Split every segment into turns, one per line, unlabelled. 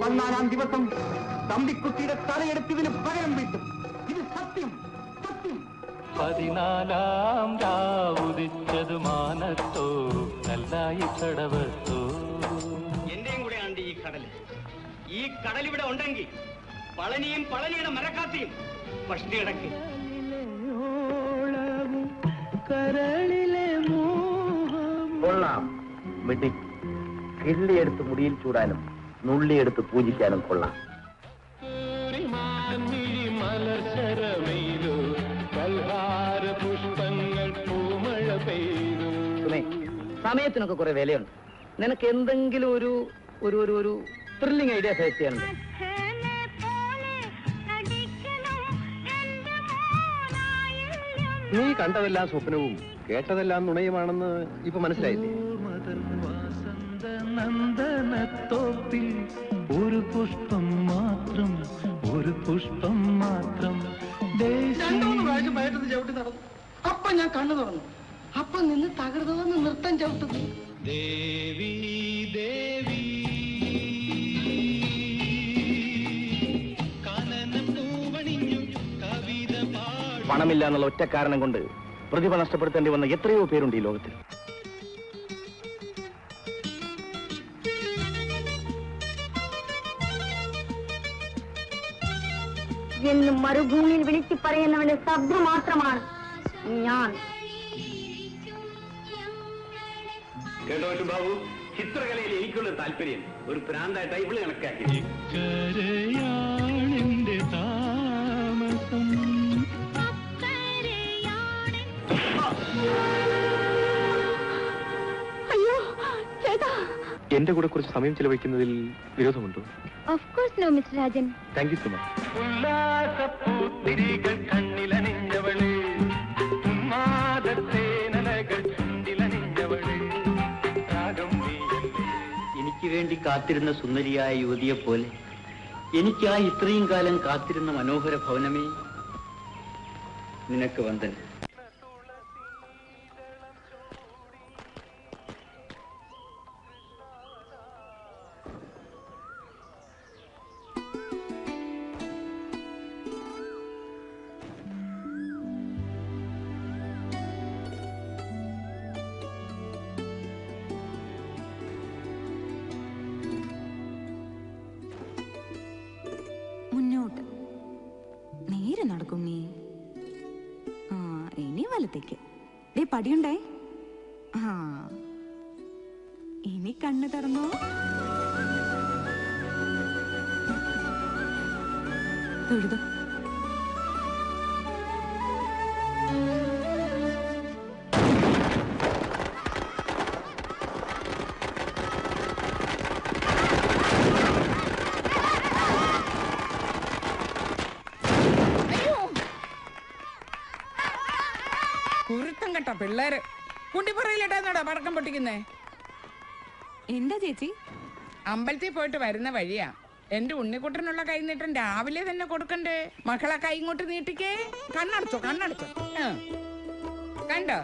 പതിനാലാം ദിവസം തമ്പിക്കുട്ടിയുടെ തലയെടുത്തതിന് പകരം വീട്ടും ഇത് സത്യം സത്യം
പതിനാലാം രാവുദിച്ചതു മാനത്തോ കല്ലായി കടവത്തോ
എന്റെയും കൂടെ ഉണ്ട് ഈ കടൽ ഈ കടൽ ഇവിടെ ഉണ്ടെങ്കിൽ പളനിയും പളനിയുടെ മരക്കാത്തിയും പഷ്ടി കിടക്കും
കൊള്ളാം മിടി കിള്ളിയെടുത്ത് മുടിയിൽ ചൂടാനും നുള്ളിയെടുത്ത് പൂജിക്കാനും കൊള്ളാം
മലർശരമെയ്തു കൽഹാര പുഷ്പങ്ങൾ പൂമഴ പെയ്തു
സുമേ സമയത്തിനൊക്കെ കുറെ വിലയുണ്ട് നിനക്ക് എന്തെങ്കിലും ഒരു ഒരു ഒരു ഒരു ത്രില്ലിംഗ് ഐഡിയ സജസ്റ്റ് ചെയ്യാനുണ്ട്
നീ കണ്ടതെല്ലാം സ്വപ്നവും കേട്ടതെല്ലാം നുണയുമാണെന്ന് ഇപ്പൊ മനസ്സിലായില്ലേ
വസന്ത നന്ദനത്തോപ്പിൽ ഒരു പുഷ്പം മാത്രം ഒരു പുഷ്പം മാത്രം
രണ്ടുമൂന്ന് പ്രാവശ്യം വയറ്റത്ത് ചവിട്ടി നടന്നു അപ്പൊ ഞാൻ കണ്ണു തുറന്നു അപ്പൊ നിന്ന് തകർന്നതെന്ന് നൃത്തം ചവിട്ടുന്നു
ദേവി ദേവി കാനനം പൂവണിഞ്ഞു കവിത പാടും
പണമില്ല എന്നുള്ള ഒറ്റ കാരണം കൊണ്ട് പ്രതിഭ നഷ്ടപ്പെടുത്തേണ്ടി വന്ന എത്രയോ പേരുണ്ട് ഈ ലോകത്തിൽ
എന്ന് മരുഭൂമിയിൽ വിളിച്ചു പറയുന്നവന്റെ ശബ്ദം മാത്രമാണ് ഞാൻ
കേട്ടോ ബാബു ചിത്രകലയിൽ എനിക്കുള്ള താല്പര്യം ഒരു പ്രാന്തായ ടൈപ്പിൾ കണക്കാക്കി
കരയാണെന്റെ താമസം
അയ്യോ ചേട്ടാ
എന്റെ കൂടെ കുറച്ച് സമയം ചെലവഴിക്കുന്നതിൽ വിരോധമുണ്ടോ
of course no mister Rajan
thank you so much
ഉല്ലാസപ്പൂത്തിരികൾ കണ്ണിലണിഞ്ഞവള് ഉന്മാദത്തേനലകൾ ചുണ്ടിലണിഞ്ഞവള് രാഗം നീയല്ലേ
എനിക്ക് വേണ്ടി കാത്തിരുന്ന സുന്ദരിയായ യുവതിയെ പോലെ എനിക്ക് ആ ഇത്രയും കാലം കാത്തിരുന്ന മനോഹര ഭവനമേ നിനക്ക് വന്ദനം
മുന്നോട്ട് നേരെ നടക്കും നീ ആ ഇനി വലത്തേക്ക് ദേ പടിയുണ്ടേ ആ ഇനി കണ്ണ് തുറന്നോ തൊഴുതോ
കുരുത്തം കേട്ട പിള്ളേര് കുണ്ടിപ്പുറയിലിട്ടാന്നോടാ പടക്കം പൊട്ടിക്കുന്നേ
എന്താ ചേച്ചി
അമ്പലത്തിൽ പോയിട്ട് വരുന്ന വഴിയാ എന്റെ ഉണ്ണിക്കുട്ടനുള്ള കൈ നീട്ടം രാവിലെ തന്നെ കൊടുക്കണ്ടേ മക്കളെ കൈ ഇങ്ങോട്ട് നീട്ടിക്കേ കണ്ണടച്ചോ കണ്ണടച്ചോ ആ. കണ്ടോ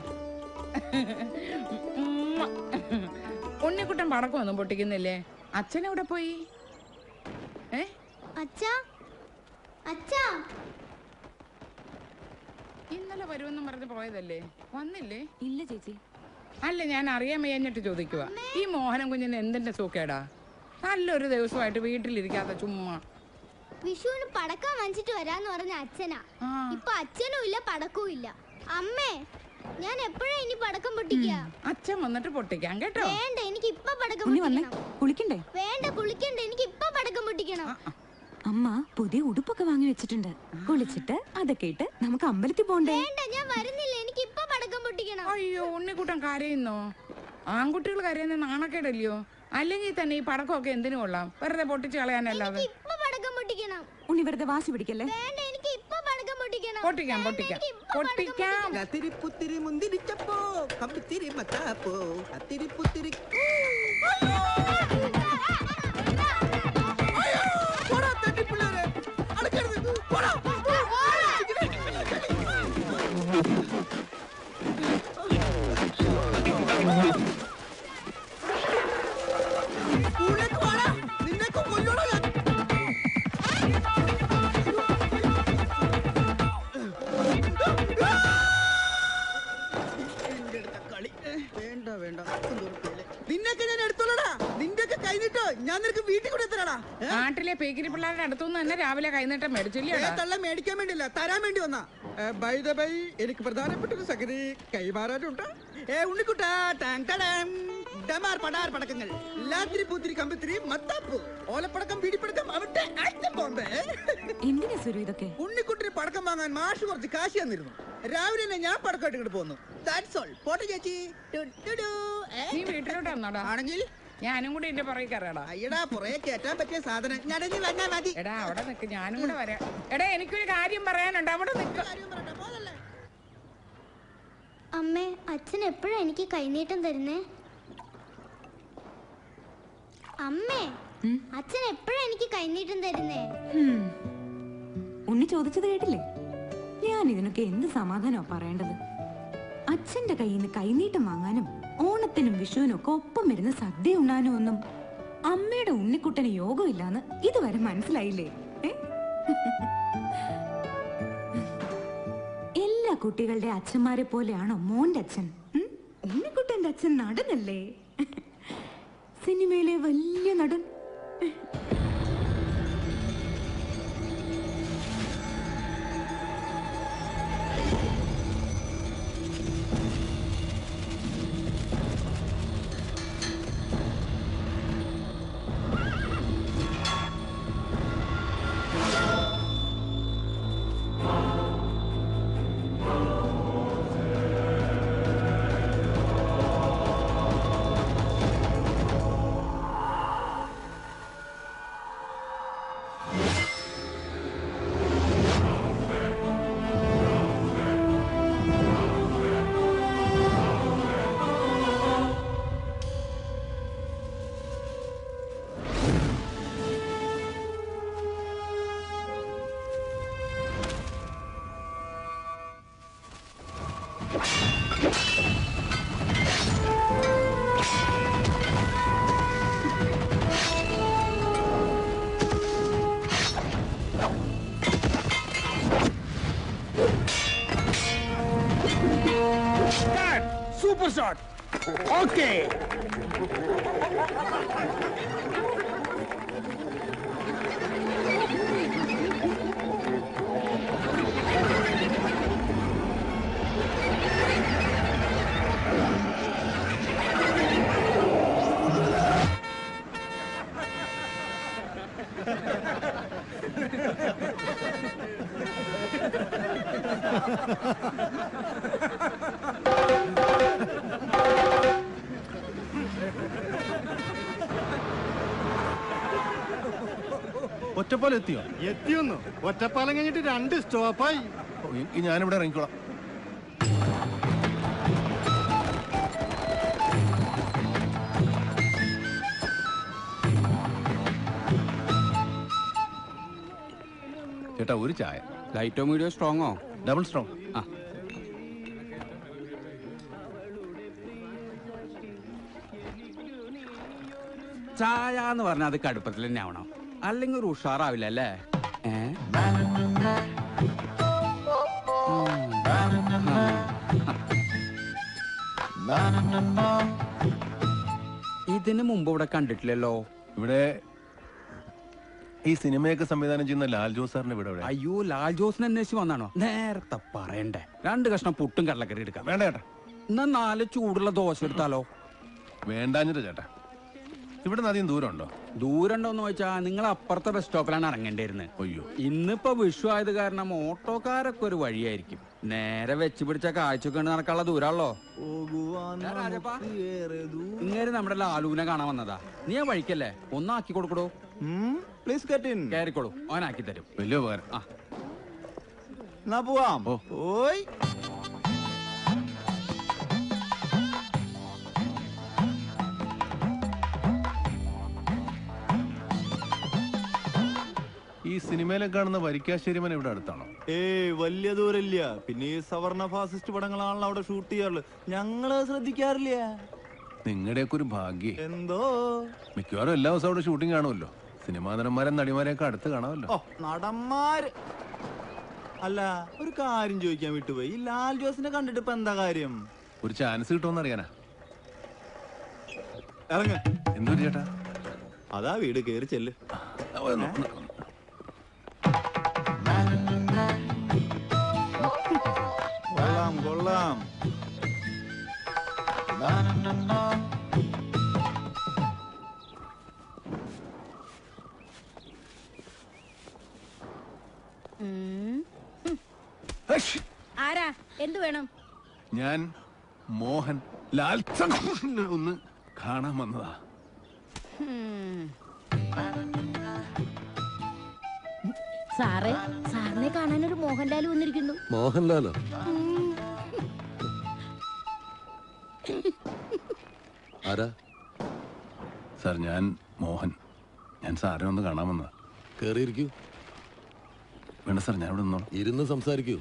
ഉമ്മ. ഉണ്ണിക്കുട്ടൻ പടക്കമൊന്നും പൊട്ടിക്കുന്നില്ലേ അച്ഛനെവിടെ പോയി ഏ
അച്ഛാ അച്ഛാ
ഇന്നലെ വരുമെന്നും പറഞ്ഞ് പോയതല്ലേ വന്നില്ലേ
ഇല്ല ചേച്ചി
അല്ല ഞാൻ അറിയാൻ വയ്യഞ്ഞിട്ട് ചോദിക്കുക ഈ മോഹനം കുഞ്ഞിന് എന്തിന്റെ സൂക്കേടാ നല്ലൊരു ദിവസമായിട്ട് വീട്ടിലിരിക്കാത്ത ചുമ്മാ
വിഷുവിന് പടക്കം വാങ്ങിച്ചിട്ട് വരാന്ന് പറഞ്ഞ അച്ഛനാ
ആ.
ഇപ്പൊ അച്ഛനും ഇല്ല പടക്കവും ഇല്ല അമ്മേ ഞാൻ എപ്പോഴാ ഇനി പടക്കം പൊട്ടിക്കുക
അച്ഛൻ വന്നിട്ട് പൊട്ടിക്കാം കേട്ടോ
വേണ്ട എനിക്ക് ഇപ്പൊ പടക്കം
ഉണ്ണി വന്നേ
പൊട്ടിക്കണം
കുളിക്കണ്ടേ
വേണ്ട കുളിക്കണ്ട എനിക്ക് ഇപ്പൊ പടക്കം പൊട്ടിക്കണം
അമ്മ പുതിയ ഉടുപ്പൊക്കെ വാങ്ങി വെച്ചിട്ടുണ്ട് കുളിച്ചിട്ട് അതൊക്കെ ഇട്ട് നമുക്ക് അമ്പലത്തിൽ പോണ്ടേ
വേണ്ട ഞാൻ വരുന്നില്ല എനിക്ക് ഇപ്പൊ പടക്കം പൊട്ടിക്കണം
അയ്യോ ഉണ്ണിക്കുട്ടൻ കരയുന്നോ ആൺകുട്ടികൾ കരയുന്ന നാണക്കേടല്ലയോ അല്ലെങ്കിൽ തന്നെ ഈ പടക്കമൊക്കെ എന്തിനു കൊള്ളാം വെറുതെ പൊട്ടിച്ച് കളയാനല്ലാതെ
ഇപ്പൊ പടക്കം പൊട്ടിക്കണം
ഉണ്ണി വെറുതെ വാശി പിടിക്കല്ലേ
വേണ്ട എനിക്ക് ഇപ്പൊ പടക്കം പൊട്ടിക്കണം
പൊട്ടിക്കാം പൊട്ടിക്കാം പൊട്ടിക്കാം
കത്തിരി പുത്തിരി മുന്തിരിച്ചപ്പോ കമ്പിത്തിരി മത്താപ്പോ കത്തിരി പുത്തിരി പോടാ, തെണ്ടിപ്പിള്ളേരെ. അടക്കരുത്. പോടാ. സ്കൂളിലേക്ക് വാടാ. നിന്നെയൊക്കെ കൊല്ലുവാടാ ഞാൻ.
നാട്ടിലെ പേക്കിരി പിള്ളേരുടെ അടുത്തുനിന്ന് തന്നെ രാവിലെ കൈനീട്ടം മേടിച്ചില്ലേ
തള്ള മേടിക്കാൻ വേണ്ടില്ല തരാൻ വേണ്ടി വന്നാ ബൈ ദ ബൈ എനിക്ക് പ്രധാനപ്പെട്ട ഒരു സംഗതി കൈമാറാനുണ്ട് ഏ ഉണ്ണിക്കുട്ടാ ടാങ് ടടാം. ഡമാർ പടാർ പടക്കങ്ങൾ ലാത്തിരി പൂത്തിരി കമ്പിത്തിരി മത്താപ്പു ഓലപ്പടക്കം പിടിപ്പടക്കം അവിടെ ആറ്റം ബോംബ്
എന്തിനാ സുരു ഇതൊക്കെ
ഉണ്ണിക്കുട്ടിന് പടക്കം വാങ്ങാൻ മാഷ് കുറച്ച് കാശ് തന്നിരുന്നു രാവിലെ തന്നെ ഞാൻ പടക്കം ഇങ്ങോട്ട് പോന്നു ദാറ്റ്സ് ഓൾ പോട്ടെ ചേച്ചി ടു, ടു, ടു. ഏ?
നീ വീട്ടിലോട്ട് വന്നോടാ
ആണെങ്കിൽ
ഞാനും കൂടി എന്റെ പുറകെ കയറാടാ
അയ്യടാ പുറകെ കയറ്റാൻ പറ്റിയ സാധനം ഞടഞ്ഞു വന്നാ മതി
എടാ അവിടെ നിക്ക് ഞാനും കൂടെ വരാം എടാ എനിക്കൊരു കാര്യം പറയാനുണ്ട് അവിടെ നിക്ക്
കാര്യം പറയട്ടെ, പോകല്ലേ?
അമ്മേ അച്ഛൻ എപ്പോഴാ എനിക്ക് കൈനീട്ടം തരുന്നേ അമ്മേ
ഉം.
അച്ഛൻ എപ്പോഴാ എനിക്ക് കൈനീട്ടം തരുന്നേ
ഹും. ഉണ്ണി ചോദിച്ചത് കേട്ടില്ലേ ഞാൻ ഇതിനൊക്കെ എന്ത് സമാധാനമാ പറയേണ്ടത് അച്ഛന്റെ കയ്യിൽ നിന്ന് കൈനീട്ടം വാങ്ങാനും ഓണത്തിനും വിഷുവിനും ഒക്കെ ഒപ്പം വരുന്ന സദ്യ ഉണ്ണാനും ഒന്നും അമ്മയുടെ ഉണ്ണിക്കുട്ടന് യോഗമില്ലാന്ന് ഇതുവരെ മനസ്സിലായില്ലേ ഏ? എല്ലാ കുട്ടികളുടെ അച്ഛന്മാരെ പോലെയാണോ മോന്റെ അച്ഛൻ ഉം? ഉണ്ണിക്കുട്ടന്റെ അച്ഛൻ നടനല്ലേ സിനിമയിലെ വലിയ നടൻ
സൂപ്പർ ഷോട്ട് ഓക്കേ
ഒറ്റപ്പാലം എത്തിയോ
എത്തിയൊന്നു ഒറ്റപ്പാലം കഴിഞ്ഞിട്ട് രണ്ട് സ്റ്റോപ്പായി
ഓ, എങ്കി ഞാനിവിടെ ഇറങ്ങിക്കോളാം ചേട്ടാ ഒരു ചായ
ലൈറ്റോ മീഡിയോ സ്ട്രോങ്ങോ
ഡബിൾ സ്ട്രോങ്
ആ ചായ എന്ന് പറഞ്ഞാൽ അത് കടുപ്പത്തിൽ തന്നെ ആവണം അല്ലെങ്കിൽ ഒരു ഉഷാറാവില്ല അല്ലേ ഏ? ഇതിന് മുമ്പ് ഇവിടെ കണ്ടിട്ടില്ലല്ലോ
ഇവിടെ ഈ സിനിമയൊക്കെ സംവിധാനം ചെയ്യുന്ന ലാൽ ജോസ് സാറിന്റെ ഇവിടെ എവിടെ?
അയ്യോ ലാൽ ജോസിനെ അന്വേഷിച്ച് വന്നാണോ നേരത്തെ പറയണ്ടേ രണ്ട് കഷ്ണം പുട്ടും കടലക്കറി എടുക്കാം
വേണ്ട ചേട്ടാ
എന്നാ നാല് ചൂടുള്ള ദോശ എടുത്താലോ
വേണ്ടാഞ്ഞിട്ട് ചേട്ടാ ഇവിടെ നിന്ന് അധികം ദൂരം ഉണ്ടോ
ദൂരണ്ടോന്ന് ചോദിച്ചാ നിങ്ങൾ അപ്പുറത്തെ ബസ് സ്റ്റോപ്പിലാണ് ഇറങ്ങേണ്ടിയിരുന്നത്
അയ്യോ
ഇന്നിപ്പോ വിഷു ആയത് കാരണം ഓട്ടോക്കാരൊക്കെ ഒരു വഴിയായിരിക്കും നേരെ വെച്ച് പിടിച്ച കാഴ്ചക്ക് വേണ്ടി നടക്കാനുള്ള ദൂരാണല്ലോ ഇങ്ങനെ നമ്മുടെ ലാലുവിനെ കാണാൻ വന്നതാ നീ ആ വഴിക്കല്ലേ ഒന്നാക്കി കൊടുക്കടോ
പ്ലീസ് കെറ്റ് ഇൻ
കയറിക്കോളൂ ഓനാക്കി തരും
വലിയ ഉപകാരം
ആ
എന്നാ പോവാം
ഓ.
ഓയ്
ഈ സിനിമയിലെ കാണുന്ന വരിക്കാശ്ശേരിമൻ ഇവിടെ അടുത്താണോ
ഏയ് വലിയ ദൂരമില്ല പിന്നെ ഈ സവർണ ഫാസിസ്റ്റ് പടങ്ങളാണല്ലോ അവിടെ ഷൂട്ട് ചെയ്യാറുള്ളത് ഞങ്ങള് ശ്രദ്ധിക്കാറില്ല
നിങ്ങളുടെയൊക്കെ ഒരു ഭാഗ്യേ
എന്തോ
മിക്കവാറും എല്ലാ ദിവസവും അവിടെ ഷൂട്ടിംഗ് കാണുമല്ലോ സിനിമാ നടന്മാരെ നടിമാരെയൊക്കെ അടുത്ത് കാണാമല്ലോ
ഓ നടന്മാര് അല്ല ഒരു കാര്യം ചോദിക്കാൻ വിട്ടുപോയി ഈ ലാൽ ജോസിനെ കണ്ടിട്ട് ഇപ്പൊ എന്താ കാര്യം
ഒരു ചാൻസ് കിട്ടുമെന്ന് അറിയാനാ
ഇറങ്ങ
എന്തൊരു ചേട്ടാ
അതാ വീട് കേറി ചെല്ല്
ഒന്ന്, ഒന്ന്, ഒന്ന്.
കൊള്ളാം കൊള്ളാം
ഹഷ്!
ആരാ എന്തു വേണം
ഞാൻ മോഹൻ ലാൽ ചന്ദ്രനെ ഒന്ന് കാണാൻ വന്നതാ
സാറേ സാറിനെ കാണാൻ ഒരു മോഹൻലാൽ വന്നിരിക്കുന്നു
മോഹൻലാലോ ആരാ
സാർ ഞാൻ മോഹൻ ഞാൻ സാറിനെ ഒന്ന് കാണാൻ വന്നതാ
കേറിയിരിക്കൂ
വേണ്ട സാർ ഞാൻ ഇവിടെ നിന്നോളാം
ഇരുന്ന് സംസാരിക്കൂ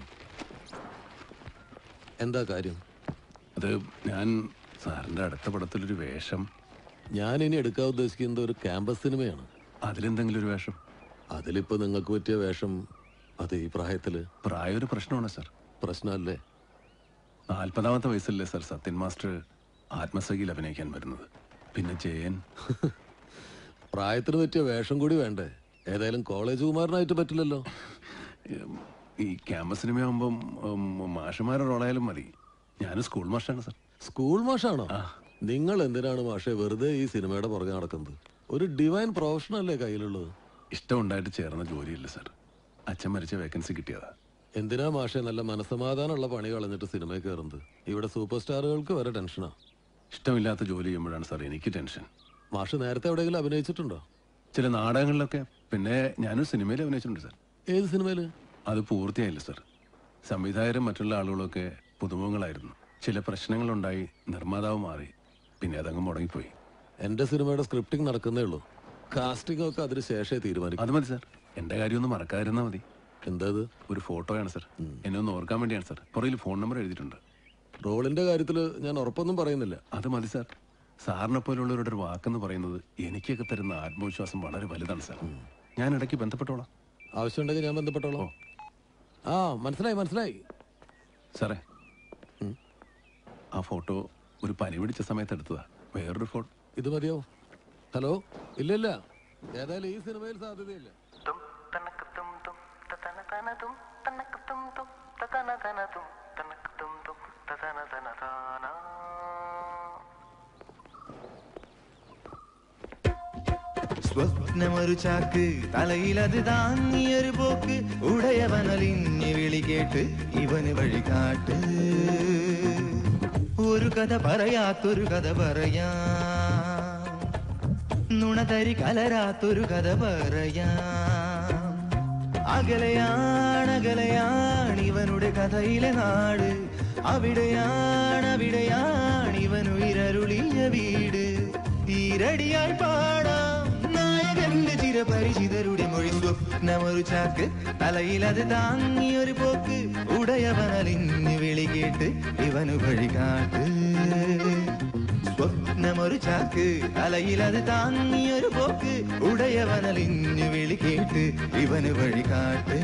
എന്താ കാര്യം
അത് ഞാൻ സാറിന്റെ അടുത്ത പടത്തിലൊരു വേഷം
ഞാൻ ഇനി എടുക്കാൻ ഉദ്ദേശിക്കുന്നത് ഒരു ക്യാമ്പസ് സിനിമയാണ്
അതിലെന്തെങ്കിലും ഒരു വേഷം
അതിലിപ്പോ നിങ്ങൾക്ക് പറ്റിയ വേഷം അത് ഈ പ്രായത്തില്
പ്രായം ഒരു പ്രശ്നമാണ് സാർ
പ്രശ്നമല്ലേ
നാൽപ്പതാമത്തെ വയസ്സല്ലേ സാർ സത്യൻ മാസ്റ്റർ ആത്മസഖിയിൽ അഭിനയിക്കാൻ വരുന്നത് പിന്നെ ജയൻ
പ്രായത്തിന് പറ്റിയ വേഷം കൂടി വേണ്ടേ ഏതായാലും കോളേജ് കുമാരനായിട്ട് പറ്റില്ലല്ലോ
ഈ ക്യാമ്പസ് സിനിമയാകുമ്പം മാഷന്മാരുടെ റോളായാലും മതി ഞാൻ സ്കൂൾ മാഷാണ് സാർ
സ്കൂൾ മാഷാണോ നിങ്ങൾ എന്തിനാണ് മാഷെ വെറുതെ ഈ സിനിമയുടെ പുറകെ നടക്കുന്നത് ഒരു ഡിവൈൻ പ്രൊഫഷൻ അല്ലേ കയ്യിലുള്ളത്
ഇഷ്ടമുണ്ടായിട്ട് ചേർന്ന ജോലിയില്ല സാർ അച്ഛൻ മരിച്ച വേക്കൻസി കിട്ടിയതാ
എന്തിനാ മാഷെ നല്ല മനസമാധാനമുള്ള പണി കളഞ്ഞിട്ട് സിനിമയിൽ കയറുന്നത് ഇവിടെ സൂപ്പർ സ്റ്റാറുകൾക്ക് വരെ ടെൻഷനാ
ഇഷ്ടമില്ലാത്ത ജോലി ചെയ്യുമ്പോഴാണ് സാർ എനിക്ക് ടെൻഷൻ
മാഷ് നേരത്തെ എവിടെയെങ്കിലും അഭിനയിച്ചിട്ടുണ്ടോ
ചില നാടകങ്ങളിലൊക്കെ പിന്നെ ഞാനും സിനിമയിൽ അഭിനയിച്ചിട്ടുണ്ട് സാർ
ഏത് സിനിമയില്
അത് പൂർത്തിയായില്ല സാർ സംവിധായകരും മറ്റുള്ള ആളുകളൊക്കെ പുതുമുഖങ്ങളായിരുന്നു ചില പ്രശ്നങ്ങളുണ്ടായി നിർമ്മാതാവ് മാറി പിന്നെ അതങ്ങ് മുടങ്ങിപ്പോയി
എന്റെ സിനിമയുടെ സ്ക്രിപ്റ്റിംഗ് നടക്കുന്നേ ഉള്ളൂ കാസ്റ്റിംഗ് ഒക്കെ അതിന് ശേഷമേ തീരുമാനിക്കും
അത് മതി സാർ എന്റെ കാര്യം ഒന്ന് മറക്കാതിരുന്നാ മതി
എന്താ
ഒരു ഫോട്ടോയാണ് സാർ എന്നെ ഒന്ന് ഓർക്കാൻ വേണ്ടിയാണ് സാർ പുറകിൽ ഫോൺ നമ്പർ എഴുതിയിട്ടുണ്ട്
റോളിന്റെ കാര്യത്തിൽ ഞാൻ ഉറപ്പൊന്നും പറയുന്നില്ല
അത് മതി സാർ സാറിനെ പോലുള്ളവരുടെ ഒരു വാക്കെന്ന് പറയുന്നത് എനിക്കൊക്കെ തരുന്ന ആത്മവിശ്വാസം വളരെ വലുതാണ് സാർ ഞാൻ ഇടയ്ക്ക് ബന്ധപ്പെട്ടോളാം
ആവശ്യമുണ്ടെങ്കിൽ ഞാൻ ബന്ധപ്പെട്ടോളാം ആ മനസ്സിലായി മനസ്സിലായി
സാറേ ആ ഫോട്ടോ ഒരു പനി പിടിച്ച സമയത്ത് എടുത്തതാ വേറൊരു ഫോട്ടോ
ഇത് മതിയോ ഹലോ ഇല്ല ഇല്ല ഏതായാലും ഈ സിനിമയിൽ സാധ്യതയില്ല
സ്വപ്നമൊരു ചാക്ക് തലയിലത് താങ്ങിയൊരു പോക്ക് ഉടയവനലിഞ്ഞ് വിളി കേട്ട് ഇവന് വഴികാട്ട് ഒരു കഥ പറയാത്തൊരു കഥ പറയാ നുണതരി കലരാത്തൊരു കഥ പറയാ അകലെയാണ് അകലെയാണ് ഇവനുടെ കഥയിലെ നാട് അവിടെയാണ് അവിടെയാണ് ഇവനുയരരുളിയ വീട് ഈരടിയായി പാടാം നായകന്റെ ചിരപരിചിതരുടെ മൊഴി സ്വപ്നമൊരു ചാക്ക് തലയിലത് താങ്ങിയൊരു പോക്ക് ഉടയവനലിഞ്ഞ് വിളി കേട്ട് ഇവനു വഴികാട്ട് സ്വപ്നമൊരു ചാക്ക് തലയിലത് താങ്ങിയൊരു പോക്ക് ഉടയവനലിഞ്ഞു വിളി കേട്ട് ഇവന് വഴികാട്ട്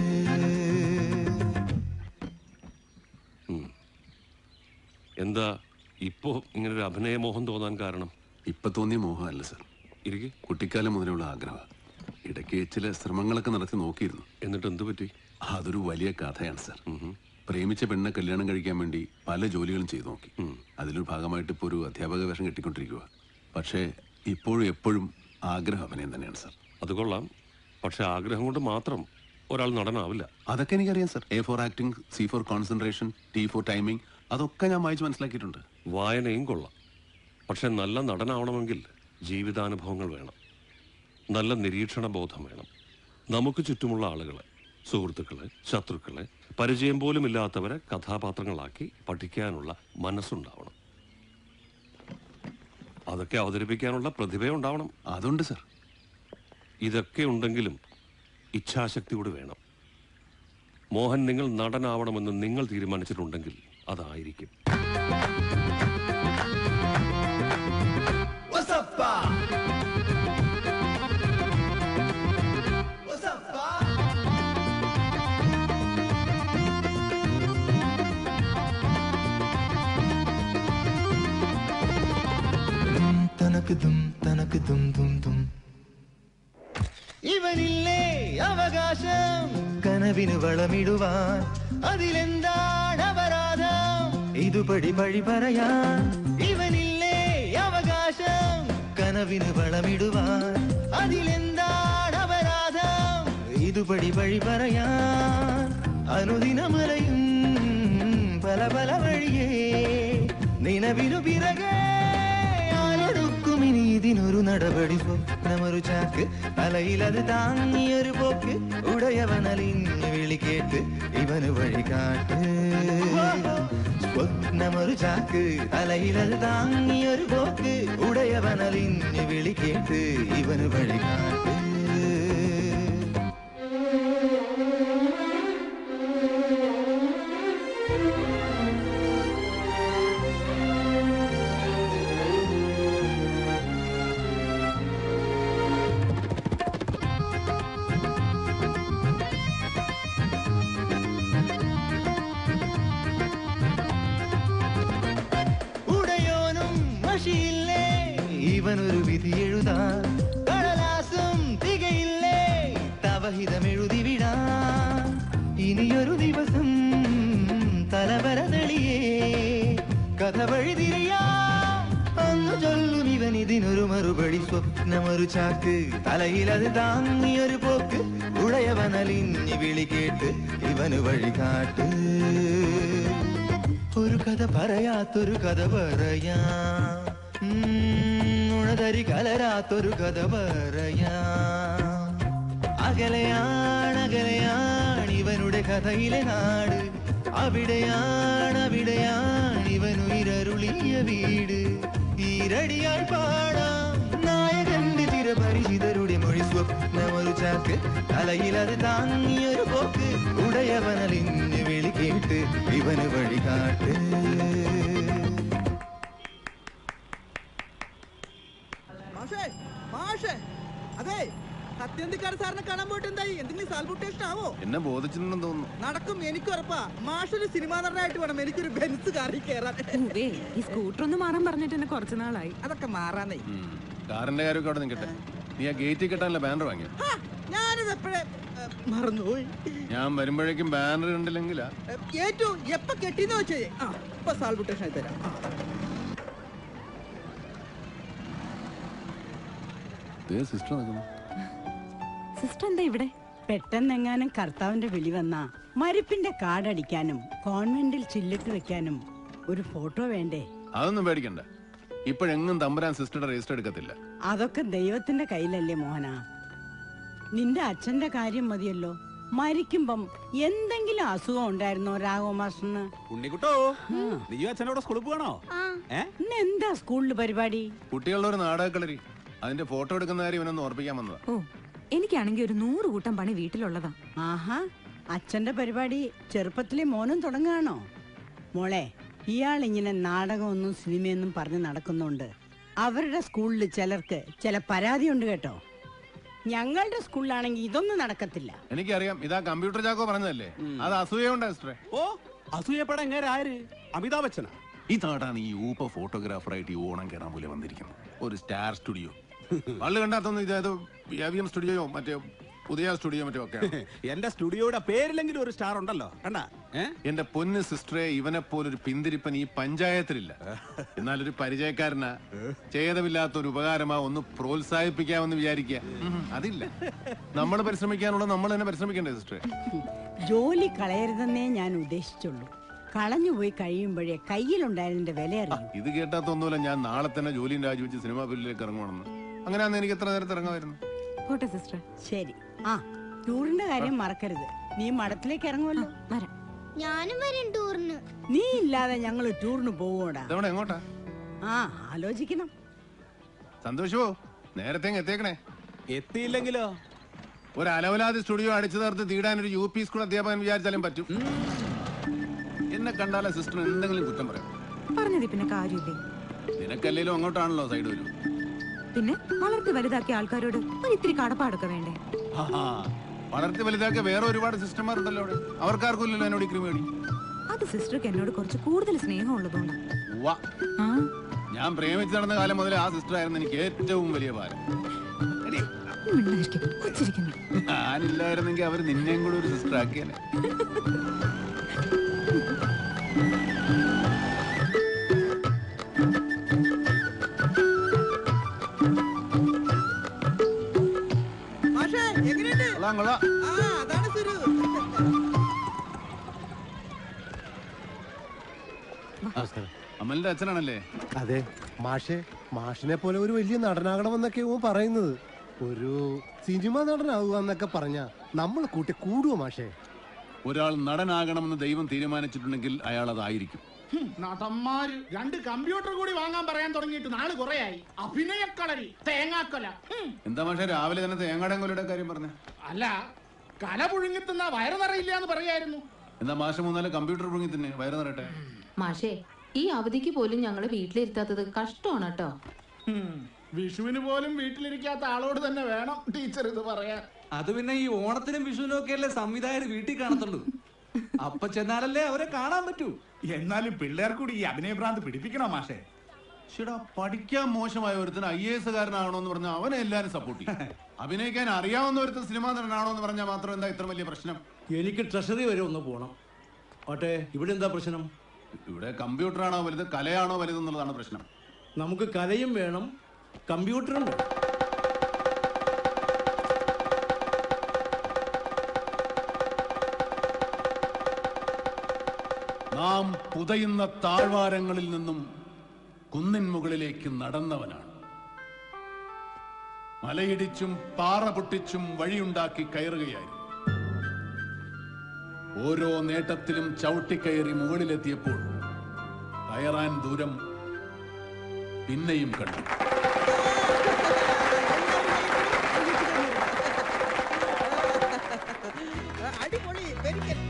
എന്താ ഇപ്പോ ഇങ്ങനെ ഒരു അഭിനയമോഹം തോന്നാൻ കാരണം
ഇപ്പൊ തോന്നിയ മോഹമല്ല സാർ
ഇരിക്കെ
കുട്ടിക്കാലം മുതലുള്ള ആഗ്രഹം ഇടയ്ക്ക് ചില ശ്രമങ്ങളൊക്കെ നടത്തി നോക്കിയിരുന്നു
എന്നിട്ട് എന്ത് പറ്റി
അതൊരു വലിയ കഥയാണ് സാർ പ്രേമിച്ച പെണ്ണെ കല്യാണം കഴിക്കാൻ വേണ്ടി പല ജോലികളും ചെയ്തു നോക്കി അതിലൊരു ഭാഗമായിട്ട് ഇപ്പോൾ ഒരു അധ്യാപക വേഷം കെട്ടിക്കൊണ്ടിരിക്കുക പക്ഷേ ഇപ്പോഴും എപ്പോഴും ആഗ്രഹം അഭിനയം തന്നെയാണ് സാർ
അത് കൊള്ളാം പക്ഷെ ആഗ്രഹം കൊണ്ട് മാത്രം ഒരാൾ നടനാവില്ല
അതൊക്കെ എനിക്കറിയാം sir A for acting C for concentration T for timing അതൊക്കെ ഞാൻ വായിച്ച് മനസ്സിലാക്കിയിട്ടുണ്ട്
വായനയും കൊള്ളാം പക്ഷെ നല്ല നടനാവണമെങ്കിൽ ജീവിതാനുഭവങ്ങൾ വേണം നല്ല നിരീക്ഷണ ബോധം വേണം നമുക്ക് ചുറ്റുമുള്ള ആളുകളെ സുഹൃത്തുക്കളെ ശത്രുക്കളെ പരിചയം പോലും ഇല്ലാത്തവരെ കഥാപാത്രങ്ങളാക്കി പഠിക്കാനുള്ള മനസ്സുണ്ടാവണം അതൊക്കെ അവതരിപ്പിക്കാനുള്ള പ്രതിഭയുണ്ടാവണം
അതുണ്ട് സർ
ഇതൊക്കെ ഉണ്ടെങ്കിലും ഇച്ഛാശക്തി കൂടി വേണം മോഹൻ നിങ്ങൾ നടനാവണമെന്ന് നിങ്ങൾ തീരുമാനിച്ചിട്ടുണ്ടെങ്കിൽ അതായിരിക്കും
What's up, Pa? What's up, Pa? തനക്ക് തും തനക്ക് തും തും തും ഇവനിൽ കനവിന് വളമിടുവാൻ അതിലെന്താണ് അപരാധം ഇതുപടി പഴി പറയാൻ ഇവനില്ലേ അവകാശം കനവിന് വളമിടുവാൻ അതിലെന്താണ് അപരാധം ഇതുപടി പഴി പറയാൻ അനുദിനമലയും പല പല വഴിയേ നിലവിനു പിറകെ ആരൊടുക്കും ഇനി ഇതിനൊരു നടപടി സ്വപ്നമൊരു ചാക്ക് തലയിലത് താങ്ങിയൊരു പോക്ക് ഉടയവനലിഞ്ഞു വിളി കേട്ട് ഇവന് വഴി കാട്ട് സ്വപ്നമൊരു ചാക്ക് തലയിലത് താങ്ങിയൊരു പോക്ക് ഉടയവനലിഞ്ഞു വിളി കേട്ട് ഇവന് വഴി കാട്ട് ഉടയോനും മഷിയില്ലേ ഇവനൊരു വിധി എഴുതാൻ കടലാസും തികയില്ലേ തവഹിതമെഴുതി വിടാൻ ഇനിയൊരു ദിവസം തലവര തെളിയേ കഥ വഴി തിരിയാം അന്നു ചൊല്ലും ഇവൻ ഇതിനൊരു മറുപടി സ്വപ്നമൊരു ചാക്ക് തലയിലത് താങ്ങിയൊരു പോക്ക് ഉടയവനലിഞ്ഞ് വിളി കേട്ട് ഇവന് വഴി കാട്ട് ഒരു കഥ പറയാത്തൊരു കഥ പറയാം ഉം, ഉണതരി കലരാത്തൊരു കഥ പറയാം അകലെയാണ് അകലെയാണ് ഇവനുടെ കഥയിലെ നാട് അവിടെയാണ് അവിടെയാണ് ഇവനുയരരുളിയ വീട് ഈരടിയായി പാടാം നായകന്റെ ചിരപരിചിതരുടെ മൊഴി സ്വപ്നമൊരു ചാക്ക് തലയിലത് താങ്ങിയൊരു പോക്ക് ഉടയവനലിഞ്ഞ് വിളി കേട്ട് ഇവന് വഴി കാട്ട്
മാഷേ മാഷേ അതെ സത്യന്തിക്കാട് സാറിനെ കാണാൻ പോയിട്ട് എന്തായി എന്തെങ്കിലും സാൽബുട്ടേഷൻ ആവോ
എന്നെ ബോധിച്ചെന്നു തോന്നുന്നു
നടക്കും എനിക്ക് ഉറപ്പാ മാഷൊരു സിനിമാ നടനായിട്ട് വേണം എനിക്കൊരു ബെൻസ് കാറി കയറാൻ
ഉവ്വേ, ഈ സ്കൂട്ടർ ഒന്ന് മാറാൻ പറഞ്ഞിട്ട് എന്നെ കുറച്ചു നാളായി
അതൊക്കെ മാറാനേ
ഉം. കാറിന്റെ കാര്യമൊക്കെ അവിടെ നിൽക്കട്ടെ നീ ആ ഗേറ്റിൽ കെട്ടാനല്ല ബാനർ വാങ്ങിയ
ഹാ, ഞാനിത് എപ്പോഴേ മറന്നുപോയി
ഞാൻ വരുമ്പോഴേക്കും ബാനർ കണ്ടില്ലെങ്കിലാ
ഏ, ഏറ്റവും എപ്പ കെട്ടിന്ന് വെച്ചേ ആ ഇപ്പൊ സാൽബുട്ടേഷൻ ആയി തരാം ആ.
സിസ്റ്റർ നിൽക്കുന്നു
സിസ്റ്റർ എന്താ ഇവിടെ
പെട്ടെന്നെങ്ങാനും കർത്താവിന്റെ വിളി വന്നാ മരിപ്പിന്റെ കാർഡടിക്കാനും കോൺവെന്റിൽ ചില്ലിട്ട് വെക്കാനും ഒരു ഫോട്ടോ വേണ്ടേ
അതൊന്നും പേടിക്കണ്ട ഇപ്പോഴെങ്ങും തമ്പുരാൻ സിസ്റ്ററുടെ രജിസ്റ്റർ എടുക്കത്തില്ല
അതൊക്കെ ദൈവത്തിന്റെ കയ്യിലല്ലേ മോഹന നിന്റെ അച്ഛന്റെ കാര്യം മതിയല്ലോ മരിക്കുമ്പം എന്തെങ്കിലും അസുഖം ഉണ്ടായിരുന്നോ രാഘവ മാസ്റ്ററിന്
ഉണ്ണിക്കുട്ടോ നീ അച്ഛനോട് സ്കൂളിൽ പോകണോ ഏ
ഇന്ന് എന്താ സ്കൂളിൽ പരിപാടി
കുട്ടികളുടെ ഒരു നാടകക്കളരി അതിന്റെ ഫോട്ടോ എടുക്കുന്ന കാര്യം ഇവനൊന്ന് ഓർപ്പിക്കാൻ വന്നതാ
ഓ എനിക്കാണെങ്കിൽ ഒരു നൂറ് കൂട്ടം പണി വീട്ടിലുള്ളതാ
ആഹാ അച്ഛന്റെ പരിപാടി ചെറുപ്പത്തിലെ മോനും തുടങ്ങുകയാണോ മോളെ ഇയാൾ ഇങ്ങനെ നാടകമൊന്നും സിനിമയൊന്നും പറഞ്ഞ് നടക്കുന്നുണ്ട് അവരുടെ സ്കൂളിൽ ചിലർക്ക് ചില പരാതിയുണ്ട് കേട്ടോ ഞങ്ങളുടെ സ്കൂളിലാണെങ്കിൽ ഇതൊന്നും നടക്കത്തില്ല
എനിക്കറിയാം ഇതാ കമ്പ്യൂട്ടർ ചാക്കോ പറഞ്ഞതല്ലേ അത് അസൂയുണ്ടാ സിസ്റ്ററെ
ഓ അസൂയപ്പെടാൻ എങ്ങനെ ആര് അമിതാഭ് ബച്ചനാ
ഈ നാടാണ് ഈ ഊപ്പ ഫോട്ടോഗ്രാഫറായിട്ട് ഈ ഓണം കയറാൻ പോലെ വന്നിരിക്കുന്നത് ഒരു സ്റ്റാർ സ്റ്റുഡിയോ പള്ളി കണ്ടാത്തൊന്നും ഇതേത് എം സ്റ്റുഡിയോയോ മറ്റേ പുതിയ സ്റ്റുഡിയോ മറ്റോ ഒക്കെ
എന്റെ സ്റ്റുഡിയോയുടെ പേരിലെങ്കിലും ഒരു സ്റ്റാർ ഉണ്ടല്ലോ കണ്ടാ
എന്റെ പൊന്ന് സിസ്റ്ററെ ഇവനെ പോലൊരു പിന്തിരിപ്പൻ ഈ പഞ്ചായത്തിലില്ല എന്നാലൊരു പരിചയക്കാരനാ ഛേദമില്ലാത്ത ഒരു ഉപകാരമാ ഒന്ന് പ്രോത്സാഹിപ്പിക്കാമെന്ന് വിചാരിക്കുക ഉം, അതില്ല നമ്മൾ പരിശ്രമിക്കാനുള്ള നമ്മൾ തന്നെ പരിശ്രമിക്കണ്ടേ സിസ്റ്ററെ
ജോലി കളയരുതെന്നേ ഞാൻ ഉദ്ദേശിച്ചുള്ളൂ കളഞ്ഞുപോയി കഴിയുമ്പോഴേ കയ്യിലുണ്ടായതിന്റെ വില അറിയും
ഇത് കേട്ടാത്തൊന്നുമില്ല ഞാൻ നാളെ തന്നെ ജോലിയും രാജിവെച്ച് സിനിമാ ഫീൽഡിലേക്ക് ഇറങ്ങുവാണെന്ന് അങ്ങനെയാന്ന് എനിക്ക് എത്ര നേരത്തെ ഇറങ്ങാമായിരുന്നു
പോട്ടെ സിസ്റ്റർ
ശരി ആ ടൂറിന്റെ കാര്യം മറക്കരുത് നീ മഠത്തിലേക്ക് ഇറങ്ങുമല്ലോ
വരാം
ഞാനും വരും ടൂറിന്
നീ ഇല്ലാതെ ഞങ്ങൾ ടൂറിന് പോവോടാ
ഇതവിടെ എങ്ങോട്ടാ
ആ ആലോചിക്കണം
സന്തോഷമോ നേരത്തെ അങ്ങ് എത്തിയേക്കണേ
എത്തിയില്ലെങ്കിലോ
ഒരു അലവലാതി സ്റ്റുഡിയോ അടിച്ചു തീർത്ത് തീടാൻ ഒരു യു പി സ്കൂൾ അധ്യാപകൻ വിചാരിച്ചാലും പറ്റും എന്നെ കണ്ടാലേ സിസ്റ്റർ എന്തെങ്കിലും കുറ്റം പറയാം
പറഞ്ഞതി പിന്നെ കാര്യമില്ലേ
നിനക്കല്ലേലും അങ്ങോട്ടാണല്ലോ സൈഡ് വരും
പിന്നെ വളർത്തി വലുതാക്കിയ ആൾക്കാരോട് ഒരു ഇത്തിരി കടപ്പാടൊക്കെ വേണ്ടേ
ആഹാ. വളർത്തി വലുതാക്കിയ വേറെ ഒരുപാട് സിസ്റ്റർമാരുണ്ടല്ലോ അവിടെ അവർക്കാർക്കും ഇല്ലല്ലോ എന്നോട് ഇക്രി മേടി
അത് സിസ്റ്റർക്ക് എന്നോട് കുറച്ച് കൂടുതൽ സ്നേഹം ഉള്ളതുകൊണ്ടാ
ഉവ്വ.
ആ
ഞാൻ പ്രേമിച്ച് നടന്ന കാലം മുതലേ ആ സിസ്റ്റർ ആയിരുന്നു എനിക്ക് ഏറ്റവും വലിയ ഭാരം എടി,
മിണ്ടായിരിക്കും കൊച്ചിരിക്കുന്നു
ഞാനില്ലായിരുന്നെങ്കിൽ അവർ നിന്നെയും കൂടെ ഒരു സിസ്റ്റർ ആക്കിയേനെ
മാഷേ എങ്ങനെയുണ്ട്
കൊള്ളാം കൊള്ളാം
ആ അതാണ് സുരു
അമലിന്റെ അച്ഛനാണല്ലേ
അതെ മാഷെ മാഷിനെ പോലെ ഒരു വലിയ നടനാകണമെന്നൊക്കെ ഓൻ പറയുന്നത് ഒരു സിനിമ നടനാവുക എന്നൊക്കെ പറഞ്ഞ നമ്മൾ കൂട്ടി കൂടുവോ മാഷെ
ഒരാൾ നടനാകണമെന്ന് ദൈവം തീരുമാനിച്ചിട്ടുണ്ടെങ്കിൽ അയാൾ അതായിരിക്കും
നടന്മാര് രണ്ട് കമ്പ്യൂട്ടർ കൂടി വാങ്ങാൻ പറയാൻ തുടങ്ങിയിട്ട് നാള് കുറയായി അഭിനയക്കളരി തേങ്ങാക്കൊല ഹും.
എന്താ പക്ഷേ രാവിലെ തന്നെ തേങ്ങാടൻ കൊലയുടെ കാര്യം പറഞ്ഞ
അല്ല കല പുഴുങ്ങിത്തുന്ന വയറ് നിറയില്ല എന്ന് പറയായിരുന്നു
എന്താ മാസം മൂന്നാല് കമ്പ്യൂട്ടർ പുഴുങ്ങി തന്നെ വയറ് നിറയട്ടെ
മാഷേ ഈ അവധിക്ക് പോലും ഞങ്ങള് വീട്ടിലിരുത്താത്തത് കഷ്ടമാണ് കേട്ടോ
ഹും. വിഷുവിന് പോലും വീട്ടിലിരിക്കാത്ത ആളോട് തന്നെ വേണം ടീച്ചർ ഇത് പറയാൻ
അത് പിന്നെ ഈ ഓണത്തിനും വിഷുവിനും ഒക്കെ അല്ലേ സംവിധായകർ വീട്ടിൽ കാണത്തുള്ളൂ അപ്പൊ ചെന്നാലല്ലേ അവരെ കാണാൻ പറ്റൂ
എന്നാലും പിള്ളേർ കൂടി ഈ അഭിനയഭ്രാന്ത് പിടിപ്പിക്കണോ മാഷേ
ചേടാ പഠിക്കാൻ മോശമായ ഒരുത്തിന് ഐ എ എസ് കാരനാണോന്ന് പറഞ്ഞാൽ അവനെ എല്ലാരും സപ്പോർട്ട് ചെയ്യും അഭിനയിക്കാൻ അറിയാവുന്ന ഒരുത്തൻ സിനിമാ നടനാണോ എന്ന് പറഞ്ഞാൽ മാത്രം എന്താ ഇത്ര വലിയ പ്രശ്നം
എനിക്ക് ട്രഷറി വരെ ഒന്ന് പോണം ഓട്ടെ ഇവിടെ എന്താ പ്രശ്നം
ഇവിടെ കമ്പ്യൂട്ടറാണോ വലുത് കലയാണോ വലുത് എന്നുള്ളതാണ് പ്രശ്നം
നമുക്ക് കലയും വേണം കമ്പ്യൂട്ടറും വേണം
നാം പുതയുന്ന താഴ്വാരങ്ങളിൽ നിന്നും കുന്നിൻ മുകളിലേക്ക് നടന്നവനാണ് മലയിടിച്ചും പാറ പൊട്ടിച്ചും വഴിയുണ്ടാക്കി കയറുകയായിരുന്നു ഓരോ നേട്ടത്തിലും ചവിട്ടിക്കയറി മുകളിലെത്തിയപ്പോൾ കയറാൻ ദൂരം പിന്നെയും കണ്ടു
അടിപൊളി വെരി ഗുഡ്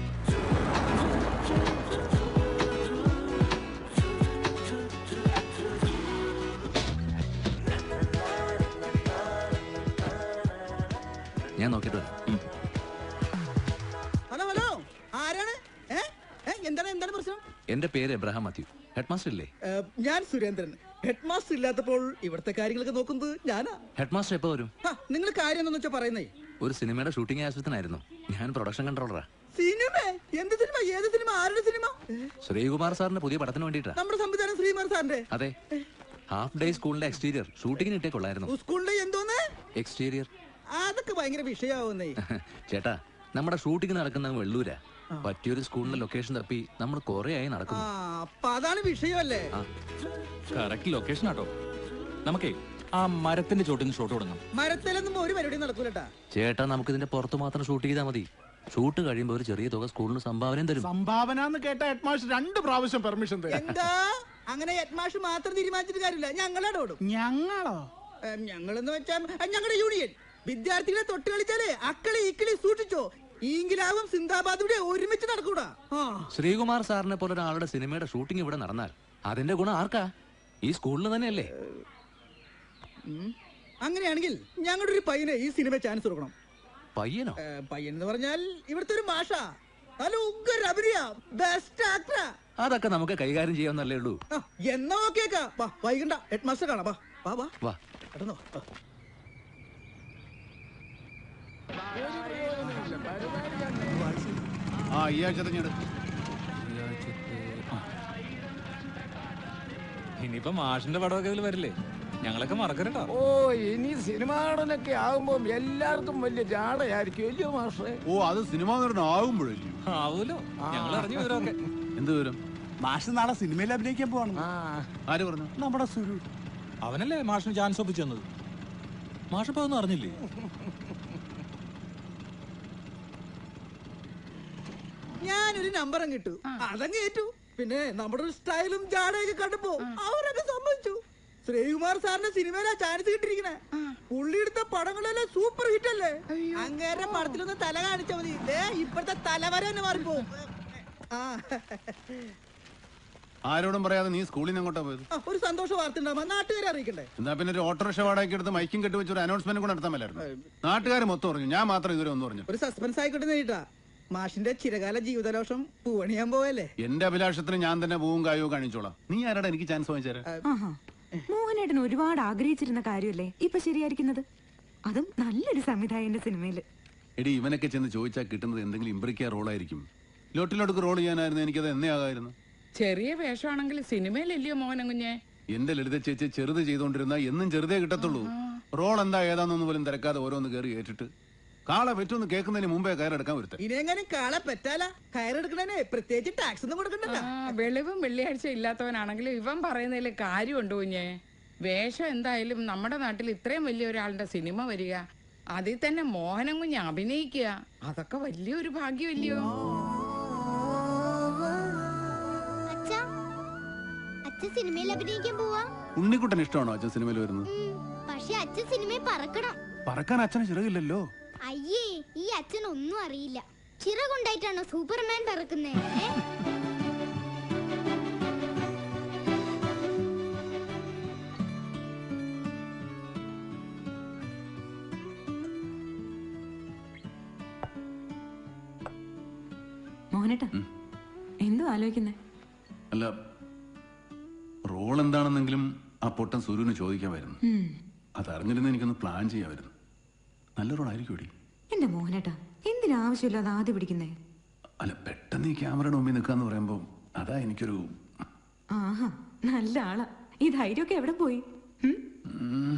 ഞാൻ നോക്കിട്ട് വരാം
ഹലോ ഹലോ ആരാണ് ഏ ഏ, എന്താണ് എന്താണ് പ്രശ്നം
എന്റെ പേര് എബ്രഹാം മാത്യു ഹെഡ് മാസ്റ്റർ ഇല്ലേ
ഏ, ഞാൻ സുരേന്ദ്രൻ ഹെഡ് മാസ്റ്റർ ഇല്ലാത്തപ്പോൾ ഇവിടുത്തെ കാര്യങ്ങളൊക്കെ നോക്കുന്നത് ഞാനാ
ഹെഡ് മാസ്റ്റർ എപ്പോ വരും
നിങ്ങൾ കാര്യം എന്താണെന്ന് വെച്ചാ പറയുന്നേ
ഒരു സിനിമയുടെ ഷൂട്ടിംഗ് ആവശ്യത്തിനായിരുന്നു ഞാൻ പ്രൊഡക്ഷൻ കൺട്രോളറാ
സിനിമ എന്ത് സിനിമ ഏത് സിനിമ ആരുടെ സിനിമ
ശ്രീകുമാർ സാറിന്റെ പുതിയ പടത്തിന് വേണ്ടിയിട്ടാ
നമ്മുടെ സംവിധാനം ശ്രീമാർ സാറിന്റെ
അതെ ഹാഫ് ഡേ സ്കൂളിന്റെ എക്സ്റ്റീരിയർ ഷൂട്ടിങ്ങിന് ഇട്ടേ കൊള്ളായിരുന്നു
സ്കൂളിലെ എന്തോന്ന്
എക്സ്റ്റീരിയർ
അതൊക്കെ ഭയങ്കര വിഷയാവുന്നേ
ചേട്ടാ നമ്മുടെ ഷൂട്ടിംഗ് നടക്കുന്ന വെള്ളൂരാ പറ്റിയൊരു സ്കൂളിന്റെ ലൊക്കേഷൻ തപ്പി നമ്മൾ കുറെ ആയി
ആ
നടക്കുന്നു
അപ്പൊ അതാണ് വിഷയമല്ലേ
കറക്റ്റ് ലൊക്കേഷൻ ആട്ടോ നമുക്കേ ആ മരത്തിന്റെ ചോട്ടിൽ ഷോട്ട് തുടങ്ങാം
മരത്തിലൊന്നും ഒരു പരിപാടി നടക്കൂലട്ടാ
ചേട്ടാ നമുക്ക് ഇതിന്റെ പുറത്ത് മാത്രം ഷൂട്ട് ചെയ്താൽ മതി ഷൂട്ട് കഴിയുമ്പോൾ ഒരു ചെറിയ തുക സ്കൂളിന് സംഭാവനയും തരും
സംഭാവന എന്ന് കേട്ട ഹെഡ്മാസ്റ്റർ രണ്ട് പ്രാവശ്യം പെർമിഷൻ തരും
എന്താ അങ്ങനെ ഹെഡ്മാഷ് മാത്രം തീരുമാനിച്ചിട്ട് കാര്യമില്ല ഞങ്ങളോടും
ഞങ്ങളോ
ഞങ്ങളെന്ന് വെച്ചാൽ ഞങ്ങളുടെ യൂണിയൻ വിദ്യാർത്ഥികളെ തൊട്ട് കളിച്ചാലേ അക്കളി ഇക്കളി സൂക്ഷിച്ചോ ഈങ്കിലാവും സിന്ദാബാദൂടെ ഒരുമിച്ച് നടക്കൂടാ ആ
ശ്രീകുമാർ സാറിനെ പോലെ ഒരാളുടെ സിനിമയുടെ ഷൂട്ടിംഗ് ഇവിടെ നടന്നാൽ അതിന്റെ ഗുണം ആർക്കാ ഈ സ്കൂളിന് തന്നെയല്ലേ
ഉം. അങ്ങനെയാണെങ്കിൽ ഞങ്ങളുടെ ഒരു പയ്യന് ഈ സിനിമ ചാൻസ് കൊടുക്കണം
പയ്യനോ
ഏ, പയ്യൻ എന്ന് പറഞ്ഞാൽ ഇവിടുത്തെ ഒരു മാഷ നല്ല ഉഗ്ര അഭിനയ ബെസ്റ്റ് ആക്ടറാ
അതൊക്കെ നമുക്ക് കൈകാര്യം ചെയ്യാവുന്നല്ലേ ഉള്ളൂ
എന്നാ ഓക്കേക്കാ വാ വൈകണ്ട ഹെഡ് മാസ്റ്റർ കാണാം വാ വാ വാ
വാ
പെട്ടെന്ന് വാ.
ആ ഈ ആഴ്ച തന്നെ
ഇനിയിപ്പോ മാഷിന്റെ പടമൊക്കെ ഇതിൽ വരില്ലേ ഞങ്ങളൊക്കെ മറക്കരുട്ടോ
ഓ ഇനി സിനിമ നടനൊക്കെ ആകുമ്പോ എല്ലാവർക്കും വലിയ ജാടയായിരിക്കും വലിയ മാഷേ
ഓ അത് സിനിമാ നടൻ ആകുമ്പോഴല്ലേ
ആവൂലോ ഞങ്ങൾ അറിഞ്ഞു വിവരമൊക്കെ
എന്ത് വരും
മാഷ് നാളെ സിനിമയിൽ അഭിനയിക്കാൻ പോവാണ്
ആര് പറഞ്ഞു
നമ്മുടെ സുരു
അവനല്ലേ മാഷിന് ചാൻസ് ഒപ്പിച്ചു തന്നത് മാഷിപ്പോ ഒന്നും അറിഞ്ഞില്ലേ
ഞാനൊരു നമ്പർ അങ്ങ് ഇട്ടു അതങ്ങ് ഏറ്റു പിന്നെ നമ്മുടെ ഒരു സ്റ്റൈലും ജാടയൊക്കെ കണ്ടപ്പോ അവരൊക്കെ സമ്മതിച്ചു ശ്രീകുമാർ സാറിന്റെ സിനിമയിലാ ചാൻസ് കിട്ടിയിരിക്കണേ പുള്ളി എടുത്ത പടങ്ങളെല്ലാം സൂപ്പർ ഹിറ്റ് അല്ലേ അങ്ങേരുടെ പടത്തിലൊന്ന് തല കാണിച്ചാ മതി ദേ ഇപ്പോഴത്തെ തലവര തന്നെ മാറിപ്പോവും ആ
ആരോടും പറയാതെ നീ സ്കൂളിൽ നിന്ന് അങ്ങോട്ടാ പോയത്
ആ, ഒരു സന്തോഷ വാർത്ത ഉണ്ടാവുമ്പോ നാട്ടുകാരെ അറിയിക്കണ്ടേ
എന്നാ പിന്നെ ഒരു ഓട്ടോറിക്ഷ വാടകയ്ക്ക് എടുത്ത് മൈക്കും കെട്ടി വെച്ച് ഒരു അനൗൺസ്മെന്റ് കൂടെ നടത്താൻ മേലായിരുന്നു നാട്ടുകാർ മൊത്തം പറഞ്ഞു ഞാൻ മാത്രം ഇതുവരെ ഒന്നും പറഞ്ഞു
ഒരു സസ്പെൻസ് ആയിക്കോട്ടെ നേരിട്ടാ മാഷിന്റെ ചിരകാല ജീവിതദോഷം പൂവണിയാൻ പോവല്ലേ
എന്റെ അഭിലാഷത്തിന് ഞാൻ തന്നെ പൂവും കായവും കാണിച്ചോളാം നീ ആരാടാ എനിക്ക് ചാൻസ് വാങ്ങിച്ചേരാ
ആഹാ മോഹനേട്ടൻ ഒരുപാട് ആഗ്രഹിച്ചിരുന്ന കാര്യമല്ലേ ഇപ്പൊ ശരിയായിരിക്കുന്നത് അതും നല്ലൊരു സംവിധായകന്റെ സിനിമയില്
എടി ഇവനൊക്കെ ചെന്ന് ചോദിച്ചാൽ കിട്ടുന്നത് എന്തെങ്കിലും ഇമ്പ്രിക്ക റോളായിരിക്കും ലോട്ടിലോട്ട് റോൾ ചെയ്യാനായിരുന്നു എനിക്കത് എന്നേ ആകായിരുന്നു
ചെറിയ വേഷമാണെങ്കിൽ സിനിമയിലല്ലയോ മോഹനം കുഞ്ഞെ
എന്റെ ലളിത ചേച്ചി ചെറുത് ചെയ്തുകൊണ്ടിരുന്ന എന്നും ചെറുതേ കിട്ടത്തുള്ളൂ റോൾ എന്താ ഏതാണെന്ന് പോലും തിരക്കാതെ ഓരോന്ന് കയറി ഏറ്റിട്ട് കാള പറ്റുമെന്ന് കേൾക്കുന്നതിന് മുമ്പേ കയറെടുക്കാൻ ഒരുത്തൻ
ഇനിയെങ്ങനെ കാളെ പറ്റാല കയറെടുക്കണേ പ്രത്യേകിച്ച് ടാക്സ് ഒന്നും കൊടുക്കണ്ട
ആ വെളിവും വെള്ളിയാഴ്ച ഇല്ലാത്തവനാണെങ്കിലും ഇവൻ പറയുന്നതിൽ കാര്യമുണ്ട് കുഞ്ഞെ വേഷം എന്തായാലും നമ്മുടെ നാട്ടിൽ ഇത്രയും വലിയ ഒരാളുടെ സിനിമ വരിക അതിൽ തന്നെ മോഹനം കുഞ്ഞ് അഭിനയിക്കുക അതൊക്കെ വലിയൊരു ഭാഗ്യമല്ലയോ
അച്ഛ അച്ഛൻ സിനിമയിൽ അഭിനയിക്കാൻ പോവാ
ഉണ്ണിക്കുട്ടൻ ഇഷ്ടമാണോ അച്ഛൻ സിനിമയിൽ വരുന്നത്
പക്ഷെ അച്ഛൻ സിനിമയിൽ പറക്കണം
പറക്കാൻ അച്ഛന് ചിറകില്ലല്ലോ
അയ്യേ ഈ അച്ഛൻ ഒന്നും അറിയില്ല ചിറകുണ്ടായിട്ടാണോ സൂപ്പർമാൻ പറക്കുന്നേ ഏ?
മോഹനേട്ടാ എന്തോ ആലോചിക്കുന്നേ
അല്ല റോൾ എന്താണെന്നെങ്കിലും ആ പൊട്ടൻ സൂര്യന് ചോദിക്കാമായിരുന്നു
ഉം.
അതറിഞ്ഞിരുന്ന എനിക്കൊന്ന് പ്ലാൻ ചെയ്യാമായിരുന്നു നല്ല റോളായിരിക്കും
എന്റെ മോഹനേട്ടാ എന്തിനാവശ്യമില്ലാതെ ആദ്യം പിടിക്കുന്നേ
അല്ല പെട്ടെന്ന് ഈ ക്യാമറയുടെ മുമ്പിൽ നിൽക്കാന്ന് പറയുമ്പോൾ അതാ എനിക്കൊരു
ആഹാ നല്ല ആളാ ഈ ധൈര്യമൊക്കെ എവിടെ പോയി ഉം?
ഉം,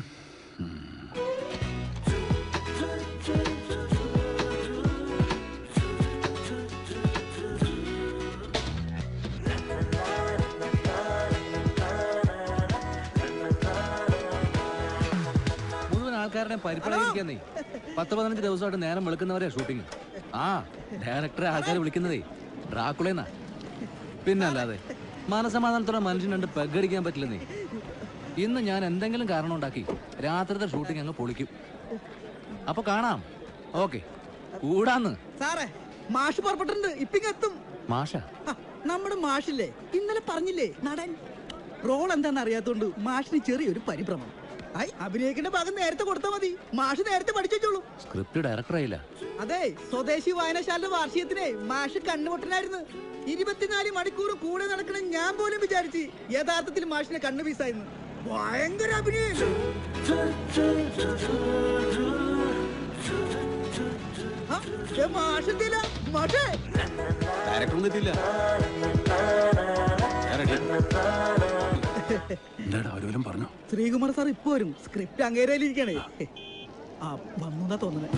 മുഴുവൻ ആൾക്കാരുടെ പരിപാടിയിരിക്കുന്നേ പത്ത് പതിനഞ്ച് ദിവസമായിട്ട് നേരം വെളുക്കുന്നവരെ ഷൂട്ടിങ് ആ ഡയറക്ടറെ ആൾക്കാർ വിളിക്കുന്നതേ ഡ്രാക്കുളേന്നാ പിന്നല്ലാതെ മനസമാധാനത്തോടെ മനുഷ്യൻ രണ്ട് പെഗടിക്കാൻ പറ്റില്ലെന്നേ ഇന്ന് ഞാൻ എന്തെങ്കിലും കാരണം ഉണ്ടാക്കി രാത്രിത്തെ ഷൂട്ടിംഗ് അങ്ങ് പൊളിക്കും അപ്പൊ കാണാം ഓക്കെ കൂടാന്ന്
സാറേ മാഷ് പുറപ്പെട്ടിട്ടുണ്ട് ഇപ്പിങ്ങെത്തും
മാഷ
ആ, നമ്മുടെ മാഷില്ലേ ഇന്നലെ പറഞ്ഞില്ലേ നടൻ റോൾ എന്താന്ന് അറിയാത്തോണ്ട് മാഷിന് ചെറിയൊരു പരിഭ്രമം ഐ അഭിനയിക്കേണ്ട ഭാഗം നേരത്തെ കൊടുത്താൽ മതി മാഷ് നേരത്തെ പഠിച്ചു വെച്ചോളൂ
സ്ക്രിപ്റ്റ് ഡയറക്ടറായില്ല
അതെ സ്വദേശി വായനശാലയുടെ വാർഷികത്തിനെ മാഷ് കണ്ണുപൊട്ടനായിരുന്നു ഇരുപത്തിനാല് മണിക്കൂർ കൂടെ നടക്കണ ഞാൻ പോലും വിചാരിച്ച് യഥാർത്ഥത്തിൽ മാഷിനെ കണ്ണു പീസായിരുന്നു ഭയങ്കര അഭിനയം ആ, ദേ മാഷ് എന്തില്ല മാഷേ
ഡയറക്ടറൊന്നും എത്തിയില്ല എന്താടാ അവര് പറഞ്ഞോ
ശ്രീകുമാർ സാർ ഇപ്പൊ വരും സ്ക്രിപ്റ്റ് അങ്ങേരയിലിരിക്കണേ ആ വന്നുന്നാ തോന്നുന്നത്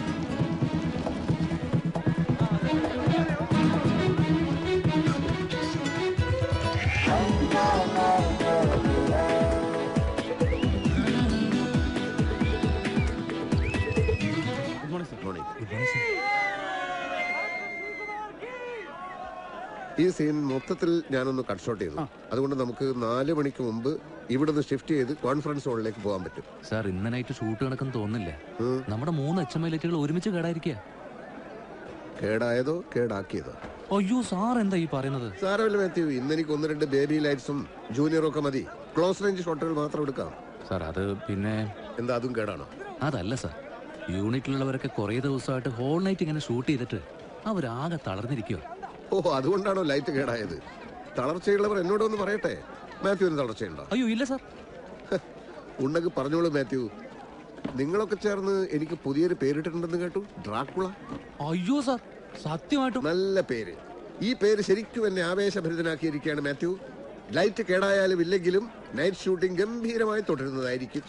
ഈ സീൻ മൊത്തത്തിൽ ഞാനൊന്ന് കട്ട് ഷോട്ട് ചെയ്തു അതുകൊണ്ട് നമുക്ക് നാല് മണിക്ക് മുമ്പ് ഇവിടുന്ന് ഷിഫ്റ്റ് ചെയ്ത് കോൺഫറൻസ് ഹോളിലേക്ക് പോകാൻ പറ്റും
സാർ ഇന്ന് നൈറ്റ് ഷൂട്ട് കണക്കെന്ന് തോന്നുന്നില്ല നമ്മുടെ മൂന്ന് എച്ച് എം എൽ ലൈറ്റുകൾ ഒരുമിച്ച് കേടായിരിക്കുക
കേടായതോ കേടാക്കിയതോ
അയ്യോ സാർ എന്താ ഈ പറയുന്നത്
സാരമില്ല മാത്യു ഇന്ന് എനിക്ക് ഒന്ന് രണ്ട് ബേബി ലൈറ്റ്സും ജൂനിയറും ഒക്കെ മതി ക്ലോസ് റേഞ്ച് ഷോട്ടുകൾ മാത്രം എടുക്കാം
സാർ അത് പിന്നെ
എന്താ അതും കേടാണോ
അതല്ല സാർ യൂണിറ്റിലുള്ളവരൊക്കെ കുറേ ദിവസമായിട്ട് ഹോൾ നൈറ്റ് ഇങ്ങനെ ഷൂട്ട് ചെയ്തിട്ട് അവരാകെ തളർന്നിരിക്കുക
ഓ അതുകൊണ്ടാണോ ലൈറ്റ് കേടായത് തളർച്ചയുള്ളവർ എന്നോടൊന്ന് പറയട്ടെ മാത്യുവിന് തളർച്ചയുണ്ടോ
അയ്യോ ഇല്ല സാർ
ഉണ്ടെങ്കിൽ പറഞ്ഞോളൂ മാത്യു നിങ്ങളൊക്കെ ചേർന്ന് എനിക്ക് പുതിയൊരു പേരിട്ടിട്ടുണ്ടെന്ന് കേട്ടു ഡ്രാക്കുള
അയ്യോ സാർ സത്യമായിട്ടും
നല്ല പേര് ഈ പേര് ശരിക്കും എന്നെ ആവേശഭരിതനാക്കിയിരിക്കുകയാണ് മാത്യു ലൈറ്റ് കേടായാലും ഇല്ലെങ്കിലും നൈറ്റ് ഷൂട്ടിംഗ് ഗംഭീരമായി തുടരുന്നതായിരിക്കും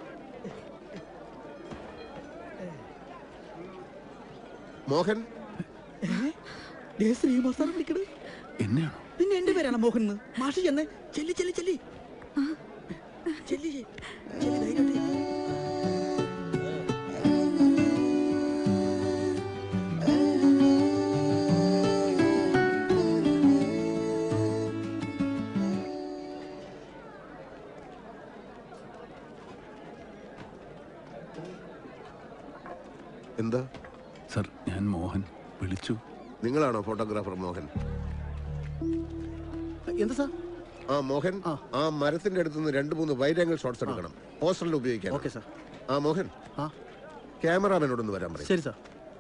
മോഹൻ
ദേ ശ്രീകുമാർ സാർ വിളിക്കണത്
എന്നെയാണോ
പിന്നെ എന്റെ പേരാണ് മോഹൻ എന്ന് മാഷ് ചെന്ന് ചെല്ലി ചെല്ലി ചെല്ലി ചെല്ലി ചെല്ലി ധൈര്യമായിട്ട് ചെല്ല്.
എന്താ
സർ ഞാൻ മോഹൻ വിളിച്ചു
നിങ്ങളാണോ ഫോട്ടോഗ്രാഫർ മോഹൻ
എന്താ സാർ
ആ മോഹൻ ആ മരത്തിന്റെ അടുത്ത് നിന്ന് രണ്ട് മൂന്ന് വൈഡ് ആംഗിൾ ഷോട്ട്സ് എടുക്കണം പോസ്റ്ററിൽ ഉപയോഗിക്കാം
ഓക്കെ സാർ
ആ മോഹൻ
ആ
ക്യാമറാമാനോടൊന്ന് വരാൻ പറയും
ശരി സാർ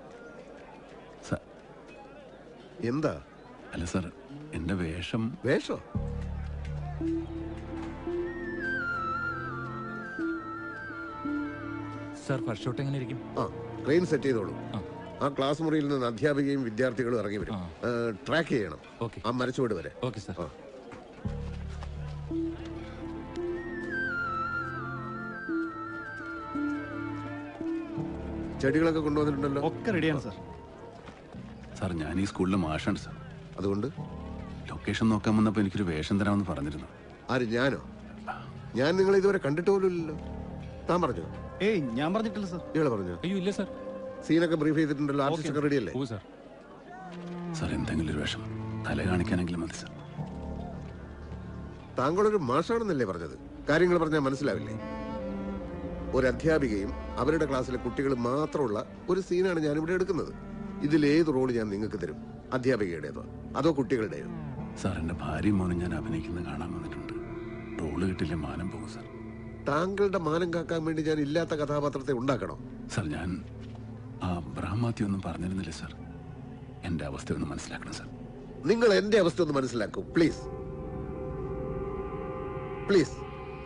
എന്താ
അല്ല സർ എന്റെ വേഷം
വേഷോ
സാർ ഫസ്റ്റ് ഷോട്ട് എങ്ങനെ ഇരിക്കും
ആ ട്രെയിൻ സെറ്റ് ചെയ്തോളൂ ആ ക്ലാസ് മുറിയിൽ നിന്ന് അധ്യാപികയും വിദ്യാർത്ഥികളും ഇറങ്ങി വരും ട്രാക്ക് ചെയ്യണം ആ മരച്ചുവട് വരെ
ഓക്കെ സാർ
ചെടികളൊക്കെ കൊണ്ടുവന്നിട്ടുണ്ടല്ലോ
ഒക്കെ റെഡിയാണ് സാർ
സാർ ഞാൻ ഈ സ്കൂളിലെ മാഷാണ് സാർ
അതുകൊണ്ട്
ലൊക്കേഷൻ നോക്കാൻ വന്നപ്പോൾ എനിക്കൊരു വേഷം തരാമെന്ന് പറഞ്ഞിരുന്നു
ആര് ഞാനോ ഞാൻ നിങ്ങളെ ഇതുവരെ കണ്ടിട്ട് പോലുമില്ലല്ലോ താൻ പറഞ്ഞോ
ഏയ് ഞാൻ പറഞ്ഞിട്ടില്ല സാർ
ഇയാള് പറഞ്ഞോ
അയ്യോ ഇല്ല സാർ
സീനൊക്കെ ബ്രീഫ് ചെയ്തിട്ടുണ്ടല്ലോ ആർട്ടിസ്റ്റ് ഒക്കെ റെഡി അല്ലേ
സാർ
സാർ എന്തെങ്കിലും ഒരു വേഷം തല കാണിക്കാനെങ്കിലും മതി സാർ
താങ്കളൊരു മാഷാണെന്നല്ലേ പറഞ്ഞത് കാര്യങ്ങൾ പറഞ്ഞാൽ മനസ്സിലാവില്ലേ ഒരു അധ്യാപികയും അവരുടെ ക്ലാസ്സിലെ കുട്ടികൾ മാത്രമുള്ള ഒരു സീനാണ് ഞാൻ ഇവിടെ എടുക്കുന്നത് ഇതിൽ ഏത് റോൾ ഞാൻ നിങ്ങൾക്ക് തരും അധ്യാപികയുടേതോ അതോ കുട്ടികളുടെയോ
സാർ എൻ്റെ ഭാര്യയും മോനും ഞാൻ അഭിനയിക്കുന്നത് കാണാൻ വന്നിട്ടുണ്ട് റോള് കിട്ടില്ല മാനം പോകും സാർ
താങ്കളുടെ മാനം കാക്കാൻ വേണ്ടി ഞാൻ ഇല്ലാത്ത കഥാപാത്രത്തെ ഉണ്ടാക്കണോ
സാർ ഞാൻ ആ ബ്രഹ്മാത്തി ഒന്നും പറഞ്ഞിരുന്നില്ല സാർ എൻ്റെ അവസ്ഥ ഒന്ന് മനസ്സിലാക്കണം സാർ
നിങ്ങൾ എന്റെ അവസ്ഥ ഒന്ന് മനസ്സിലാക്കൂ പ്ലീസ് പ്ലീസ്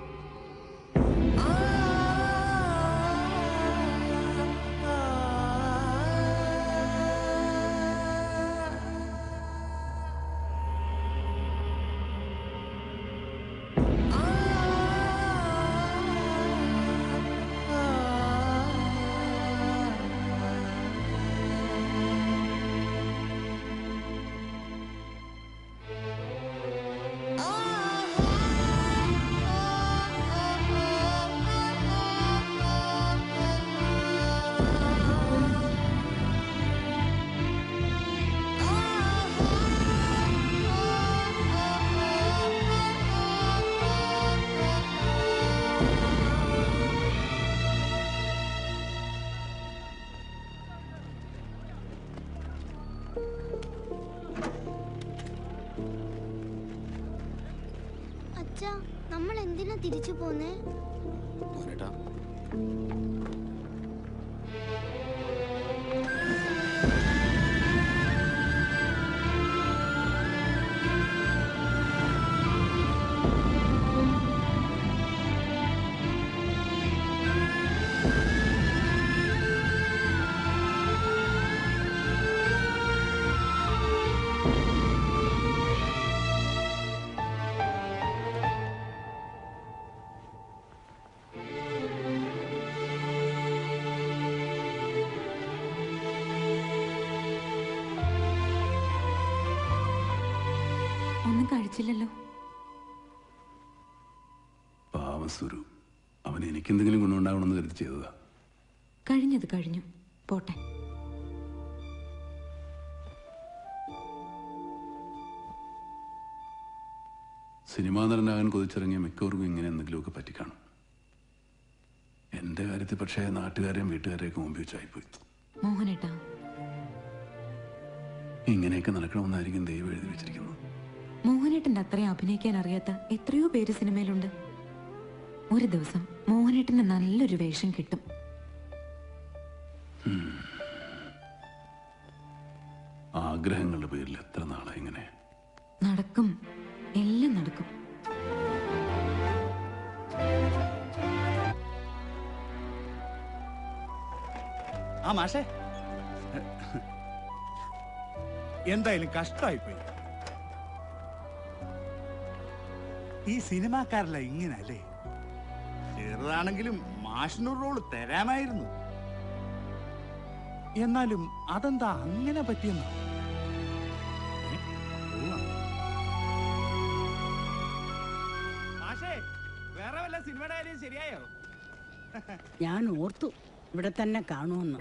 അച്ഛാ നമ്മൾ എന്തിനാ തിരിച്ചു പോന്നേ
ഒന്നും കഴിച്ചില്ലല്ലോ
പാവം സുരു അവൻ എനിക്കെന്തെങ്കിലും ഗുണമുണ്ടാവണമെന്ന് കരുതി ചെയ്തതാ
കഴിഞ്ഞത് കഴിഞ്ഞു പോട്ടെ
സിനിമാ നടനാകാൻ കൊതിച്ചിറങ്ങിയ മിക്കവർക്കും ഇങ്ങനെ എന്തെങ്കിലുമൊക്കെ പറ്റിക്കാണും എൻ്റെ കാര്യത്തിൽ പക്ഷേ നാട്ടുകാരെയും വീട്ടുകാരെയൊക്കെ മുമ്പിൽ വെച്ചായിപ്പോയി
മോഹനേട്ടാ
ഇങ്ങനെയൊക്കെ നടക്കണമെന്നായിരിക്കും ദൈവം എഴുതി വെച്ചിരിക്കുന്നത്
മോഹനേട്ടന്റെ അത്രയും അഭിനയിക്കാൻ അറിയാത്ത എത്രയോ പേര് സിനിമയിലുണ്ട് ഒരു ദിവസം മോഹനേട്ടന് നല്ലൊരു വേഷം കിട്ടും
ആഗ്രഹങ്ങളുടെ പേരിൽ എത്ര നാളായി ഇങ്ങനെ
നടക്കും എല്ലാം നടക്കും
ആ മാഷേ എന്തായാലും കഷ്ടമായിപ്പോയി ഈ സിനിമാക്കാരല്ല ഇങ്ങനല്ലേ ചെറുതാണെങ്കിലും മാഷിനൊരു റോള് തരാമായിരുന്നു എന്നാലും അതെന്താ അങ്ങനെ പറ്റിയെന്ന മാഷേ വേറെ വല്ല സിനിമയുടെ കാര്യം ശരിയായോ
ഞാൻ ഓർത്തു ഇവിടെ തന്നെ കാണുമെന്ന്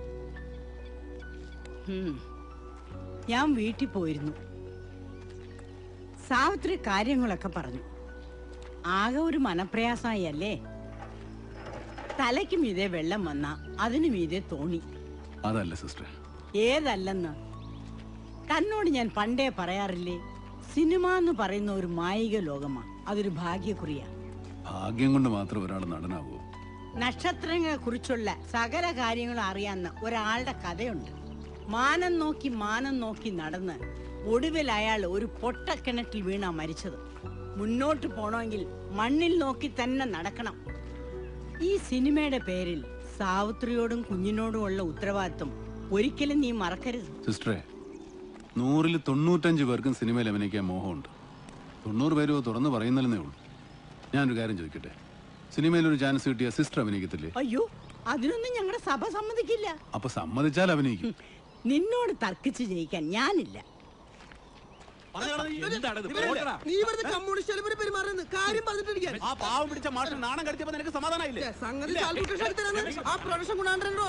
ഉം. ഞാൻ വീട്ടിൽ പോയിരുന്നു സാവിത്രി കാര്യങ്ങളൊക്കെ പറഞ്ഞു ആകെ ഒരു മനപ്രയാസമായി അല്ലേ തലയ്ക്ക് മീതെ വെള്ളം വന്ന അതിനു മീതെ തോണി
അതല്ല സിസ്റ്റർ
ഏതല്ലെന്ന് തന്നോട് ഞാൻ പണ്ടേ പറയാറില്ലേ സിനിമ എന്ന് പറയുന്ന ഒരു മായിക ലോകമാ അതൊരു ഭാഗ്യക്കുറിയാ
ഭാഗ്യം കൊണ്ട് മാത്രം ഒരാൾ നടനാവൂ
നക്ഷത്രങ്ങളെ കുറിച്ചുള്ള സകല കാര്യങ്ങളും അറിയാവുന്ന ഒരാളുടെ കഥയുണ്ട് മാനം നോക്കി മാനം നോക്കി നടന്ന് ഒടുവിൽ അയാൾ ഒരു പൊട്ടക്കിണറ്റിൽ വീണാ മരിച്ചത് മുന്നോട്ട് പോണമെങ്കിൽ മണ്ണിൽ നോക്കി തന്നെ നടക്കണം ഈ സിനിമയുടെ പേരിൽ സാവിത്രിയോടും കുഞ്ഞിനോടും ഉള്ള ഉത്തരവാദിത്വം ഒരിക്കലും നീ മറക്കരുത്
സിസ്റ്ററെ നൂറിൽ തൊണ്ണൂറ്റഞ്ച് പേർക്കും സിനിമയിൽ അഭിനയിക്കാൻ മോഹമുണ്ട് തൊണ്ണൂറ് പേരും അത് തുറന്ന് പറയുന്നില്ലെന്നേ ഉള്ളൂ ഞാനൊരു കാര്യം ചോദിക്കട്ടെ സിനിമയിൽ ഒരു ചാൻസ് കിട്ടിയ സിസ്റ്റർ അഭിനയിക്കത്തില്ലേ
അയ്യോ അതിനൊന്നും ഞങ്ങളുടെ സഭ സമ്മതിക്കില്ല
അപ്പൊ സമ്മതിച്ചാൽ അഭിനയിക്കും
നിന്നോട് തർക്കിച്ച് ജയിക്കാൻ ഞാനില്ല
നീ വെറുതെ കമ്മ്യൂണിസ്റ്റ് പോലെ പെരുമാറുന്നത് കാര്യം പറഞ്ഞിട്ടിരിക്കാൻ
ആ പാവം പിടിച്ച മാഷ് നാണം കടിച്ചപ്പോ നിനക്ക് സമാധാനമായില്ലേ
സംഗതി കാൽക്കുലേഷൻ എടുത്ത് തരാന്ന് ആ പ്രൊഡക്ഷൻ കൊണ്ടാണ്ടോ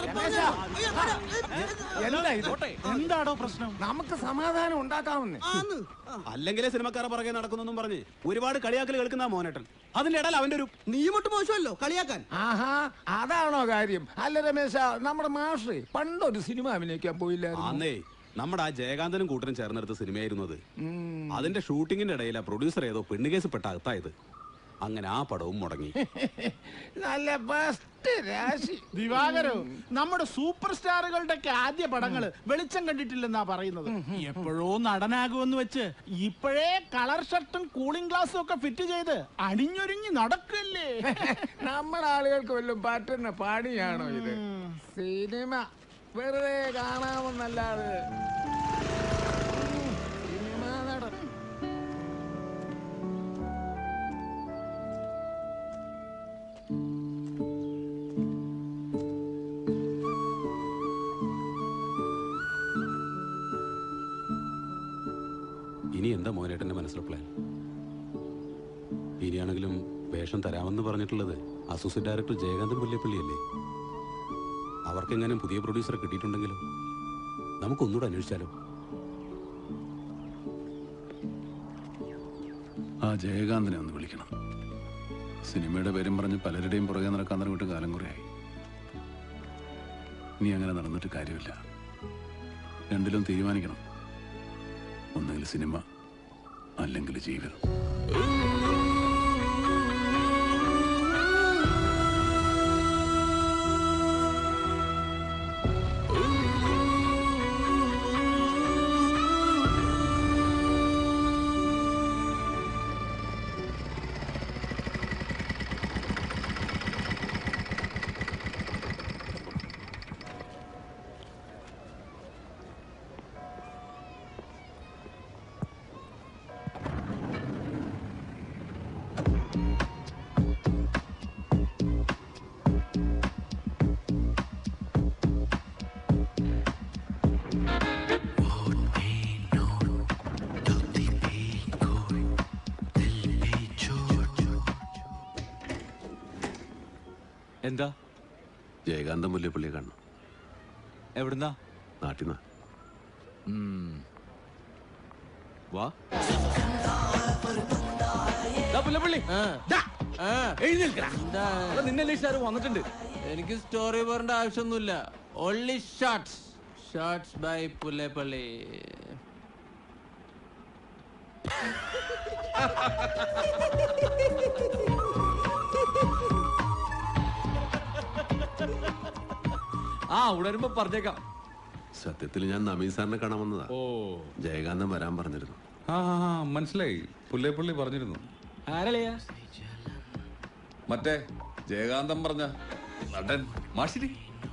എന്താ ഇത്? എന്താടോ പ്രശ്നം നമുക്ക് സമാധാനം ഉണ്ടാക്കാമെന്ന്
അല്ലെങ്കിലേ സിനിമക്കാരെ പുറകെ നടക്കുന്നെന്നും പറഞ്ഞ് ഒരുപാട് കളിയാക്കൽ കേൾക്കുന്ന മോനേട്ടൻ അതിന്റെ ഇടയിൽ അവന്റെ ഒരു
നീ മൊട്ട് മോശമല്ലോ കളിയാക്കാൻ
ആഹാ അതാണോ കാര്യം അല്ല രമേശ നമ്മുടെ മാഷ് പണ്ടൊരു സിനിമ അഭിനയിക്കാൻ പോയില്ലായിരുന്നു
അന്നേ നമ്മുടെ ആ ജയകാന്തനും കൂട്ടനും ചേർന്നെടുത്ത സിനിമയായിരുന്നു അത് അതിന്റെ ഷൂട്ടിങ്ങിന്റെ ഇടയിലാ പ്രൊഡ്യൂസർ ഏതോ പെണ്ണുകേസ് പെട്ട അകത്തായത് അങ്ങനെ ആ പടവും മുടങ്ങി
നല്ല ബെസ്റ്റ് രാശി
ദിവാകരോ നമ്മുടെ സൂപ്പർ സ്റ്റാറുകളുടെ ഒക്കെ ആദ്യ പടങ്ങള് വെളിച്ചം കണ്ടിട്ടില്ലെന്നാ പറയുന്നത് എപ്പോഴോ നടനാകുമെന്ന് വെച്ച് ഇപ്പോഴേ കളർ ഷർട്ടും കൂളിംഗ് ഗ്ലാസും ഒക്കെ ഫിറ്റ് ചെയ്ത് അണിഞ്ഞൊരുങ്ങി നടക്കല്ലേ
നമ്മുടെ ആളുകൾക്ക് വല്ലതും പറ്റുന്ന പണിയാണോ ഇത് സിനിമ വെറുതെ കാണാമെന്നല്ലാതെ ഉം, സിനിമ നടൻ
ഇനി എന്താ മോനേട്ടന്റെ മനസ്സിലെ പ്ലാൻ ഇനിയാണെങ്കിലും വേഷം തരാമെന്ന് പറഞ്ഞിട്ടുള്ളത് അസോസിയേറ്റ് ഡയറക്ടർ ജയകാന്തൻ പുല്ലേപ്പള്ളിയല്ലേ അവർക്കെങ്ങാനും പുതിയ പ്രൊഡ്യൂസറെ കിട്ടിയിട്ടുണ്ടെങ്കിലും നമുക്കൊന്നുകൂടെ അന്വേഷിച്ചാലോ
ആ ജയകാന്തനെ ഒന്ന് വിളിക്കണം സിനിമയുടെ പേരും പറഞ്ഞ് പലരുടെയും പുറകെ നടക്കാൻ തുടങ്ങിയിട്ട് കാലം കുറയായി നീ അങ്ങനെ നടന്നിട്ട് കാര്യമില്ല രണ്ടിലും തീരുമാനിക്കണം ഒന്നുകിൽ സിനിമ അല്ലെങ്കിൽ ജീവിതം
എന്താ
ജയകാന്തൻ മുല്ലപ്പള്ളിയെ കാണണം
എവിടുന്നാ
നാട്ടിൽ നിന്ന്
ഉം. വാ ദാ പുല്ലപ്പള്ളി ദാ. എഴുന്നേൽക്കടാ. ഇവിടെ നിന്നല്ലേ ഷാരു വന്നിട്ടുണ്ട്
എനിക്ക് സ്റ്റോറി പറയേണ്ട ആവശ്യമൊന്നുമില്ല only shorts shorts by Pulleppally
ആ ഉണരുമ്പോ പറഞ്ഞേക്കാം
സത്യത്തിൽ ഞാൻ നമീൻ സാറിനെ കാണാൻ വന്നതാ
ഓ
ജയകാന്തൻ വരാൻ പറഞ്ഞിരുന്നു
ആ ആ, ആ, മനസ്സിലായി പുല്ലേപ്പള്ളി പറഞ്ഞിരുന്നു
ആരളിയാ
മറ്റേ ജയകാന്തൻ പറഞ്ഞ നടൻ മാഷിരി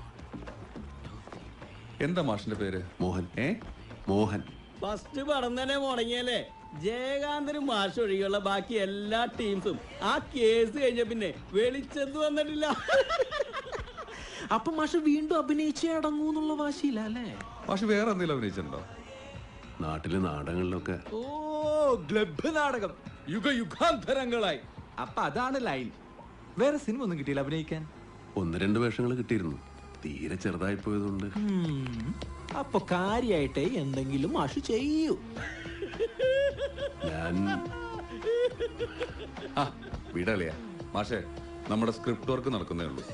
എന്താ മാഷിന്റെ പേര്
മോഹൻ
ഏ
മോഹൻ ഫസ്റ്റ് പടം തന്നെ മുടങ്ങിയല്ലേ ജയകാന്തനും മാഷ് ഒഴികെയുള്ള ബാക്കി എല്ലാ ടീംസും ആ കേസ് കഴിഞ്ഞ പിന്നെ വെളിച്ചത്ത് വന്നിട്ടില്ല
അപ്പൊ മാഷ് വീണ്ടും അഭിനയിച്ചേ അടങ്ങൂന്നുള്ള വാശിയില്ല അല്ലേ
മാഷ് വേറെ എന്തെങ്കിലും അഭിനയിച്ചിട്ടുണ്ടോ
നാട്ടിലെ നാടകങ്ങളിലൊക്കെ
ഓ ഗ്ലബ് നാടകം യുഗ യുഗാന്തരങ്ങളായി അപ്പൊ അതാണ് ലൈൻ വേറെ സിനിമ ഒന്നും കിട്ടിയില്ല അഭിനയിക്കാൻ
ഒന്ന് രണ്ട് വേഷങ്ങൾ കിട്ടിയിരുന്നു തീരെ ചെറുതായി പോയതുകൊണ്ട്
ഉം. അപ്പൊ കാര്യായിട്ടേ എന്തെങ്കിലും മാഷ് ചെയ്യൂ
ഞാൻ
ആ വിടലയാ മാഷേ നമ്മുടെ സ്ക്രിപ്റ്റ് വർക്ക് നടക്കുന്നേ ഉള്ളൂ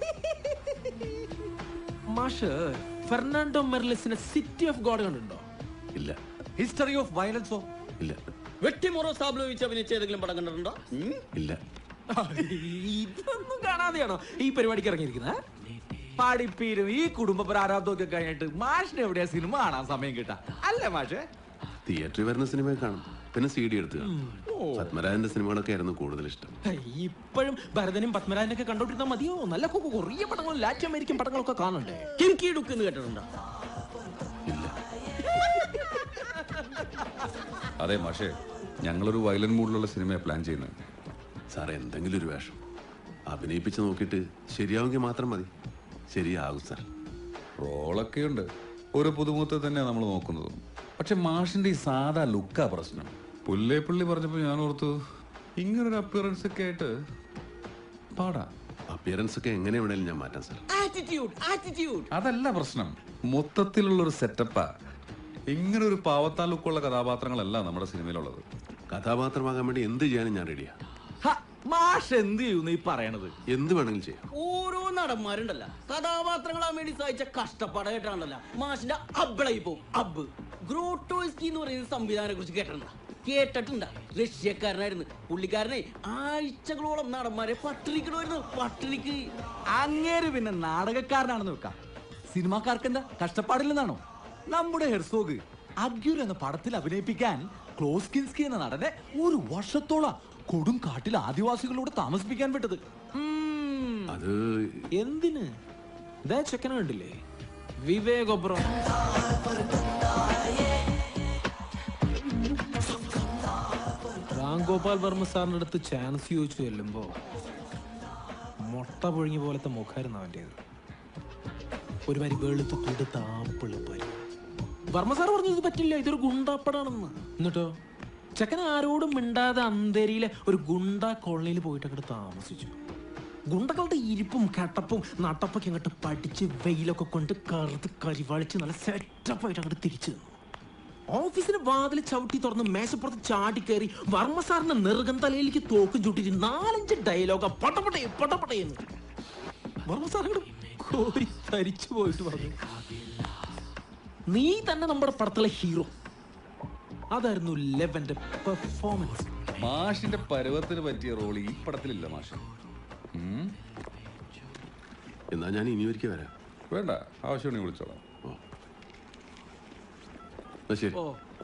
മാഷ് ഫെർണാണ്ടോ മെർലിസിന്റെ സിറ്റി ഓഫ് ഗോഡ് കണ്ടുണ്ടോ
ഇല്ല
ഹിസ്റ്ററി ഓഫ് വയലൻസോ
ഇല്ല
വെട്ടിമുറോ സ്ഥാപിച്ച് അഭിനയിച്ച ഏതെങ്കിലും പടം കണ്ടിട്ടുണ്ടോ ഉം?
ഇല്ല
ഇതൊന്നും കാണാതെയാണോ ഈ പരിപാടിക്ക് ഇറങ്ങിയിരിക്കുന്നത്
പഠിപ്പീരും ഈ കുടുംബ പ്രാരാബ്ദമൊക്കെ കഴിഞ്ഞിട്ട് മാഷിന് എവിടെയാ സിനിമ കാണാൻ സമയം കിട്ടാ അല്ലേ മാഷേ
തിയേറ്ററിൽ വരുന്ന സിനിമ കാണും പിന്നെ സി ഡി എടുത്ത് കാണും പത്മരാജന്റെ സിനിമകളൊക്കെ ആയിരുന്നു കൂടുതൽ ഇഷ്ടം
ഇപ്പോഴും ഭരതനും പത്മരാജനൊക്കെ കണ്ടോണ്ടിരുന്നാ മതിയോ നല്ല കൊ- കൊറിയ പടങ്ങളും ലാറ്റിൻ അമേരിക്കൻ പടങ്ങളൊക്കെ കാണണ്ടേ
കിംകി ഡുക്ക് എന്ന് കേട്ടിട്ടുണ്ടോ
അതെ മാഷേ ഞങ്ങളൊരു വയലൻ മൂഡിലുള്ള സിനിമയാണ് പ്ലാൻ ചെയ്യുന്നത്
സാറേ എന്തെങ്കിലും ഒരു വേഷം അഭിനയിപ്പിച്ച് നോക്കിയിട്ട് ശരിയാവുമെങ്കിൽ മാത്രം മതി ശരിയാകും സാർ
റോളൊക്കെ ഉണ്ട് ഒരു പുതുമുഖത്തെ തന്നെയാണ് നമ്മൾ നോക്കുന്നത് പക്ഷെ മാഷിന്റെ ഈ സാധാ ലുക്കാ പ്രശ്നം പുല്ലേപ്പള്ളി പറഞ്ഞപ്പോൾ ഞാൻ ഓർത്തു ഇങ്ങനൊരു അപ്പിയറൻസ് ഒക്കെ ആയിട്ട് പാടാ
അപ്പിയറൻസ് ഒക്കെ എങ്ങനെ വേണേലും ഞാൻ മാറ്റാം സാർ
ആറ്റിറ്റ്യൂഡ് ആറ്റിറ്റ്യൂഡ്
അതല്ല പ്രശ്നം മൊത്തത്തിലുള്ള ഒരു സെറ്റപ്പാ ഇങ്ങനെ ഒരു പാവത്താൻ ലുക്കുള്ള കഥാപാത്രങ്ങളല്ല നമ്മുടെ സിനിമയിലുള്ളത്
കഥാപാത്രമാകാൻ വേണ്ടി എന്ത് ചെയ്യാനും ഞാൻ റെഡിയാ
മാഷ് എന്ത് ചെയ്യുന്നു ഈ പറയണത്
എന്ത് വേണമെങ്കിലും ചെയ്യാം
ഓരോ നടന്മാരുണ്ടല്ല കഥാപാത്രങ്ങളാൻ വേണ്ടി സഹിച്ച കഷ്ടപ്പാടായിട്ടാണല്ലോ മാഷിന്റെ അബ്ബളായി പോവും അബ്ബ് ഗ്രോട്ടോസ്കി എന്ന് പറയുന്ന സംവിധാനെ കുറിച്ച് കേട്ടിട്ടുണ്ടോ കേട്ടിട്ടുണ്ടാ റഷ്യക്കാരനായിരുന്നു പുള്ളിക്കാരനെ ആഴ്ചകളോളം നടന്മാരെ പട്ടിണിക്കണമായിരുന്നു പട്ടിണിക്ക്
അങ്ങേര് പിന്നെ നാടകക്കാരനാണെന്ന് വെക്കാം സിനിമാക്കാർക്ക് എന്താ കഷ്ടപ്പാടില്ലെന്നാണോ നമ്മുടെ ഹെർസോഗ് അഗ്യുർ എന്ന പടത്തിൽ അഭിനയിപ്പിക്കാൻ ക്ലോസ്കിൻസ്കി എന്ന നടനെ ഒരു വർഷത്തോളം കൊടും കാട്ടിൽ ആദിവാസികളോട് താമസിപ്പിക്കാൻ വിട്ടത് ഉം.
അത്
എന്തിന് ഇതേ ചെക്കന കണ്ടില്ലേ വിവേകൊബ്രം രാംഗോപാൽ വർമ്മ സാറിന്റെ അടുത്ത് ചാൻസ് ചോദിച്ചു ചെല്ലുമ്പോ മുട്ട പൊഴിഞ്ഞ പോലത്തെ മുഖമായിരുന്നു അവൻ്റെത് ഒരു വരി വെളുത്ത് തുടുത്ത ആപ്പിളിപ്പാരി വർമ്മ സാർ പറഞ്ഞു ഇത് പറ്റില്ല ഇതൊരു ഗുണ്ടാപ്പടാണെന്ന് എന്നിട്ടോ ചെക്കൻ ആരോടും മിണ്ടാതെ അന്തേരിയിലെ ഒരു ഗുണ്ട കോളനിയിൽ പോയിട്ട് അങ്ങോട്ട് താമസിച്ചു ഗുണ്ടകളുടെ ഇരിപ്പും കട്ടപ്പും നട്ടപ്പൊക്കെ അങ്ങോട്ട് പഠിച്ച് വെയിലൊക്കെ കൊണ്ട് കറുത്ത് കരിവാളിച്ച് നല്ല സെറ്റപ്പായിട്ട് അങ്ങോട്ട് തിരിച്ചു തന്നു ഓഫീസിന് വാതിൽ ചവിട്ടി തുറന്ന് മേശപ്പുറത്ത് ചാടി കയറി വർമ്മ സാറിന്റെ നെറുകം തലയിലേക്ക് തോക്കും ചൂട്ടിട്ട് നാലഞ്ച് ഡയലോഗ പടപടേ പടപടയെന്ന് വർമ്മ സാർ അങ്ങോട്ട് കോരി തരിച്ചു പോയിട്ട് പറഞ്ഞു നീ തന്നെ നമ്മുടെ പടത്തിലെ ഹീറോ അതായിരുന്നു ലെവന്റെ പെർഫോമൻസ്
മാഷിന്റെ പരുവത്തിന് പറ്റിയ റോൾ ഈ പടത്തിലില്ല മാഷ് ഉം.
എന്നാ ഞാൻ ഇനി ഒരിക്കൽ വരാം
വേണ്ട ആവശ്യമുണ്ടെങ്കിൽ വിളിച്ചോളാം
എന്നാ ശരി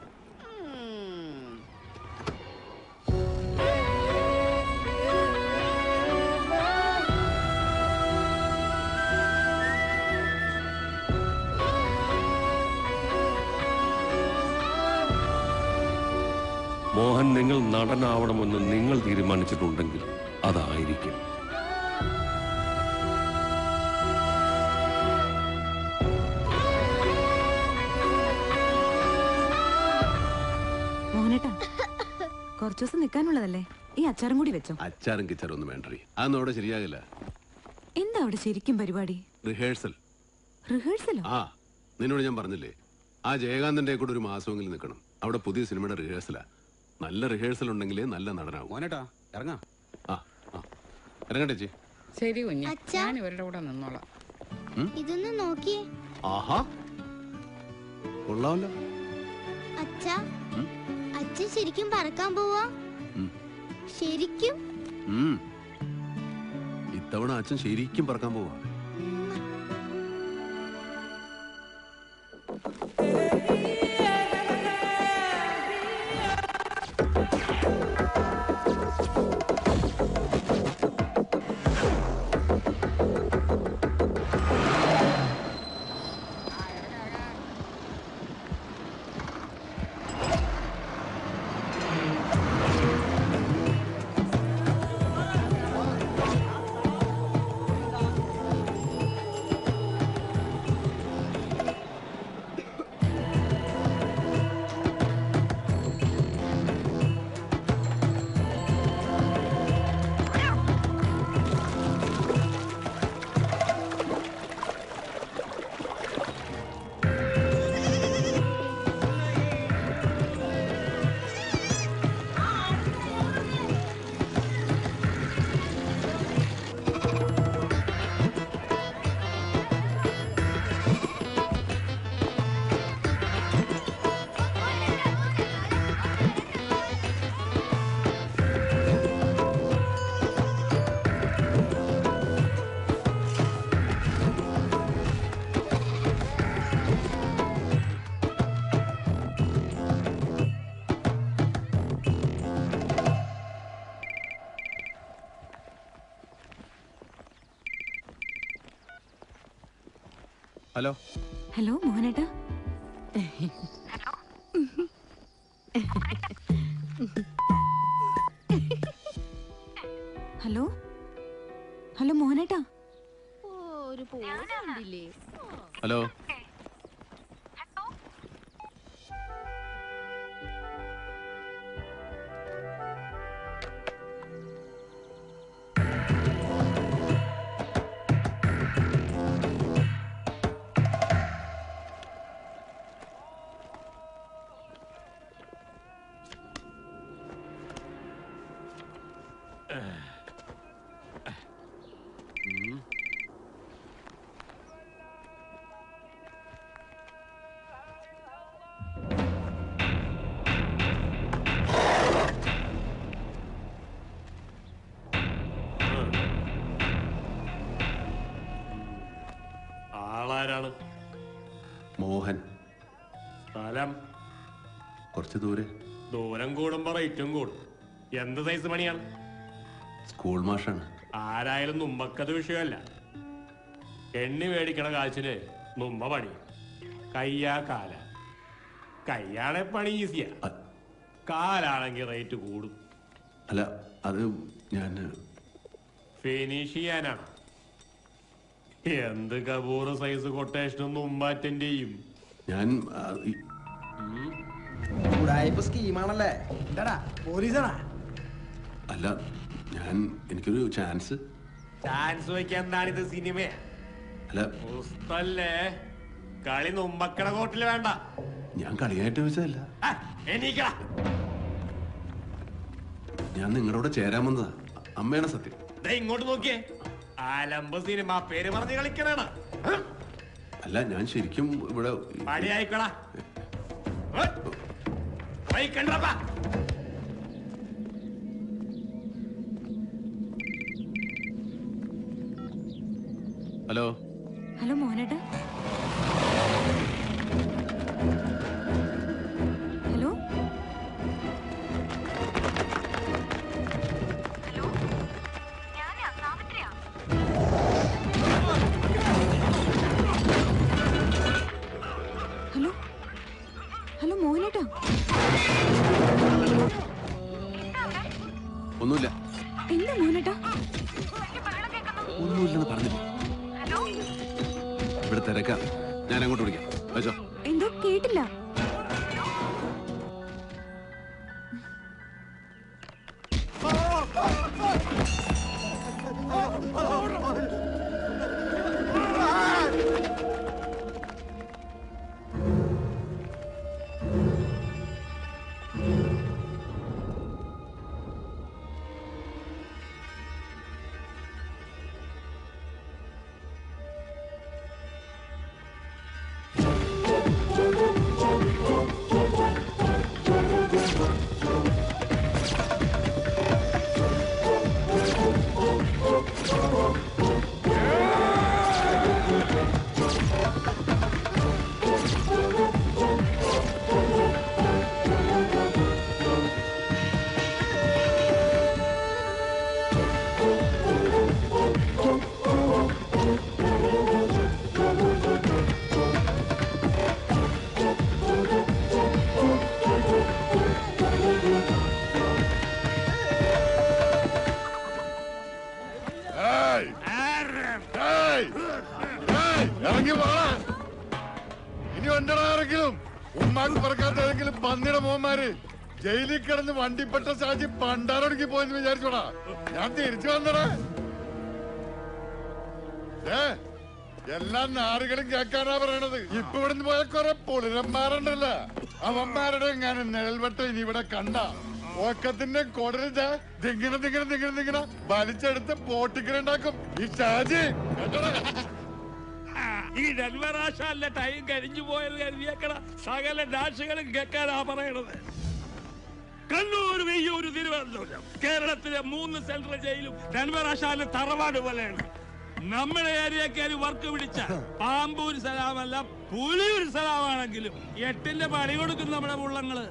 മോഹൻ നിങ്ങൾ നടനാവണമെന്ന് നിങ്ങൾ തീരുമാനിച്ചിട്ടുണ്ടെങ്കിൽ അതായിരിക്കും
മോഹനേട്ടാ കുറച്ചു ദിവസം നിൽക്കാനുള്ളതല്ലേ ഈ അച്ചാറും കൂടി വെച്ചോ
അച്ചാറും കിച്ചാറും ഒന്നും വേണ്ടേ അതൊന്നും അവിടെ ശരിയാകില്ല
എന്താ അവിടെ ശരിക്കും പരിപാടി
റിഹേഴ്സൽ
റിഹേഴ്സലോ
ആ നിന്നോട് ഞാൻ പറഞ്ഞില്ലേ ആ ജയകാന്തന്റെ കൂടെ ഒരു മാസമെങ്കിലും നിൽക്കണം അവിടെ പുതിയ സിനിമയുടെ റിഹേഴ്സലാ നല്ല റിഹേഴ്സൽ ഉണ്ടെങ്കിലേ നല്ല നടനാകും
മോനേട്ടാ ഇറങ്ങാം
ആ ആ ഇറങ്ങട്ടെ ചേച്ചി
ശരി കുഞ്ഞ് ഞാൻ ഇവരുടെ കൂടെ നിന്നോളാം
ഇതൊന്ന് നോക്കിയേ
ആഹാ കൊള്ളാമല്ലോ
അച്ഛ അച്ഛൻ ശരിക്കും പറക്കാൻ പോവാ
ഉം.
ശരിക്കും
ഉം. ഇത്തവണ അച്ഛൻ ശരിക്കും പറക്കാൻ പോവാ
ഹലോ
ഹലോ മോഹനേട്ടാ ഹലോ ഹലോ മോഹനേട്ടാ
ഒരു പോയില്ലേ
ഹലോ
ആളാരാണ്
മോഹൻ
സ്ഥലം
കുറച്ച് ദൂരെ
ദൂരം കൂടുമ്പോ റേറ്റും കൂടും എന്ത് സൈസ് പണിയാണ്
സ്കൂൾ മാഷാണ്
ആരായാലും നുമ്പക്കത് വിഷയമല്ല എണ്ണി മേടിക്കണ കാശിന് നുമ്പ പണി കയ്യാ കാല കയ്യാണെ പണി ഈസിയാ കാലാണെങ്കിൽ റേറ്റ് കൂടും
അല്ല അത് ഞാൻ
ഫിനിഷ് ചെയ്യാനാണ് എന്ത് കപൂർ സൈസ് കൊട്ടേഷനും നുമ്പ അറ്റൻഡ് ചെയ്യും
ഞാൻ ആ, ഈ-
ഉടായ്പ സ്കീമാണല്ലേ എന്താടാ പോലീസാണാ
അല്ല ഞാൻ എനിക്കൊരു ചാൻസ്
ചാൻസ് വയ്ക്കാൻ എന്താണിത് സിനിമ
അല്ല
ഉസ്തല്ലേ കളി നുമ്പക്കട കോട്ടിൽ വേണ്ട
ഞാൻ കളിയായിട്ട് ചോദിച്ചതല്ല
ആ, എണീക്കടാ
ഞാൻ നിങ്ങളുടെ കൂടെ ചേരാൻ വന്നതാ അമ്മയാണ് സത്യം
ദേ ഇങ്ങോട്ട് നോക്കിയേ ആലമ്പ് സിനിമ പേര് പറഞ്ഞ് കളിക്കണാണ്
അല്ല ഞാൻ ശരിക്കും ഇവിടെ
പണിയായിക്കോടാ വൈക്കണ്ടപ്പാ
ഹലോ
ഹലോ മോഹനേട്ടാ ഹലോ ഹലോ ഹലോ മോഹനേട്ടാ
ഒന്നുമില്ല
എന്താ മോഹനേട്ടാ
ഒന്നുമില്ലെന്ന് പറഞ്ഞില്ല ഇവിടെ തിരക്കാം ഞാൻ അങ്ങോട്ട് വിളിക്കാം വെച്ചോ
എന്തോ കേട്ടില്ല
ഏയ്! ഏയ്! ഏയ്! ഇറങ്ങി പോടാ ഇനി ഉണ്ടടാ ആരെങ്കിലും ഉമ്മാക്ക് പറക്കാത്ത ഏതെങ്കിലും പന്നിയുടെ മോന്മാര് ജയിലിൽ കിടന്ന് വണ്ടിപ്പെട്ട സാജി പണ്ടാരൊടുക്കി പോയെന്ന് വിചാരിച്ചോടാ ഞാൻ തിരിച്ചു വന്നടാ ഏ എല്ലാ നാടുകളും കേൾക്കാനാ പറയണത് ഇപ്പൊ ഇവിടുന്ന് പോയ കുറെ പുളിരന്മാരുണ്ടല്ല അവന്മാരുടെ എങ്ങാനും നിഴൽവട്ട ഇനി ഇവിടെ കണ്ട ഓക്കത്തിന്റെ കൊടരുത ദിങ്ങനെ ദിങ്ങനെ ദിങ്ങനെ ദിങ്ങനെ വലിച്ചെടുത്ത് പോട്ടിക്കലുണ്ടാക്കും ഈ ഷാജി കേട്ടോടാ
ഈ ഡെൻവറാശാലിന്റെ ടൈം കഴിഞ്ഞു പോയത് കരുതിയേക്കണ സകല ഡാഷുകളും കേൾക്കാനാ പറയണത് കണ്ണൂർ വെയ്യൂർ തിരുവനന്തപുരം കേരളത്തിലെ മൂന്ന് സെൻട്രൽ ജയിലും ഡെൻവറാശാലിന്റെ തറവാട് പോലെയാണ് നമ്മുടെ ഏരിയക്കാര് വർക്ക് പിടിച്ച പാമ്പൂർ സലാമല്ല പുലിയൂർ സലാമാണെങ്കിലും എട്ടിന്റെ പണി കൊടുക്കും നമ്മുടെ പുള്ളങ്ങള്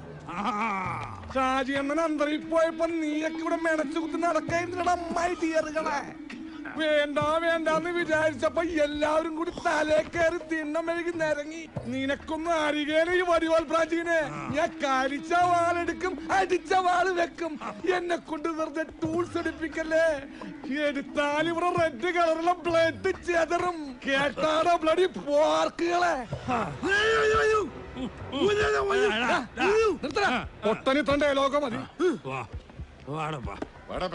ഷാജി അണ്ണൻ അന്തറിൽ പോയപ്പോ നീയൊക്കെ ഇവിടെ മെനച്ചു കുത്തി നടക്കായിരുന്നടാ അമ്മായി ടിയറുകളെ വേണ്ട വേണ്ടാന്ന് വിചാരിച്ചപ്പോ എല്ലാവരും കൂടി തലേ കയറി തിണ്ണം മെഴുകി നിരങ്ങി നിനക്കൊന്നും അറിയേല ഈ വടിവാൾ പ്രാചീനെ ഞാൻ കരിച്ച വാളെടുക്കും അടിച്ച വാള് വെക്കും എന്നെ കൊണ്ട് വെറുതെ ടൂൾസ് എടുപ്പിക്കല്ലേ എടുത്താൽ ഇവിടെ റെഡ് കളറിലെ ബ്ലഡ് ചെതറും കേട്ടാടോ ബ്ലഡി പോർക്കുകളെ ഒട്ടനി തന്റെ ലോകം മതി
വാടപ്പാ
വാടപ്പാ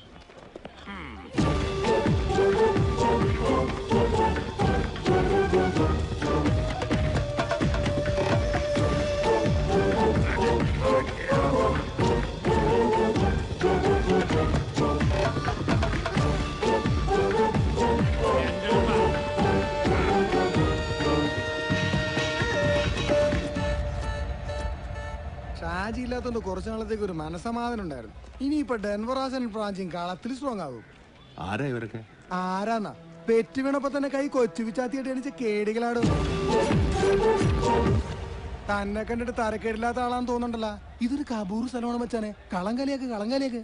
ഷാജി ഇല്ലാത്തോണ്ട് കുറച്ചു നാളത്തേക്ക് ഒരു മനസമാധാനം ഉണ്ടായിരുന്നു ഇനിയിപ്പൊ ഡെൻവറാസൻ ബ്രാഞ്ചിങ് കളത്തിൽ സ്ട്രോങ് ആകും
ആരാ ഇവരൊക്കെ
ആരാന്നാ പെറ്റ് വീണപ്പോ തന്നെ കൈ കൊച്ചു വിച്ചാത്തിയായിട്ട് എണിച്ച കേടികളാടും തന്നെ കണ്ടിട്ട് തരക്കേടില്ലാത്ത ആളാന്ന് തോന്നണ്ടല്ല ഇതൊരു കബൂർ സ്ഥലമാണ് മച്ചാനെ കളങ്കലിയാക്ക് കളങ്കലിയാക്ക്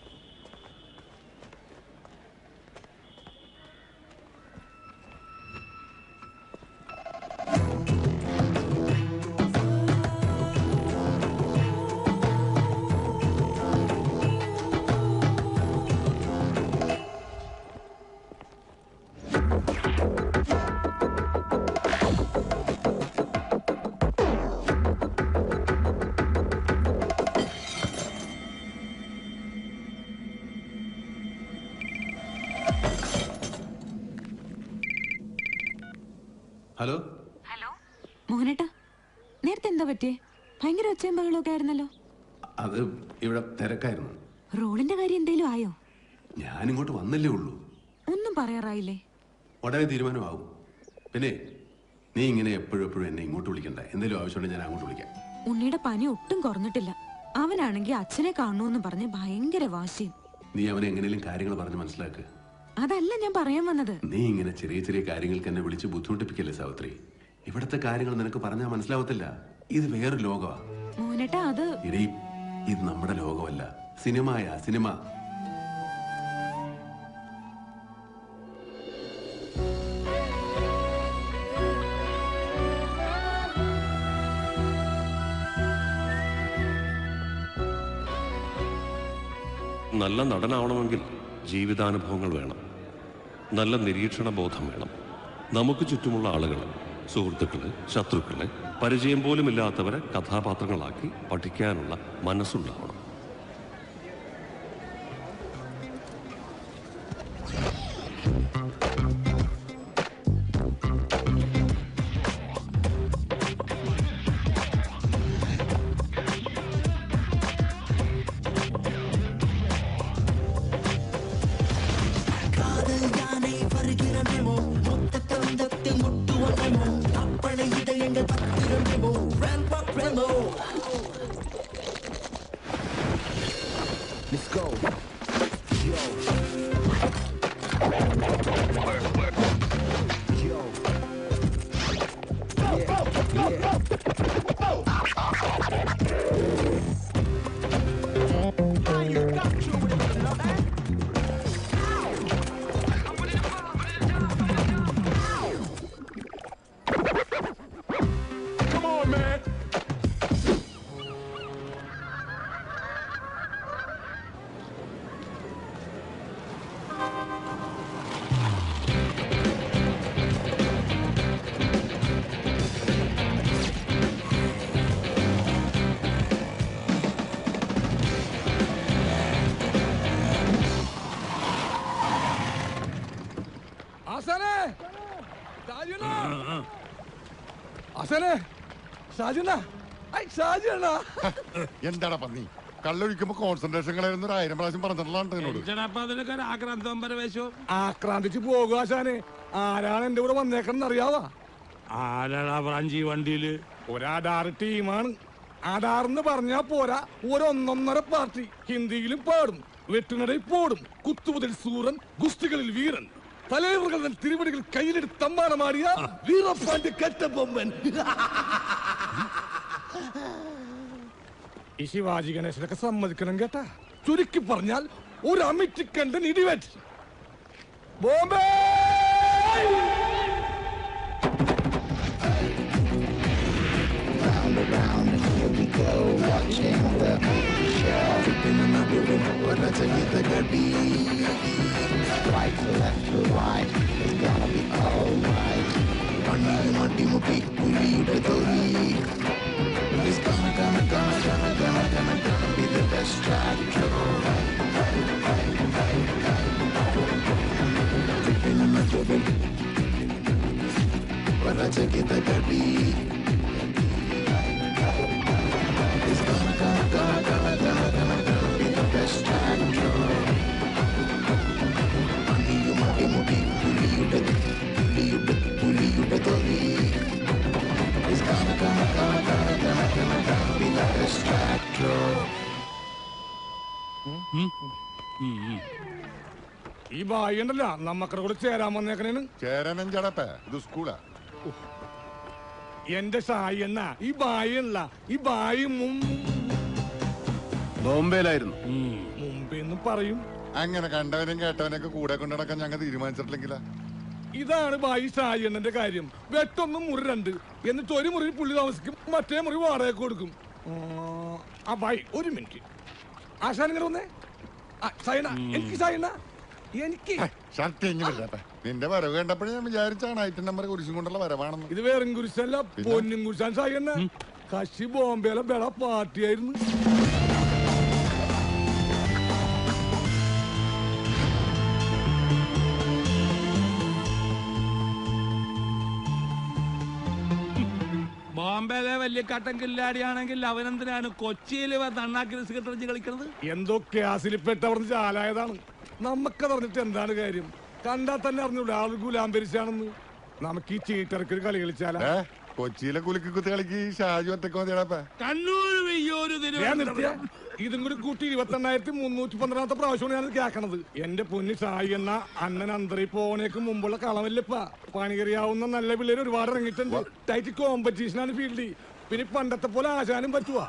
ഹലോ
മോഹനേട്ടാ നേരത്തെ എന്താ പറ്റിയേ ഭയങ്കര ഒച്ചയും ബഹളമൊക്കെ ആയിരുന്നല്ലോ
അത് ഇവിടെ തിരക്കായിരുന്നു
റോളിന്റെ കാര്യം എന്തേലും ആയോ
ഞാനിങ്ങോട്ട് വന്നല്ലേ ഉള്ളൂ
ഒന്നും പറയാറായില്ലേ
ഉടനെ തീരുമാനമാവും പിന്നെ നീ ഇങ്ങനെ എപ്പോഴും എപ്പോഴും എന്നെ ഇങ്ങോട്ട് വിളിക്കണ്ട എന്തെങ്കിലും ആവശ്യമുണ്ടെങ്കിൽ ഞാൻ അങ്ങോട്ട് വിളിക്കാം
ഉണ്ണിയുടെ പനി ഒട്ടും കുറഞ്ഞിട്ടില്ല അവനാണെങ്കിൽ അച്ഛനെ കാണണമെന്ന് പറഞ്ഞ് ഭയങ്കര വാശിയും
നീ അവനെ എങ്ങനെയും കാര്യങ്ങൾ പറഞ്ഞ് മനസ്സിലാക്ക്
അതല്ല ഞാൻ പറയാൻ വന്നത്
നീ ഇങ്ങനെ ചെറിയ ചെറിയ കാര്യങ്ങൾക്ക് എന്നെ വിളിച്ച് ബുദ്ധിമുട്ടിപ്പിക്കല്ലേ സാവിത്രി ഇവിടുത്തെ കാര്യങ്ങൾ നിനക്ക് പറഞ്ഞാൽ മനസ്സിലാവത്തില്ല ഇത് വേറൊരു ലോകമാ
മോഹനേട്ടാ അത്
ഇടീ ഇത് നമ്മുടെ ലോകമല്ല സിനിമയാ സിനിമ
നല്ല നടനാവണമെങ്കിൽ ജീവിതാനുഭവങ്ങൾ വേണം നല്ല നിരീക്ഷണ ബോധം വേണം നമുക്ക് ചുറ്റുമുള്ള ആളുകൾ സുഹൃത്തുക്കള് ശത്രുക്കളെ പരിചയം പോലുമില്ലാത്തവരെ കഥാപാത്രങ്ങളാക്കി പഠിക്കാനുള്ള മനസ്സുണ്ടാവണം
காதல் யானை வருகிறமோ மொத்த தந்தத்தில் முட்டுவனமோ அப்பளை இதயங்கள் பத்திரமோ ramp up remo Let's go. Yo. Yo. Yeah, yeah.
Come on, man. ആസാനെ ഷാജുന ആസാനെ ഷാജുന ഐ ഷാജുന
എന്താടാ പന്നി കള്ളൊഴിക്കുമ്പോ കോൺസെൻട്രേഷൻ കളയുന്ന ഒരു ആയിരം പ്രാവശ്യം പറഞ്ഞിട്ടുള്ളതാണ് എന്നോട്
എന്തിനാ അതിനൊക്കെ ഒരു ആക്രാന്തം പരവേശം
ആക്രാന്തിച്ച് പോകുക ആശാനെ ആരാണ് എന്റെ കൂടെ വന്നേക്കണം അറിയാവാ
ആരാടാ ബ്രാഞ്ചി വണ്ടിയില്
ഒരാധാർ ടീമാണ് ആധാർന്ന് പറഞ്ഞാ പോരാ ഒരൊന്നൊന്നര പാർട്ടി ഹിന്ദിയിലും പാടും വെട്ടിനടയിൽ പോടും കുത്തുമുതൽ സൂരൻ ഗുസ്തികളിൽ വീരൻ തലൈവറുകൾ തൻ തിരുവടികൾ കയ്യിലെടുത്ത് തമ്മാനമാടിയ വീറപ്പാണ്ട് കെട്ടബൊമ്മൻ ഈ ശിവാജി ഗണേശനൊക്കെ സമ്മതിക്കണം കേട്ടാ ചുരുക്കി പറഞ്ഞാൽ ഒരു അമിറ്റിക്കണ്ടൻ ഇടിവെറ്റ് ബോംബെ ഈ ബായി ഉണ്ടല്ല നമ്മക്കടെ കൂടെ ചേരാൻ വന്നേക്കണേന്
ചേരാനും ചടപ്പ ഇത് സ്കൂളാ
എന്റെ സായി എന്നാ ഈ ബായി അല്ല ഈ ബായി
ബോംബെയിലായിരുന്നു
മുമ്പെന്ന് പറയും
അങ്ങനെ കണ്ടവനും കേട്ടവനൊക്കെ കൂടെ കൊണ്ടു നടക്കാൻ ഞങ്ങൾ തീരുമാനിച്ചിട്ടില്ലെങ്കിലാ
ഇതാണ് ബായി സായി എണ്ണന്റെ കാര്യം വെട്ടൊന്നും മുറി രണ്ട് എന്നിട്ട് ഒരു മുറി പുള്ളി താമസിക്കും മറ്റേ മുറി വാടക കൊടുക്കും ആ, ആ ബായി ഒരു മിനിറ്റ് ആശാൻ ഇങ്ങനെ വന്നേ ആ, സായിണ്ണ എനിക്ക് സായിണ്ണ എനിക്ക്
ഷർട്ട് എങ്ങനെ നിന്റെ വരവ് കണ്ടപ്പോഴേ ഞാൻ വിചാരിച്ചാണ് ഐറ്റം നമ്പർ കുരിശും കൊണ്ടുള്ള വരവാണെന്ന്
ഇത് വേറും കുരിശല്ല പൊന്നും കുരിശാൻ സായി എണ്ണ കശി ബോംബെയിലെ ബെള പാർട്ടിയായിരുന്നു
ബോംബെയിലെ വലിയ കട്ടൻ കില്ലാടിയാണെങ്കിൽ അവനെന്തിനാണ് കൊച്ചിയിൽ നന്നാക്കി സെക്രട്ടറി കളിക്കുന്നത്
എന്തോ ക്യാസിൽപ്പെട്ടവർന്ന് ചാലായതാണ് നമുക്കത് അറിഞ്ഞിട്ട് എന്താണ് കാര്യം കണ്ടാൽ തന്നെ അറിഞ്ഞൂടെ ആൾ ഗുലാംബരിച്ചാണെന്ന് നമുക്ക് ഈ ചീട്ടിറക്കൊരു കളി കളിച്ചാലാ
ഏ കൊച്ചിയിലെ കുലുക്കി കുത്തി കളിക്ക് ഷാജു ഒറ്റക്ക് മതിയടപ്പ
കണ്ണൂർ വെയ്യോര്
ഞാൻ നിർത്തിയ ഇതും കൂടി കൂട്ടി ഇരുപത്തെണ്ണായിരത്തി മുന്നൂറ്റി പന്ത്രണ്ടാമത്തെ പ്രാവശ്യമാണ് ഞാൻ കേൾക്കണത് എന്റെ പൊന്നി സായി എന്ന അണ്ണൻ അന്തരി പോണേക്ക് മുമ്പുള്ള കളമല്ലപ്പ പണികറിയാവുന്ന നല്ല പിള്ളേര് ഒരുപാട് ഇറങ്ങിയിട്ടുണ്ട് ടൈറ്റ് കോമ്പറ്റീഷനാണ് ഫീൽഡിൽ പിന്നെ പണ്ടത്തെ പോലെ ആശാനും പറ്റുവാ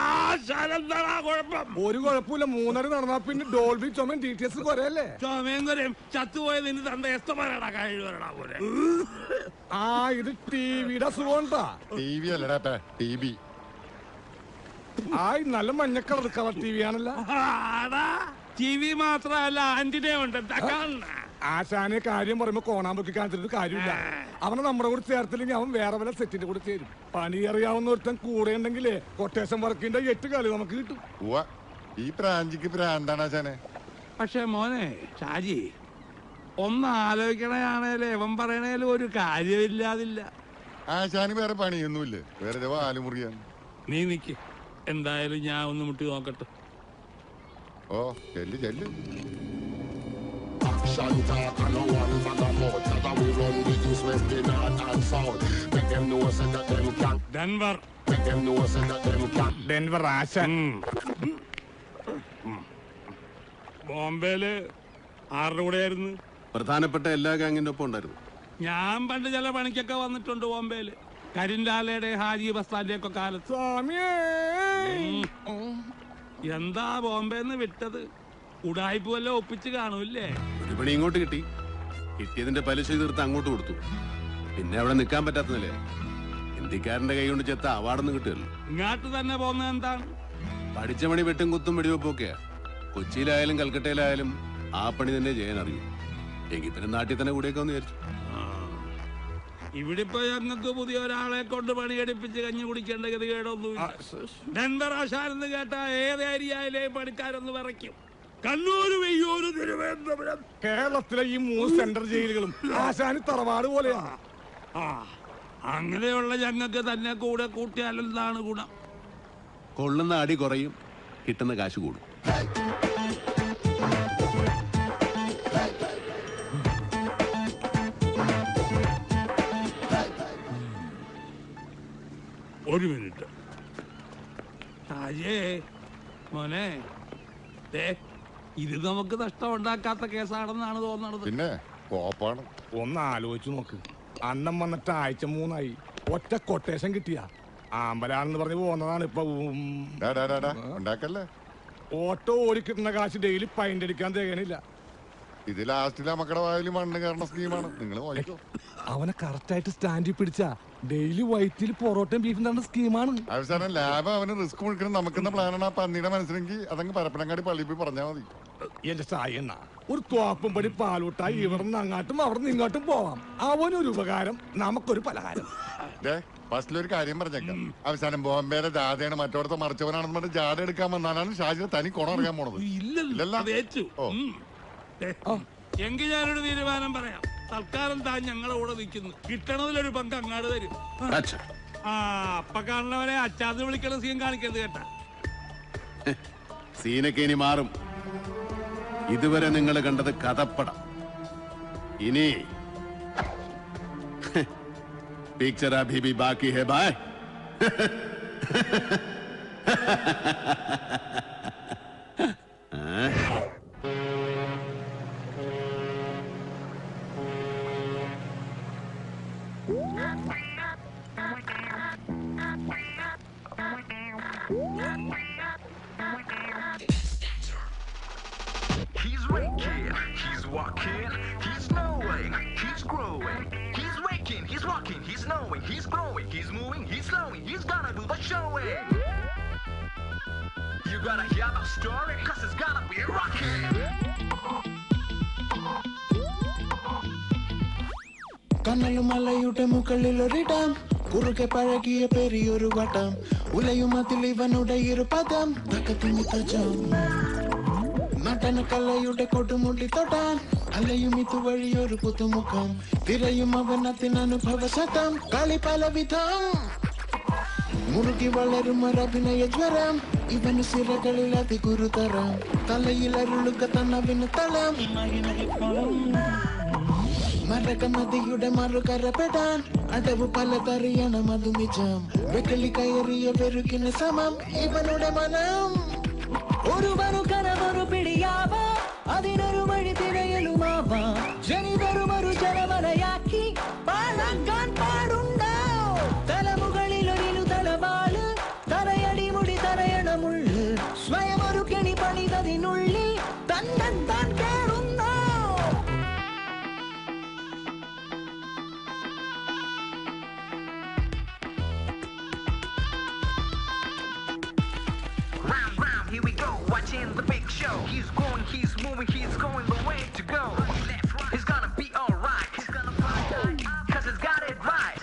ഒരു കുഴപ്പമില്ല മൂന്നര നടന്നാ പിന്നെ ഡോൾബി ചുമൻ ഡി ടി എസ് കുറയല്ലേ
ചുമയും കൊരയും ചത്തുപോയ നിന്റെ തന്റെ എസ്തമാരടാ കഴിവരടാ പോലെ
ആ ഇത് ടിവിയുടെ അസുഖണ്ടാ
ടി വി അല്ലടാ ടി വി
ആയി നല്ല മഞ്ഞ കളർ കളർ ടി വി ആണല്ല
ടി വി മാത്രമല്ല ആന്റിനെ ഉണ്ട് എന്താ കാണണ
ആശാനെ കാര്യം പറയുമ്പോ കോണാൻ പൊക്കി കാണിച്ചിട്ട് കാര്യമില്ല അവനെ നമ്മുടെ കൂടെ ചേർത്തില്ലെങ്കിൽ അവൻ വേറെ വല്ല സെറ്റിന്റെ കൂടെ ചേരും പണി അറിയാവുന്ന ഒരുത്തൻ കൂടെ ഉണ്ടെങ്കിലേ കൊട്ടേഷൻ വർക്കിന്റെ എട്ട് കളി നമുക്ക് കിട്ടും
ഉവ്വ ഈ പ്രാഞ്ചിക്ക് പ്രാന്താണ് ആശാനെ
പക്ഷെ മോനെ ഷാജി ഒന്ന് ആലോചിക്കണയാണേലും എവൻ പറയണേലും ഒരു കാര്യമില്ലാതില്ല
ആശാന് വേറെ പണിയൊന്നുമില്ല വെറുതെ വാലുമുറിയാണ്
നീ നിക്ക് എന്തായാലും ഞാൻ ഒന്ന് മുട്ടി നോക്കട്ടെ
ഓ ചെല്ല് ചെല്ല്
Action talk and no one vagabond That's how we run the east, west, the north and south Make them know say that them can
Denver
Make them know say that them can
Denver ആശാൻ
ബോംബെയില് ആരുടെ കൂടെയായിരുന്നു
പ്രധാനപ്പെട്ട എല്ലാ ഗാങ്ങിന്റെ ഒപ്പം ഉണ്ടായിരുന്നു
ഞാൻ പണ്ട് ചില പണിക്കൊക്കെ വന്നിട്ടുണ്ട് ബോംബെയില് കരിൻലാലയുടെ ഹാജി ബസ്താന്റെ ഒക്കെ കാലത്ത് ഉം. എന്താ ബോംബെന്ന് വിട്ടത് ഉടായ്പ വല്ല ഒപ്പിച്ച് കാണൂല്ലേ
ഒരു പണി ഇങ്ങോട്ട് കിട്ടി കിട്ടിയതിന്റെ പലിശ തീർത്ത് അങ്ങോട്ട് കൊടുത്തു പിന്നെ അവിടെ നിൽക്കാൻ പറ്റാത്ത നില ഹിന്ദിക്കാരന്റെ കൈ കൊണ്ട് ചെത്ത അവാർഡൊന്നും കിട്ടുമല്ലോ
ഇങ്ങാട്ട് തന്നെ പോകുന്നത് എന്താണ്
പഠിച്ച പണി വെട്ടും കുത്തും വെടിവെപ്പൊക്കെയാ കൊച്ചിയിലായാലും കൽക്കട്ടയിലായാലും ആ പണി തന്നെ ചെയ്യാൻ അറിയൂ എങ്കിൽ പിന്നെ നാട്ടിൽ തന്നെ കൂടെയൊക്കെ ഒന്ന് വിചാരിച്ചു
ഇവിടെ ഇപ്പൊ ഞങ്ങൾക്ക് പുതിയ ഒരാളെ കൊണ്ട് പണിയെടുപ്പിച്ച് കഞ്ഞി കുടിക്കേണ്ട ഗതികേടൊന്നുമില്ല ഡെൻവർ ആശാനെന്ന് കേട്ട ഏത് ഏരിയയിലെയും പണിക്കാരൊന്ന് വിറയ്ക്കും കണ്ണൂര് വെയ്യൂര് തിരുവനന്തപുരം
കേരളത്തിലെ ഈ മൂന്ന് സെൻട്രൽ ജയിലുകളും ആശാന് തറവാട് പോലെയാണ്
ആ അങ്ങനെയുള്ള ഞങ്ങൾക്ക് തന്നെ കൂടെ കൂട്ടിയാലെന്താണ് ഗുണം
കൊള്ളുന്ന അടി കുറയും കിട്ടുന്ന കാശ് കൂടും
ഒരു മിനിറ്റ് ഷാജേ മോനെ ദേ ഇത് നമുക്ക് നഷ്ടം ഉണ്ടാക്കാത്ത കേസാണെന്നാണ് തോന്നണത്
പിന്നെ കോപ്പാണ്
ഒന്ന് ആലോചിച്ചു നോക്ക് അന്നം വന്നിട്ട് ആഴ്ച മൂന്നായി ഒറ്റ കൊട്ടേഷൻ കിട്ടിയ ആമ്പലാണെന്ന് പറഞ്ഞ് പോകുന്നതാണ് ഇപ്പൊ ഉം.
ഡാ, ഡാ, ഡാ, ഡാ, ഉണ്ടാക്കല്ലേ
ഓട്ടോ ഓടിക്കിട്ടുന്ന കാശ് ഡെയിലി പൈൻ്റ് അടിക്കാൻ തികയണില്ല
ഇത് ലാസ്റ്റിലെ മക്കളുടെ വായിൽ മണ്ണ് കയറുന്ന സ്കീമാണ് നിങ്ങൾ നോക്കിക്കോ
അവനെ കറക്റ്റായിട്ട് സ്റ്റാൻഡിൽ പിടിച്ച ഡെയിലി വൈറ്റിൽ പൊറോട്ടയും ബീഫും തന്ന സ്കീമാണ്
അവസാനം ലാബ് അവന് റിസ്ക് കൊടുക്കണം നമുക്കെന്ന പ്ലാനാണ് ആ പന്നിയുടെ മനസ്സിലെങ്കിൽ അതങ്ങ് പരപ്പനങ്ങാടി പള്ളിയിൽ പോയി പറഞ്ഞാൽ മതി
എന്റെ സായണ്ണ ഒരു തോപ്പും പടി പാലൂട്ടായി ഇവിടെ നിന്ന് അങ്ങാട്ടും അവിടെ നിന്ന് ഇങ്ങോട്ടും പോവാം അവനൊരു ഉപകാരം നമുക്കൊരു പലഹാരം
ദേ ഫസ്റ്റിലൊരു കാര്യം പറഞ്ഞേക്കാം അവസാനം ബോംബെയിലെ ജാഥയാണ് മറ്റോടത്തെ മറിച്ചവനാണെന്ന് പറഞ്ഞ് ജാഥ എടുക്കാൻ വന്നാലാണ് ഷാജിനെ തനി കുണം അറിയാൻ പോണത് ഇല്ലല്ലോ ഓ
എങ്കിൽ ഞാനൊരു തീരുമാനം പറയാം തൽക്കാലം താൻ ഞങ്ങളുടെ കൂടെ നിൽക്കുന്നു കിട്ടണതിലൊരു പങ്ക് അങ്ങാട് തരും ആ അപ്പ കാണുന്നവരെ അച്ചാന്ന് വിളിക്കണ സീൻ കാണിക്കരുത് കേട്ടാ
സീനൊക്കെ ഇനി മാറും ഇതുവരെ നിങ്ങൾ കണ്ടത് കഥപ്പടം ഇനി പിക്ചർ അഭി ബി ബാക്കി ഹെ ബായ്
He's waking, he's walking, he's knowing, he's growing. He's waking, he's walking, he's knowing, he's growing, he's moving, he's slowing, he's gonna do the showing. You gotta hear the story, cause it's gonna be rocking.
കനലുമലയുടെ മുകളിലൊരിടം കുറുകെ പഴകിയ പെരിയൊരു വട്ടം ഉലയുമതിൽ ഇവനുടെ ഇരുപദം തക്കത്തിങ്ങി തജം നടന കലയുടെ കൊടുമുടി തൊടാൻ അലയും ഇതുവഴി ഒരു പുതുമുഖം തിരയും അവനത്തിനനുഭവ ശതം കളി പലവിധം മുറുകി വളരും ഒരഭിനയ ജ്വരം ഇവന് സിരകളിൽ അതിഗുരുതരം തലയിൽ അരുളുക തന്നവിന് തളം മരകമതിയുടെ മറുകരപ്പെടാൻ അടവ് പലതറിയണം അതു നിജം വെക്കലി കയറിയ വെറുകിന് സമം ഇവനുടെ മനം
ഒരുവനു കനവൊരു പിടിയാവാ അതിനൊരു വഴി തിരയലുമാവാം ജനിതരുമൊരു ജനമനയാക്കി പാഴാക്കാൻ പാടുണ്ടോ തലമുകളിൽ ഒരിലു തലവാള് തലയടി മുടി തലയണമുള്ളു സ്വയം ഒരു കെണി പണിതതിനുള്ളിൽ തന്നൻ താൻ കേറുന്നോ Round, round, here we go, watching the big show. He's going, he's moving, he's going the way to go. Left, right, he's gonna be alright. He's gonna find out, cause he's got it right.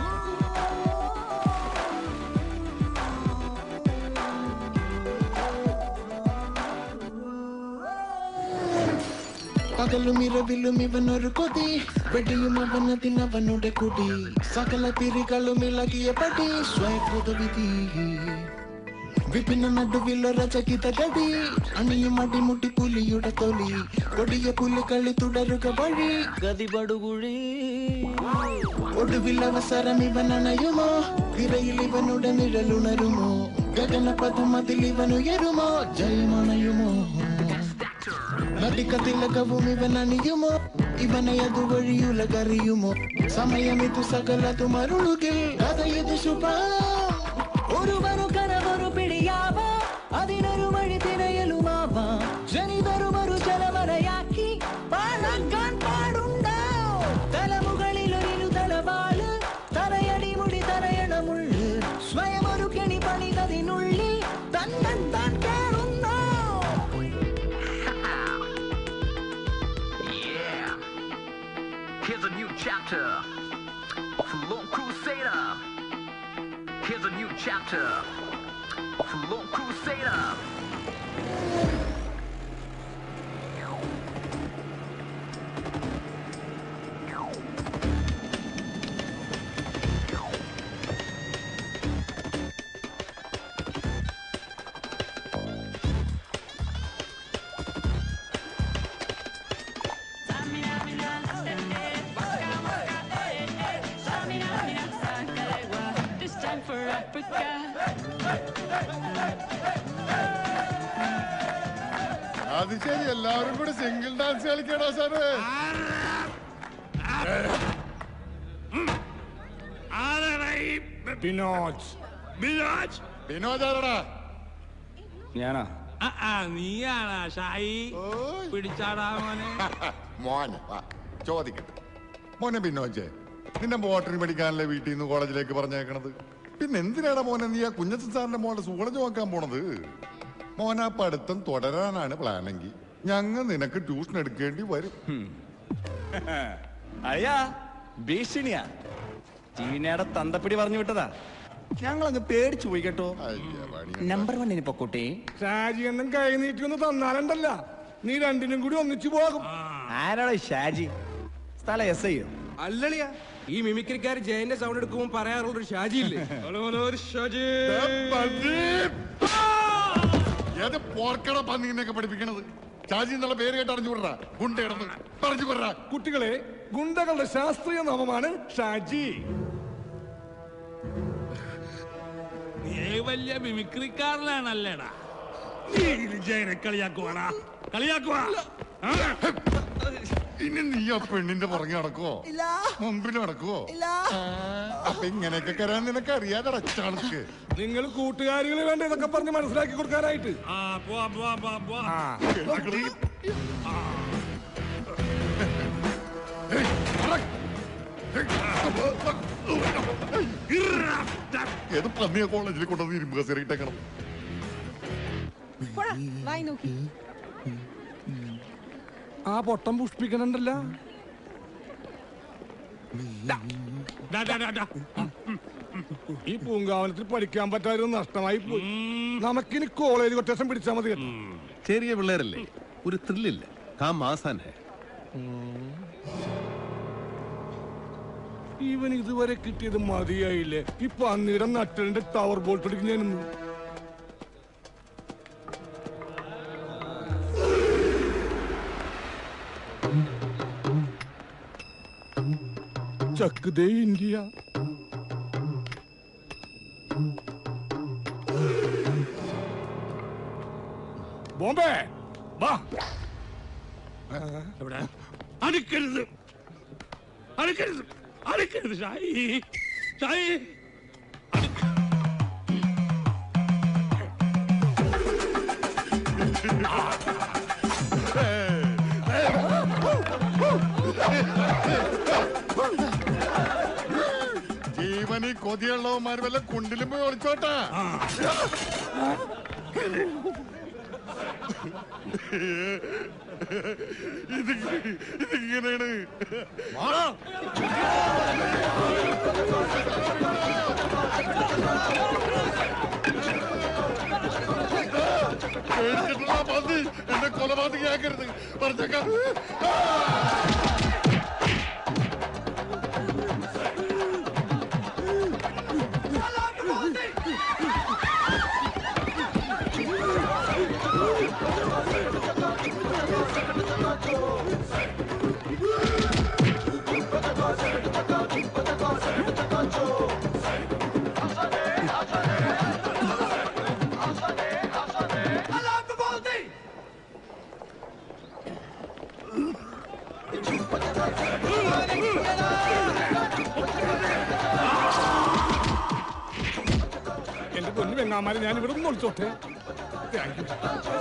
പകലും ഇരവിലും ഇവനൊരു കൊതി വെടിയും അവനതിനവനുടെ കുടി സകല തിരികളും ഇളകിയ പടി സ്വയഭൂതവിധി വിപിന നടുവിലൊരചകിത ഗടി അണിയും അടിമുട്ടി പുലിയുടെ തൊലി കൊടിയ പുലികളി തുടരുക വഴി
ഗതിപടുകുഴി
ഒടുവിൽ അവസരം ഇവൻ അണയുമോ തിരയിൽ ഇവനുടെ നിഴലുണരുമോ ഗഗനപഥം അതിൽ ഇവനുയരുമോ ജയമണയുമോ നദിക്കത്തിലകവും ഇവൻ അണിയുമോ ഇവനെ അതുവഴി ഉലകറിയുമോ സമയമിതു സകലതു മരുളുകിൽ കഥയത് ശുഭം
ഒരുവനു കനവൊരു പിടിയാവാ അതിനൊരു വഴി തിരയലുമാവാം ജനിതരുമൊരു ജലമനയാക്കി പാഴാക്കാൻ പാടുണ്ടോ തലമുകളിൽ ഒരിരു തലവാള് തലയടി മുടി തലയണമുള്ളു സ്വയം ഒരു കെണി പണിതതിനുള്ളിൽ തന്നൻ താൻ കേറുന്നോ Yeah. Here's a new chapter of Lone Crusader. Here's a new chapter of Lone Crusader.
This time for Africa.
അത് ശരി എല്ലാവരും കൂടി സിംഗിൾ ഡാൻസ് കളിക്കണോ സാറ്
ബിനോജ്
ബിനോജ്
ബിനോജ് ആരടാ
ഞാനാ
ആ, ആ, നീയാണാ ഷായി പിടിച്ചാടാ മോനെ
മോനെ വാ, ചോദിക്കട്ടെ മോനെ പിന്നോച്ചേ നിന്നെ ബോട്ടണി പഠിക്കാനല്ലേ വീട്ടിൽ നിന്ന് കോളേജിലേക്ക് പറഞ്ഞേക്കണത് പിന്നെ എന്തിനാടാ മോനെ നീ ആ കുഞ്ഞച്ചൻ സാറിന്റെ മോളെ സൂളജ് നോക്കാൻ പോണത് മോനാ പഠിത്തം തുടരാനാണ് പ്ലാനെങ്കിൽ ഞങ്ങൾ നിനക്ക് ട്യൂഷൻ എടുക്കേണ്ടി വരും
അയ്യാ ഭീഷണിയാ ചീനയുടെ തന്തപ്പിടി പറഞ്ഞു വിട്ടതാ ഞങ്ങൾ അങ്ങ് പേടിച്ചു പോയി കേട്ടോ നമ്പർ വണ്ണിന് പൊക്കോട്ടെ
ഷാജി എന്നും കൈ നീട്ടി ഒന്ന് തന്നാലുണ്ടല്ല നീ രണ്ടിനും കൂടി ഒന്നിച്ചു പോകും
ആരാടോ ഷാജി സ്ഥലം എസ് ഐയോ
അല്ലളിയാ ഈ മിമിക്രിക്കാർ ജയന്റെ സൗണ്ട് എടുക്കുമ്പോൾ പറയാറുള്ളൊരു ഷാജി ഇല്ലേ ഷാജി
ഏത് പോർക്കട പന്നിനെയൊക്കെ പഠിപ്പിക്കണത് ഷാജി എന്നുള്ള പേര് കേട്ട് അറിഞ്ഞു വിടറാ ഗുണ്ടയിടന്ന് പറഞ്ഞു വിടറാ
കുട്ടികളെ ഗുണ്ടകളുടെ ശാസ്ത്രീയ നാമമാണ് ഷാജി
നീ വലിയ മിമിക്രിക്കാരനാണല്ലേടാ നീ ജയനെ കളിയാക്കുവാടാ കളിയാക്കുവാ ആ?
ഇനി നീ ആ പെണ്ണിന്റെ പുറകെ നടക്കുവോ മുമ്പിൽ നടക്കുവോ അപ്പൊ ഇങ്ങനെയൊക്കെ കരാൻ നിനക്ക് അറിയാതെ അച്ചാൾക്ക്
നിങ്ങൾ കൂട്ടുകാരികൾ വേണ്ട ഇതൊക്കെ പറഞ്ഞ് മനസ്സിലാക്കി കൊടുക്കാനായിട്ട്
ആ പോവാ പോവാ പോവാ പോവാ
ഏത് പന്നിയ കോളേജിൽ കൊണ്ടുവന്ന് ഇരുമ്പ് കസേരയിട്ടേക്കണം
വായി നോക്കി
ആ പൊട്ടം പുഷ്പിക്കണുണ്ടല്ല
ഡാ, ഡാ, ഡാ, ഡാ.
ഈ പൂങ്കാവനത്തിൽ പഠിക്കാൻ പറ്റാതെ നഷ്ടമായി പോയി നമുക്കിനി കോളേജ് കൊട്ടേഷൻ പിടിച്ചാൽ മതി കേട്ടോ.
ചെറിയ പിള്ളേരല്ലേ ഒരു ത്രില്ലില്ല കാം ആസാൻ ഹേ
ഇവൻ ഇതുവരെ കിട്ടിയത് മതിയായില്ലേ ഇപ്പൊ അന്നീരം നട്ടലിന്റെ ടവർ ബോൾട്ട് അടിക്കുന്നതിനൊന്നും ചക്ക് ദേ ഇന്ത്യ ബോംബെ വാ
എവിടെ അടുക്കരുത് അടുക്കരുത് അടുക്കരുത് ഷായി ഷായി
ജീവനി കൊതിയുള്ളവന്മാർ വല്ല കുണ്ടിലും പോയി ഒളിച്ചോട്ടാ ഇത് ഇതിങ്ങനെയാണ് പേടിച്ചിട്ടുള്ള പന്നി എന്നെ കൊലപാതകയാക്കരുത് പറഞ്ഞേക്കാം
എന്റെ പൊന്നു പെങ്ങാമാരെ ഞാൻ ഇവിടെ നിന്ന് ഒളിച്ചോട്ടെ താങ്ക് യു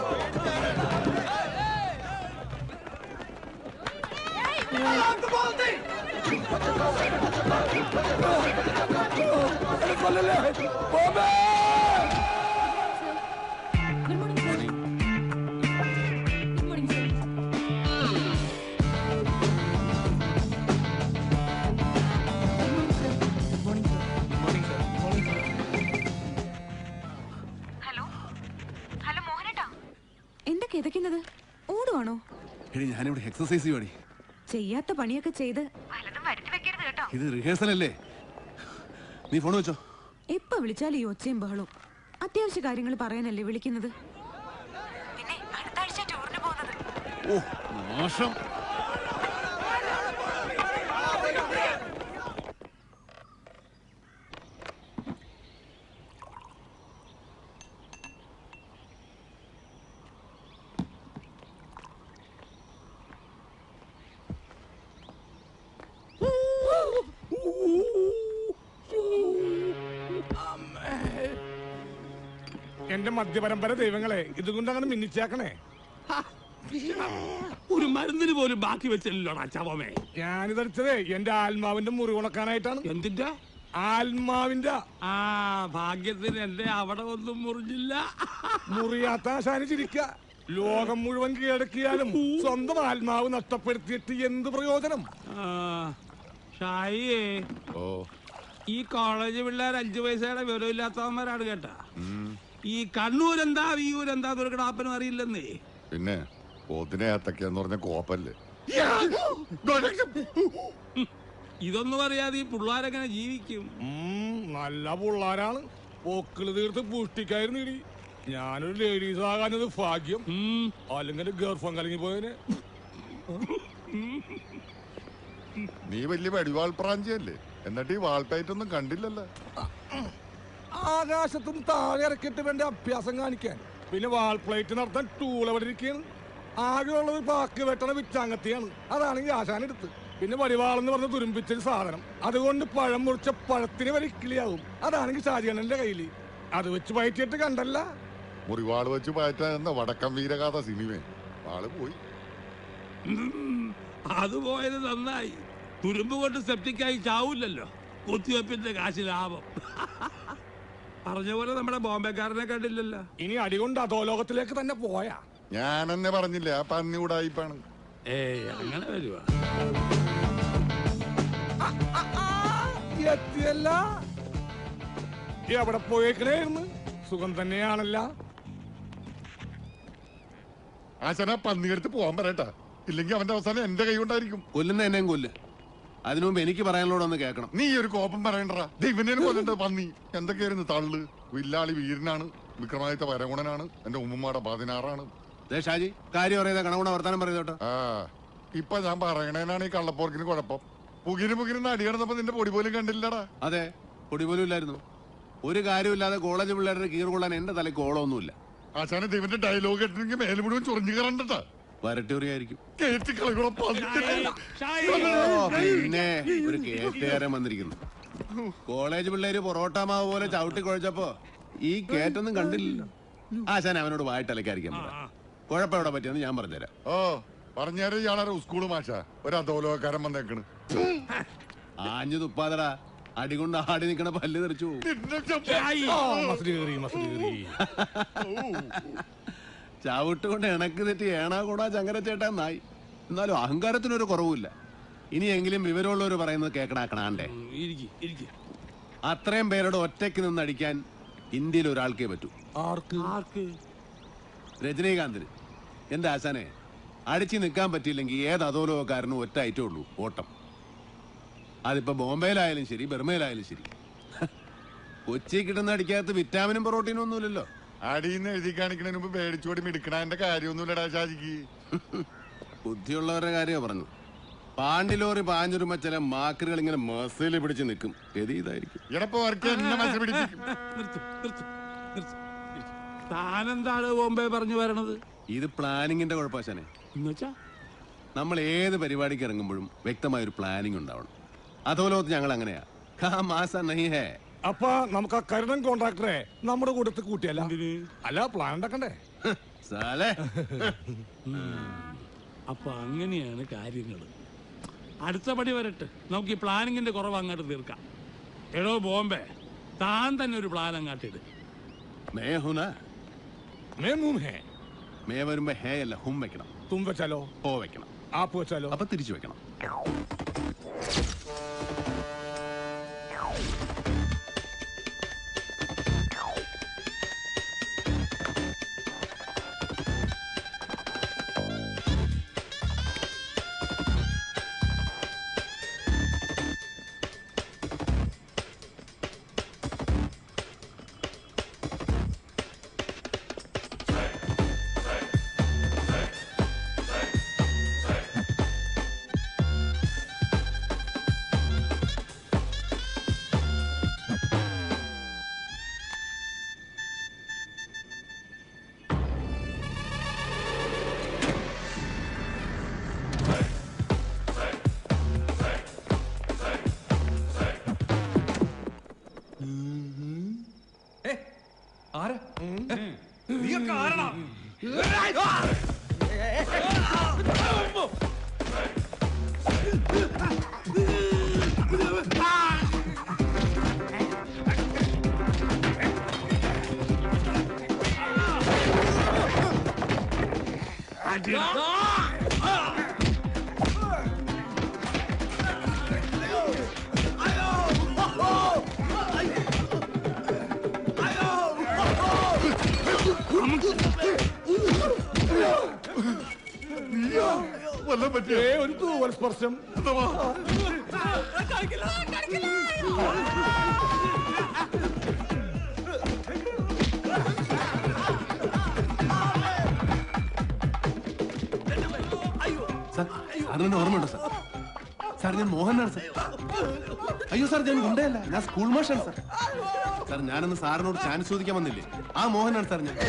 എന്താ കിതയ്ക്കുന്നത് ഓടുവാണോ
എടി ഞാനിവിടെ എക്സസൈസ് ചെയ്യുവാടി
ചെയ്യാത്ത പണിയൊക്കെ ചെയ്ത്
ഇത് റിഹേഴ്സൽ അല്ലേ നീ ഫോൺ വെച്ചോ
എപ്പോ വിളിച്ചാലും ഈ ഒച്ചയും ബഹളവും അത്യാവശ്യ കാര്യങ്ങൾ പറയാനല്ലേ വിളിക്കുന്നത് പിന്നെ അടുത്ത ആഴ്ച ടൂറിന് പോകുന്നത്
ഓ മോശം
എന്റെ മദ്യപരമ്പര ദൈവങ്ങളെ ഇതുകൊണ്ട് അങ്ങനെ മിന്നിച്ചേക്കണേ
ഒരു മരുന്നിന് പോലും ബാക്കി വെച്ചില്ലല്ലോടാ ചവമേ
ഞാനിതടിച്ചതേ എന്റെ ആത്മാവിന്റെ മുറി ഉണക്കാനായിട്ടാണ്
എന്തിന്റെ
ആത്മാവിന്റെ
ആ ഭാഗ്യത്തിന് എന്റെ അവിടെ ഒന്നും മുറിഞ്ഞില്ല
മുറിയാത്ത ആശാന് ചിരിക്ക ലോകം മുഴുവൻ കീഴടക്കിയാലും സ്വന്തം ആത്മാവ് നഷ്ടപ്പെടുത്തിയിട്ട് എന്ത് പ്രയോജനം
ആ, ഷായിയേ
ഓ
ഈ കോളേജ് പിള്ളേർ അഞ്ചു പൈസയുടെ വിവരമില്ലാത്തവന്മാരാണ് കേട്ടാ ഈ കണ്ണൂരെന്താ വിയൂരെന്താ ഒരു കിടാപ്പനും അറിയില്ലെന്നേ
പിന്നെ പോത്തിനെ ഏത്തക്കാന്ന് പറഞ്ഞ കോപ്പല്ലേ
ഇതൊന്നും അറിയാതെ ഈ പിള്ളേരെങ്ങനെ ജീവിക്കും
ഉം, നല്ല പിള്ളാരാണ് പോക്കിള് തീർത്ത് പുഷ്ടിക്കായിരുന്നു ഇടി ഞാനൊരു ലേഡീസ് ആകാഞ്ഞത് ഭാഗ്യം അല്ലെങ്കിൽ ഗർഭം കലങ്ങി പോയതിന്
നീ വലിയ വെടിവാൾ പ്രാഞ്ചിയല്ലേ എന്നിട്ട് ഈ വാൾപ്പയറ്റൊന്നും കണ്ടില്ലല്ലോ
ആകാശത്തും താഴെ ഇറക്കിയിട്ട് വേണ്ട അഭ്യാസം കാണിക്കാൻ പിന്നെ വാൾ പ്ലേറ്റ് നടത്താൻ ടൂൾ എവിടെ ഇരിക്കുകയാണ് ആകെയുള്ളത് പാക്ക് വെട്ടണ വിറ്റാങ്ങത്തിയാണ് അതാണെങ്കിൽ ആശാൻ എടുത്ത് പിന്നെ വടിവാളെന്ന് പറഞ്ഞ തുരുമ്പിച്ചൊരു സാധനം അതുകൊണ്ട് പഴം മുറിച്ച പഴത്തിന് വരെ കിളിയാവും അതാണെങ്കിൽ ഷാജിയണ്ണന്റെ കയ്യിൽ അത് വെച്ച് പയറ്റിയിട്ട് കണ്ടല്ല
മുറിവാള് വെച്ച് പാറ്റാൻ വടക്കം വീരഗാഥ സിനിമ ആള് പോയി
ഉം, അത് പോയത് നന്നായി തുരുമ്പ് കൊണ്ട് സെപ്റ്റിക്കായി ചാവൂലല്ലോ കുത്തിവെപ്പിന്റെ കാശ് ലാഭം പറഞ്ഞ പോലെ നമ്മുടെ ബോംബെക്കാരനെ കണ്ടില്ലല്ലോ
ഇനി അടികൊണ്ട് അധോലോകത്തിലേക്ക് തന്നെ പോയാ
ഞാൻ എന്നെ പറഞ്ഞില്ലേ ആ പന്നി ഉടായിപ്പാണ്
ഏയ് അങ്ങനെ വരുവാ
എത്തിയല്ല എവിടെ പോയേക്കണേന്ന് സുഖം തന്നെയാണല്ല
ആശാന പന്നിയെടുത്ത് പോവാൻ പറയട്ടാ ഇല്ലെങ്കിൽ അവന്റെ അവസാനം എന്റെ കൈ കൊണ്ടായിരിക്കും
കൊല്ലുന്ന എന്നെയും കൊല്ല് അതിനു മുമ്പ് എനിക്ക് പറയാനുള്ളതൊന്ന് കേൾക്കണം
നീ ഒരു കോപം പറയണ്ടടാ ദൈവനെ കൊല്ലണ്ട പന്നി എന്തൊക്കെയായിരുന്നു തള്ളു വില്ലാളി വീരനാണ് വിക്രമാദിത്യ വരഗുണനാണ് എന്റെ ഉമ്മമാടെ പതിനാറാണ്
ദേ ഷാജി കാര്യം അറിയാതെ കണകുണ വർത്താനം പറയുന്നോട്ടോ
ആ ഇപ്പൊ ഞാൻ പറയണേനാണ് ഈ കള്ളപ്പോർക്കിന് കുഴപ്പം പുകിന് പുകിന് അടി കിടന്നപ്പോ നിന്റെ പൊടി പോലും കണ്ടില്ലടാ
അതെ പൊടി പോലും ഇല്ലായിരുന്നു ഒരു കാര്യമില്ലാതെ കോളേജ് പിള്ളേരുടെ കീർ കൊള്ളാൻ എന്റെ തലയ്ക്ക് ഓളമൊന്നുമില്ല
ആശാന ദൈവന്റെ ഡയലോഗ് കേട്ടില്ലെങ്കിൽ മേലെ മുഴുവൻ ചൊറിഞ്ഞു കയറണ്ടട്ടാ
വരട്ടൂറിയായിരിക്കും
കേട്ടി കളകൂടെ
ഓ, പിന്നെ ഒരു കേട്ടുകാരൻ വന്നിരിക്കുന്നു കോളേജ് പിള്ളേര് പൊറോട്ട മാവ് പോലെ ചവിട്ടി കുഴച്ചപ്പോ ഈ കേറ്റൊന്നും കണ്ടില്ലല്ലോ ആശാൻ അവനോട് വായിട്ടലക്കായിരിക്കാൻ പറ കുഴപ്പം എവിടെ പറ്റിയെന്ന് ഞാൻ പറഞ്ഞുതരാം
ഓ പറഞ്ഞാല് ഇയാളെ സ്കൂള് മാഷ ഒരു അധോലോകക്കാരൻ വന്നേക്കണ്
ആഞ്ഞു തുപ്പാതടാ അടികൊണ്ട് ആടി നിക്കണ പല്ല് തെറിച്ചു പോവും. ചവിട്ട് കൊണ്ട് ഇണക്ക് തെറ്റി ഏണാ കൂടാ ചങ്കര ചേട്ടാ നായി എന്നാലും അഹങ്കാരത്തിനൊരു കുറവുമില്ല ഇനിയെങ്കിലും വിവരമുള്ളവർ പറയുന്നത് കേക്കണാക്കണാണ്ടേ
ഇരിക്കി ഇരിക്കി
അത്രയും പേരോട് ഒറ്റയ്ക്ക് നിന്ന് അടിക്കാൻ ഇന്ത്യയിൽ ഒരാൾക്കേ പറ്റൂ
ആർക്ക്
ആർക്ക്
രജനീകാന്തിന് എന്റെ ആശാനെ അടിച്ചു നിൽക്കാൻ പറ്റിയില്ലെങ്കിൽ ഏത് അധോലോകക്കാരനും ഒറ്റ ഐറ്റേ ഉള്ളൂ ഓട്ടം അതിപ്പോ ബോംബെയിലായാലും ശരി ബർമയിലായാലും ശരി കൊച്ചി കിട്ടുന്ന അടിക്കകത്ത് വിറ്റാമിനും പ്രോട്ടീനും ഒന്നുമില്ലല്ലോ
അടിയിന്ന് എഴുതി കാണിക്കണതിന് മുമ്പ് പേടിച്ചോടി മിടുക്കണതിന്റെ കാര്യമൊന്നുമില്ലടാ ഷാജിക്ക്
ബുദ്ധിയുള്ളവരുടെ കാര്യമാണ് പറഞ്ഞു പാണ്ടിലോറി പാഞ്ഞുരുമ്പോ ചില മാക്കറുകൾ ഇങ്ങനെ മസിൽ പിടിച്ച് നിൽക്കും ഗതി ഇതായിരിക്കും
എടപ്പോ വർക്ക് എന്നെ മനസ്സിൽ പിടിപ്പിക്കും
നിർത്ത് നിർത്ത് നിർത്ത് താനെന്താണ് ബോംബെ പറഞ്ഞു വരണത്
ഇത് പ്ലാനിങ്ങിന്റെ കുഴപ്പശാനെ
എന്നുവെച്ചാ
നമ്മൾ ഏത് പരിപാടിക്ക് ഇറങ്ങുമ്പോഴും വ്യക്തമായ ഒരു പ്ലാനിങ് ഉണ്ടാവണം അതോലോത്ത് ഞങ്ങൾ അങ്ങനെയാ കാ മാസ നഹി ഹേ
അപ്പൊ നമുക്ക് ആ കരുണൻ കോൺട്രാക്ടറെ നമ്മുടെ കൂട്ടത്തിൽ കൂട്ടിയല്ല അല്ല പ്ലാൻ ഉണ്ടാക്കണ്ടേ
സാലേ
അപ്പൊ അങ്ങനെയാണ് കാര്യങ്ങൾ അടുത്ത പടി വരട്ടെ നമുക്ക് ഈ പ്ലാനിങ്ങിന്റെ കുറവ് അങ്ങോട്ട് തീർക്കാം എടോ ബോംബെ താൻ തന്നെ ഒരു പ്ലാൻ അങ്ങാട്ടിട്
മേ ഹുന
മേ മും ഹേ
മേ വരുമ്പോ ഹേ അല്ല ഹും വെക്കണം
തും വെച്ചാലോ
ഹോ വെക്കണം
ആപ്പ് വെച്ചാലോ
അപ്പൊ തിരിച്ചു വെക്കണം
നീ കാരണം
പറ്റിയ
ഒരു തൂവൽ സ്പർശം
സാർ സാറിന് ഓർമ്മയുണ്ടോ സാർ സാർ ഞാൻ മോഹനാണ് സാർ അയ്യോ സാർ ഞാൻ ഗുണ്ടയല്ല ഞാൻ സ്കൂൾ മാഷാണ് സാർ സാർ ഞാനന്ന് സാറിനോട് ചാൻസ് ചോദിക്കാൻ വന്നില്ലേ ആ മോഹനാണ് സാർ ഞാൻ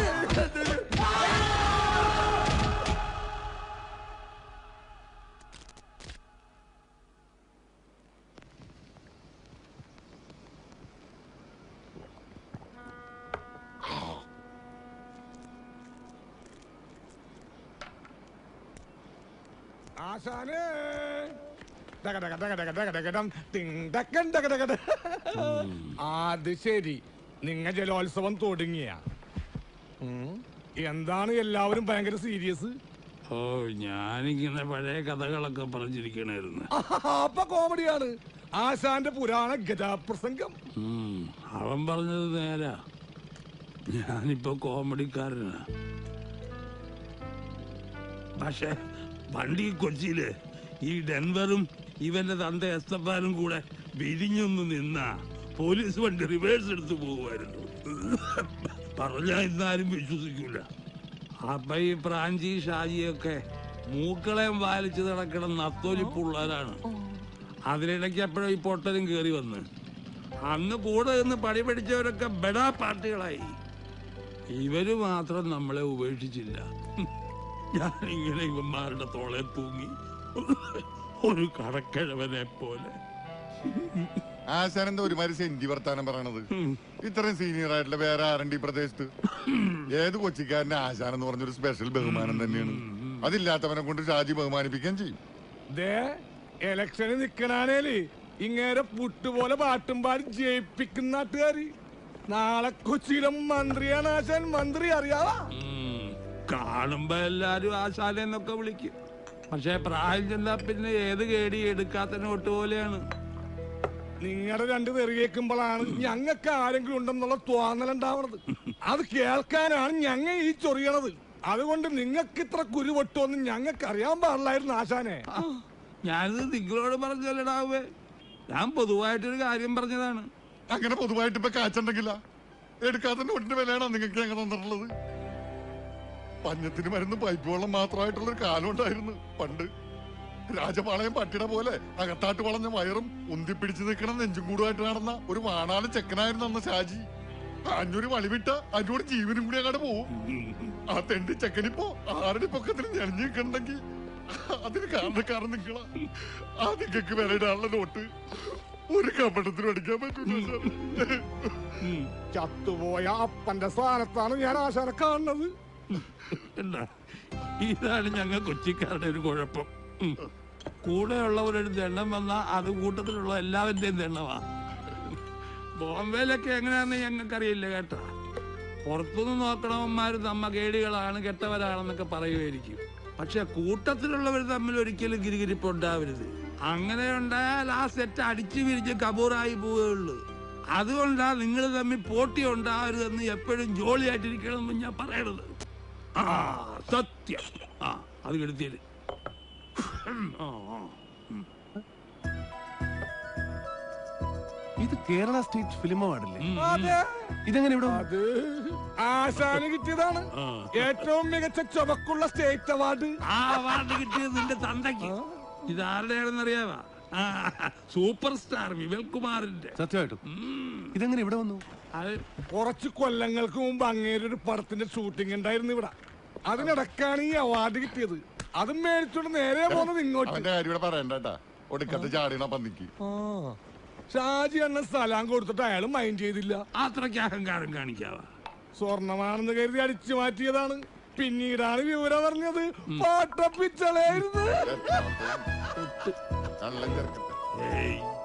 ആശാനേ ഡക ഡക ഡക ഡക ഡക ഡക ഡം ടിങ് ഡക്കൻ ഡക ഡക ഡ. അത് ശരി നിങ്ങ ജലോത്സവം തുടങ്ങിയ എന്താണ് എല്ലാവരും ഭയങ്കര സീരിയസ്
ഓ ഞാനിങ്ങനെ പഴയ കഥകളൊക്കെ പറഞ്ഞിരിക്കണായിരുന്നു
അപ്പൊ കോമഡിയാണ് ആശാന്റെ പുരാണ ഗജാപ്രസംഗം
ഉം, അവൻ പറഞ്ഞത് നേരാ ഞാനിപ്പോ കോമഡിക്കാരനാ പക്ഷെ വണ്ടി കൊച്ചിയില് ഈ ഡെൻവറും ഇവന്റെ തന്ത എസ്തപ്പാനും കൂടെ വിരിഞ്ഞൊന്ന് നിന്നാ പോലീസ് വണ്ടി റിവേഴ്സ് എടുത്ത് പോകുമായിരുന്നു പറഞ്ഞാ ഇന്നാരും വിശ്വസിക്കൂല അപ്പൊ ഈ പ്രാഞ്ചി ഷാജിയൊക്കെ മൂക്കളെയും വാലിച്ച് നടക്കണ നത്തോലി പിള്ളേരാണ് അതിനിടയ്ക്ക് എപ്പോഴും ഈ പൊട്ടലും കയറി വന്ന് അന്ന് കൂടെ നിന്ന് പണി പഠിച്ചവരൊക്കെ ബെടാ പാർട്ടികളായി ഇവര് മാത്രം നമ്മളെ ഉപേക്ഷിച്ചില്ല ഞാനിങ്ങനെ ഇവന്മാരുടെ തോളെ തൂങ്ങി ഒരു കടക്കിഴവനെ പോലെ
ആശാനെന്താ ഒരുമാതിരി സെന്റി വർത്താനം പറയണത് ഇത്രയും സീനിയർ ആയിട്ടുള്ള വേറെ ആരുണ്ട് ഈ പ്രദേശത്ത് ഏത് കൊച്ചിക്കാരന്റെ ആശാൻ എന്ന് പറഞ്ഞൊരു സ്പെഷ്യൽ ബഹുമാനം തന്നെയാണ് അതില്ലാത്തവനെ കൊണ്ട് ഷാജി ബഹുമാനിപ്പിക്കുകയും ചെയ്യും
ദേ എലക്ഷന് നിക്കണാനേല് ഇങ്ങേരെ പുട്ടുപോലെ പാട്ടും പാടി ജയിപ്പിക്കുന്ന നാട്ടുകാര് നാളെ കൊച്ചിയിലെ മന്ത്രിയാണ് ആശാൻ മന്ത്രി അറിയാവാ
ഉം. കാണുമ്പോ എല്ലാരും ആശാലെന്നൊക്കെ വിളിക്കും പക്ഷെ പ്രായം ചെന്നാ പിന്നെ ഏത് കേടി എടുക്കാത്ത നോട്ട് പോലെയാണ്
നിങ്ങളുടെ രണ്ട് തെറി കേൾക്കുമ്പോഴാണ് ഞങ്ങൾക്ക് ആരെങ്കിലും ഉണ്ടെന്നുള്ള തോന്നലുണ്ടാവണത് അത് കേൾക്കാനാണ് ഞങ്ങ ഈ ചൊറിയണത് അതുകൊണ്ട് നിങ്ങൾക്ക് ഇത്ര കുരു പൊട്ടുമെന്ന് ഞങ്ങൾക്ക് അറിയാൻ പാടില്ലായിരുന്നു ആശാനെ
ഞാനിത് നിങ്ങളോട് പറഞ്ഞല്ലടാവേ ഞാൻ പൊതുവായിട്ടൊരു കാര്യം പറഞ്ഞതാണ്
അങ്ങനെ പൊതുവായിട്ട് ഇപ്പൊ കാച്ചുണ്ടെങ്കില എടുക്കാത്ത നോട്ടിന്റെ വിലയാണോ നിങ്ങൾക്ക് ഞങ്ങൾ തന്നിട്ടുള്ളത് പഞ്ഞത്തിന് മരുന്ന് പൈപ്പ് വെള്ളം മാത്രമായിട്ടുള്ള ഒരു കാലം ഉണ്ടായിരുന്നു പണ്ട് രാജപാളയം പട്ടിട പോലെ അകത്താട്ട് വളഞ്ഞ വയറും ഉന്തിപ്പിടിച്ച് നിൽക്കണം നെഞ്ചും കൂടുമായിട്ട് നടന്ന ഒരു വാണാല് ചെക്കനായിരുന്നു അന്ന് ഷാജി അഞ്ഞൂറ് വളിവിട്ട അഞ്ഞൂറ് ജീവനും കൂടി അങ്ങോട്ട് പോവും ആ തെണ്ടി ചെക്കനിപ്പോ ആരുടെ പൊക്കത്തിൽ ഞെളിഞ്ഞു നിൽക്കണമെങ്കിൽ അതിന് കാരണക്കാരൻ നിങ്ങളാ ആ നിങ്ങൾക്ക് വിലയിടാനുള്ള നോട്ട് ഒരു കപടത്തിനും അടിക്കാൻ പറ്റൂല സാർ.
ചത്തുപോയ അപ്പന്റെ സ്ഥാനത്താണ് ഞാൻ ആശാനെ കാണുന്നത്
എന്താ ഇതാണ് ഞങ്ങൾ കൊച്ചിക്കാരുടെ ഒരു കുഴപ്പം ഉം. കൂടെയുള്ളവരൊരു ദണ്ണം വന്നാൽ അത് കൂട്ടത്തിലുള്ള എല്ലാവരുടെയും ദണ്ണമാ ബോംബെയിലൊക്കെ എങ്ങനെയാണെന്ന് ഞങ്ങൾക്കറിയില്ല കേട്ടാ പുറത്തുനിന്ന് നോക്കണവന്മാർ നമ്മ കേടികളാണ് കെട്ടവരാണെന്നൊക്കെ പറയുമായിരിക്കും പക്ഷെ കൂട്ടത്തിലുള്ളവർ തമ്മിൽ ഒരിക്കലും ഗിരിഗിരിപ്പ് ഉണ്ടാവരുത് അങ്ങനെ ഉണ്ടായാൽ ആ സെറ്റ് അടിച്ചു പിരിച്ച് കബൂറായി പോവുകയുള്ളൂ അതുകൊണ്ടാ നിങ്ങൾ തമ്മിൽ പോട്ടി ഉണ്ടാവരുതെന്ന് എപ്പോഴും ജോളിയായിട്ടിരിക്കണമെന്ന് ഞാൻ പറയണത് ആ സത്യം ആ അത് കെടുത്തിയത് ആ ആ ഉം.
ഇത് കേരള സ്റ്റേറ്റ് ഫിലിം അവാർഡല്ലേ
അതെ
ഇതെങ്ങനെ ഇവിടെ
അത് ആശാന് കിട്ടിയതാണ് ഏറ്റവും മികച്ച ചുമക്കുള്ള സ്റ്റേറ്റ് അവാർഡ്
ആ അവാർഡ് കിട്ടിയത് നിന്റെ തന്തയ്ക്ക് ഇതാരുടെയാണെന്ന് അറിയാവാ ആ, സൂപ്പർ സ്റ്റാർ വിമൽ കുമാറിന്റെ
സത്യമായിട്ടും ഇതെങ്ങനെ ഇവിടെ വന്നു
അത്
കുറച്ച് കൊല്ലങ്ങൾക്ക് മുമ്പ് അങ്ങേര് ഒരു പടത്തിന്റെ ഷൂട്ടിംഗ് ഉണ്ടായിരുന്നു ഇവിടെ അതിനിടക്കാണ് ഈ അവാർഡ് കിട്ടിയത് അതും മേടിച്ചോണ്ട് നേരെ പോകുന്നത് ഇങ്ങോട്ട്
അവന്റെ കാര്യം ഇവിടെ പറയണ്ടട്ടാ ഒടുക്കത്തെ ചാടിയണ പന്നിക്ക്
ആ. ഷാജി അണ്ണൻ സ്ഥലം കൊടുത്തിട്ട് അയാൾ മൈൻഡ് ചെയ്തില്ല
അത്രയ്ക്ക് അഹങ്കാരം കാണിക്കാവാ
സ്വർണമാണെന്ന് കരുതി അടിച്ചു മാറ്റിയതാണ് പിന്നീടാണ് വിവരം അറിഞ്ഞത് പാട്ടപ്പിച്ചളായിരുന്നു
കള്ളം ചേർക്കട്ടെ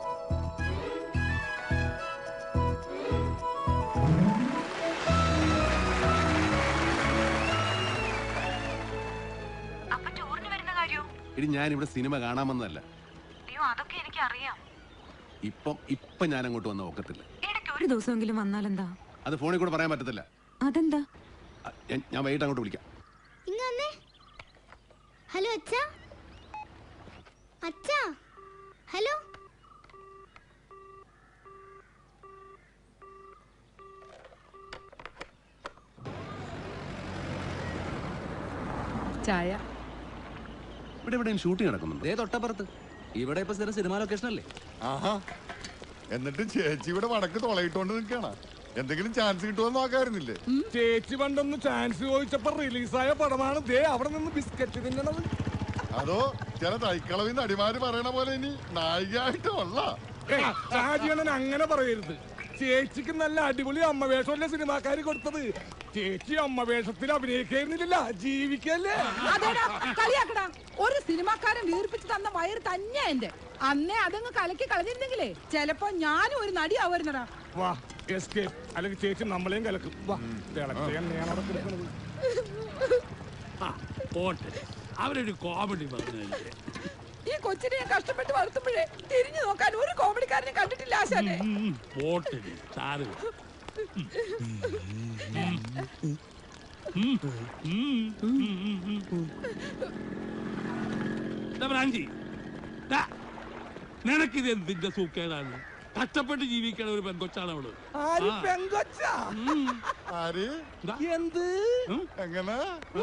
അപ്പൊ ടൂറിന് വരുന്ന കാര്യോ
ഇനി ഞാൻ ഇവിടെ സിനിമ കാണാമെന്നല്ല
അയ്യോ അതൊക്കെ എനിക്ക് അറിയാം
ഇപ്പം ഇപ്പം ഞാൻ അങ്ങോട്ട് വന്ന ഒക്കത്തില്ല
ഇടയ്ക്ക് ഒരു ദിവസമെങ്കിലും വന്നാലെന്താ
അത് ഫോണിൽ കൂടെ പറയാൻ പറ്റത്തില്ല
അതെന്താ
അ, ഞാൻ- ഞാൻ വൈകിട്ട് അങ്ങോട്ട് വിളിക്കാം
ഇങ്ങ വന്നേ ഹലോ അച്ഛാ അച്ഛാ ഹലോ
ചായ
ഇവിടെ എവിടെയും ഷൂട്ടിംഗ് നടക്കുന്നുണ്ട്
തൊട്ടപ്പുറത്ത് ഇവിടെ ഇപ്പൊ സ്ഥിരം സിനിമ ലൊക്കേഷൻ അല്ലേ
ആഹാ എന്നിട്ട് ചേച്ചി ഇവിടെ വടക്ക് തുളയിട്ടോണ്ട് നിൽക്കണ എന്തെങ്കിലും ചാൻസ് കിട്ടുമോ നോക്കായിരുന്നില്ലേ
ചേച്ചി പണ്ടൊന്ന് ചാൻസ് ചോദിച്ചപ്പോ റിലീസായ പടമാണ് ദേ അവിടെ നിന്ന് ബിസ്ക്കറ്റ് തിന്നണത്
അതോ ചില തൈക്കളവിൽ നടിമാര് പറയണ പോലെ ഇനി നായികയായിട്ടുള്ള
ഏയ്, ഷാജിയണ്ണൻ അങ്ങനെ പറയരുത് ചേച്ചിക്ക് നല്ല അടിപൊളി അമ്മ വേഷമല്ലേ സിനിമാക്കാര് കൊടുത്തത് ചേച്ചി അമ്മ വേഷത്തിൽ അഭിനയിക്കായിരുന്നില്ല ജീവിക്കല്ലേ
അതേടാ കളിയാക്കടാ ഒരു സിനിമാക്കാരൻ വീർപ്പിച്ച് തന്ന വയറ് തന്നെ എന്റെ അന്നേ അതങ്ങ് കലക്കി കളഞ്ഞിരുന്നെങ്കിലേ ചെലപ്പോ ഞാനും ഒരു നടിയാവുന്നടാ
വാ എസ്കേപ്പ് അല്ലെങ്കിൽ ചേച്ചി നമ്മളെയും കലക്കും വാ തിളച്ച എണ്ണയാണ് അവിടെ കിടക്കുന്നത്
ആ, പോട്ടെ അവരൊരു കോമഡി പറഞ്ഞല്ലേ
ഈ കൊച്ചിനെ ഞാൻ കഷ്ടപ്പെട്ട് വളർത്തുമ്പോഴേ തിരിഞ്ഞു നോക്കാൻ ഒരു കോമഡിക്കാരനെ കണ്ടിട്ടില്ല ആശാനെ
പോട്ടെ സാറ് ബ്രാഞ്ചി നിനക്കിത് എന്തിന്റെ സൂക്കേടാണ് കഷ്ടപ്പെട്ട് ജീവിക്കണ ഒരു പെൺകൊച്ചാണ് അവള്
ആര്
ആ.
പെങ്കൊച്ചാ
ആര്
എന്ത്
എങ്ങനെ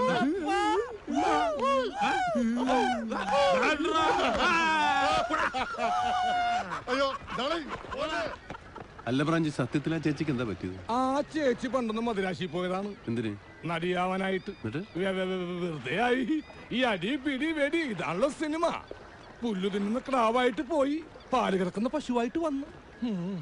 അയ്യോ ദാളെ, ഓലെ.
അല്ല ബ്രാഞ്ചി സത്യത്തിൽ ആ ചേച്ചിക്ക് എന്താ പറ്റിയത്
ആ ചേച്ചി പണ്ടൊന്ന് മദിരാശി പോയതാണ്
എന്തിന്
നടിയാവാനായിട്ട്
എന്നിട്ട്
വെ- വെ- വെ- വെറുതെ ആയി ഈ അടി പിടി വെടി ഇതാണല്ലോ സിനിമ പുല്ലു തിന്നുന്ന ക്രാവായിട്ട് പോയി പാല് കിടക്കുന്ന പശുവായിട്ട് വന്നു ഉം.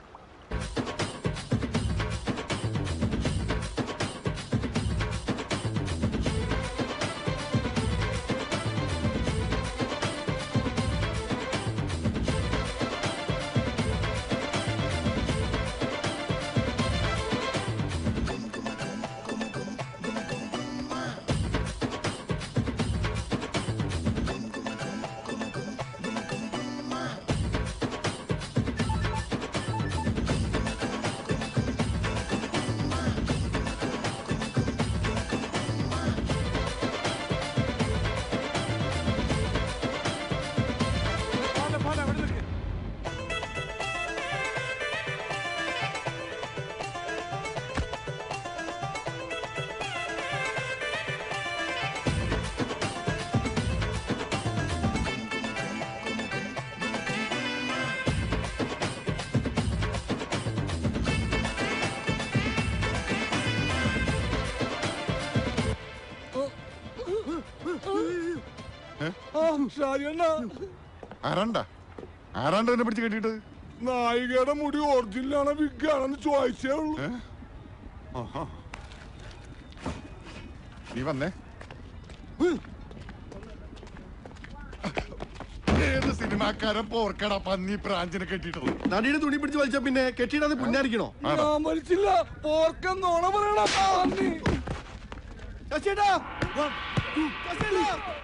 ആ, ഷാജിയണ്ണ
ആരാണ്ടാ ആരാണ്ട് എന്നെ പിടിച്ച് കെട്ടിയിട്ട്
നായികയുടെ മുടി ഒറിജിനലാണോ വിഗാണെന്ന് ചോദിച്ചേ ഉള്ളൂ
ആഹാ. നീ വന്നേ ഏത് സിനിമാക്കാരൻ പോർക്കട പന്നി പ്രാഞ്ചിനെ കെട്ടിയിട്ടുള്ളത്
നടിയുടെ തുണി പിടിച്ച് വലിച്ച പിന്നെ കെട്ടിയിടാതെ പുന്നാരിക്കണോ
ഞാൻ വലിച്ചില്ല പോർക്കെന്നോണ പറയണ പാന്നി.
ശശിയേട്ടാ വാ. ശശിയേട്ടാ.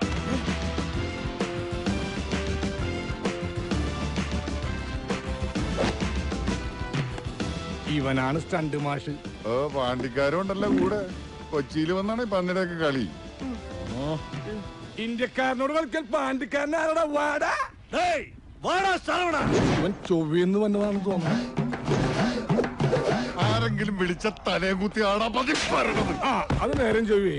ഇവനാണ് സ്റ്റണ്ട് മാഷ്
ഓ പാണ്ടിക്കാരും ഉണ്ടല്ലോ കൂടെ കൊച്ചിയിൽ വന്നാണ് ഈ പന്നിയുടെയൊക്കെ കളി
ഇന്ത്യക്കാരനോട് കളിക്കൽ പാണ്ടിക്കാരൻ ആരടാ വാടാ
വാടാ സ്ഥലവടാ
ഇവൻ ചൊവ്വന്ന് വന്നതാണെന്ന് തോന്നുന്നു
ആരെങ്കിലും വിളിച്ച തലയും കുത്തി ആടാ പതി പറയണത്
ആ അത് നേരം ചൊവ്വേ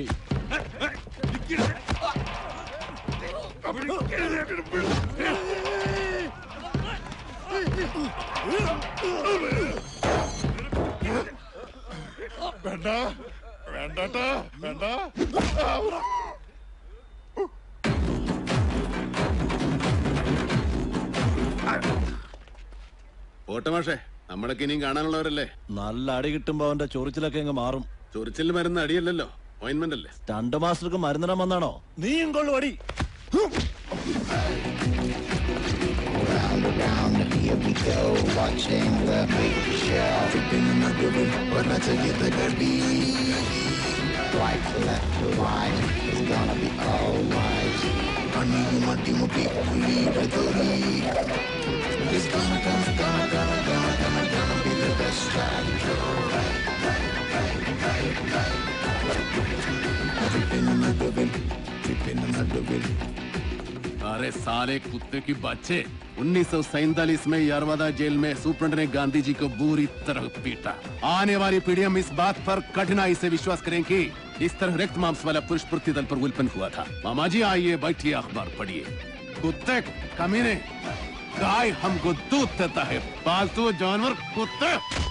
വേണ്ട വേണ്ടട്ടാ വേണ്ട
ഓട്ടമാഷേ നമ്മളൊക്കെ ഇനിയും കാണാനുള്ളവരല്ലേ
നല്ല അടി കിട്ടുമ്പോ അവന്റെ ചൊറിച്ചിലൊക്കെ അങ്ങ് മാറും
ചൊറിച്ചിൽ മരുന്ന് അടിയല്ലല്ലോ ഓയിൻമെന്റ് അല്ലേ
രണ്ട് മാസ്റ്റർക്ക് മരുന്നിടാൻ വന്നാണോ നീയും കൊള്ളു അടി
Here we go, watching the big show. Tripping in the groove, but let's get the good beat. Right to left to right, it's gonna be alright. Honey, you might be leave it to lead. It's gonna, gonna, gonna, gonna, gonna, gonna, gonna be the best track. Tripping in the groove, tripping in the groove.
अरे साले कुत्ते की बच्चे 1947 में Yerawada jail में सुप्रंट ने गांधी जी को बुरी तरह पीटा आने वाली पीढ़ियां इस बात पर कठिनाई से विश्वास करें कि इस तरह रक्त मांस वाला पुरुष पृथ्वी तल पर उल्पन हुआ था मामा जी आइए बैठिए अखबार पढ़िए कुत्ते कमीने गाय हमको दूध देता है पालतू जानवर कुत्ते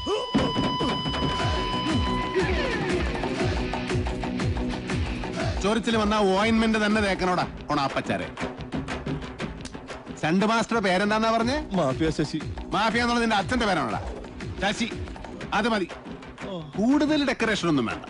ചൊറിച്ചിൽ വന്ന ഓയിൻമെന്റ് തന്നെ തേക്കണോടാ ഓണാപ്പച്ചാരെ സെന്റ് മാസ്റ്റർ പേരെന്താന്നാ പറഞ്ഞേ
മാഫിയ ശശി
മാഫിയ എന്നുള്ളത് നിന്റെ അച്ഛന്റെ പേരാണോടാ ശശി അത് മതി കൂടുതൽ ഡെക്കറേഷൻ ഒന്നും വേണ്ട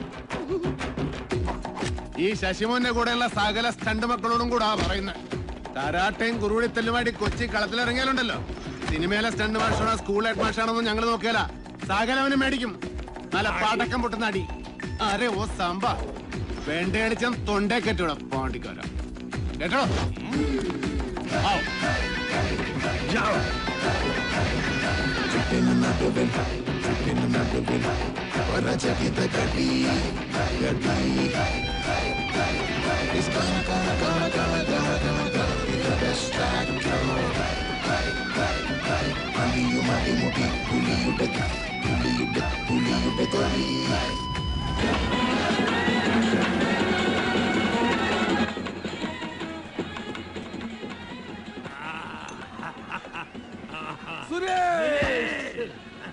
ഈ ശശിമോന്റെ കൂടെയുള്ള സകല സ്റ്റണ്ട് മക്കളോടും കൂടാ പറയുന്നത് കരാട്ടയും കുറുവിടിത്തല്ലുമായിട്ട് കൊച്ചി കളത്തിലിറങ്ങിയാലുണ്ടല്ലോ സിനിമയിലെ സ്റ്റണ്ട് മാഷാണോ സ്കൂൾ ഹെഡ് മാഷാണോന്നും ഞങ്ങൾ നോക്കിയാല സകലവനും മേടിക്കും നല്ല പാടക്കം പൊട്ടുന്ന അടി അരെ ഓ സാമ്പ വേണ്ടയടിച്ചാൽ തൊണ്ടേ കെട്ടോടാ പാണ്ടിക്കാര കേട്ടോ ആവ്. ജാവോ.
Tripping in the groove, tripping in the groove. But I check it the good beat, good beat. It's gonna, gonna, gonna, gonna, gonna, gonna, gonna be the best track. Honey, you might be more bully you the, bully you the, bully you the bully.
Suresh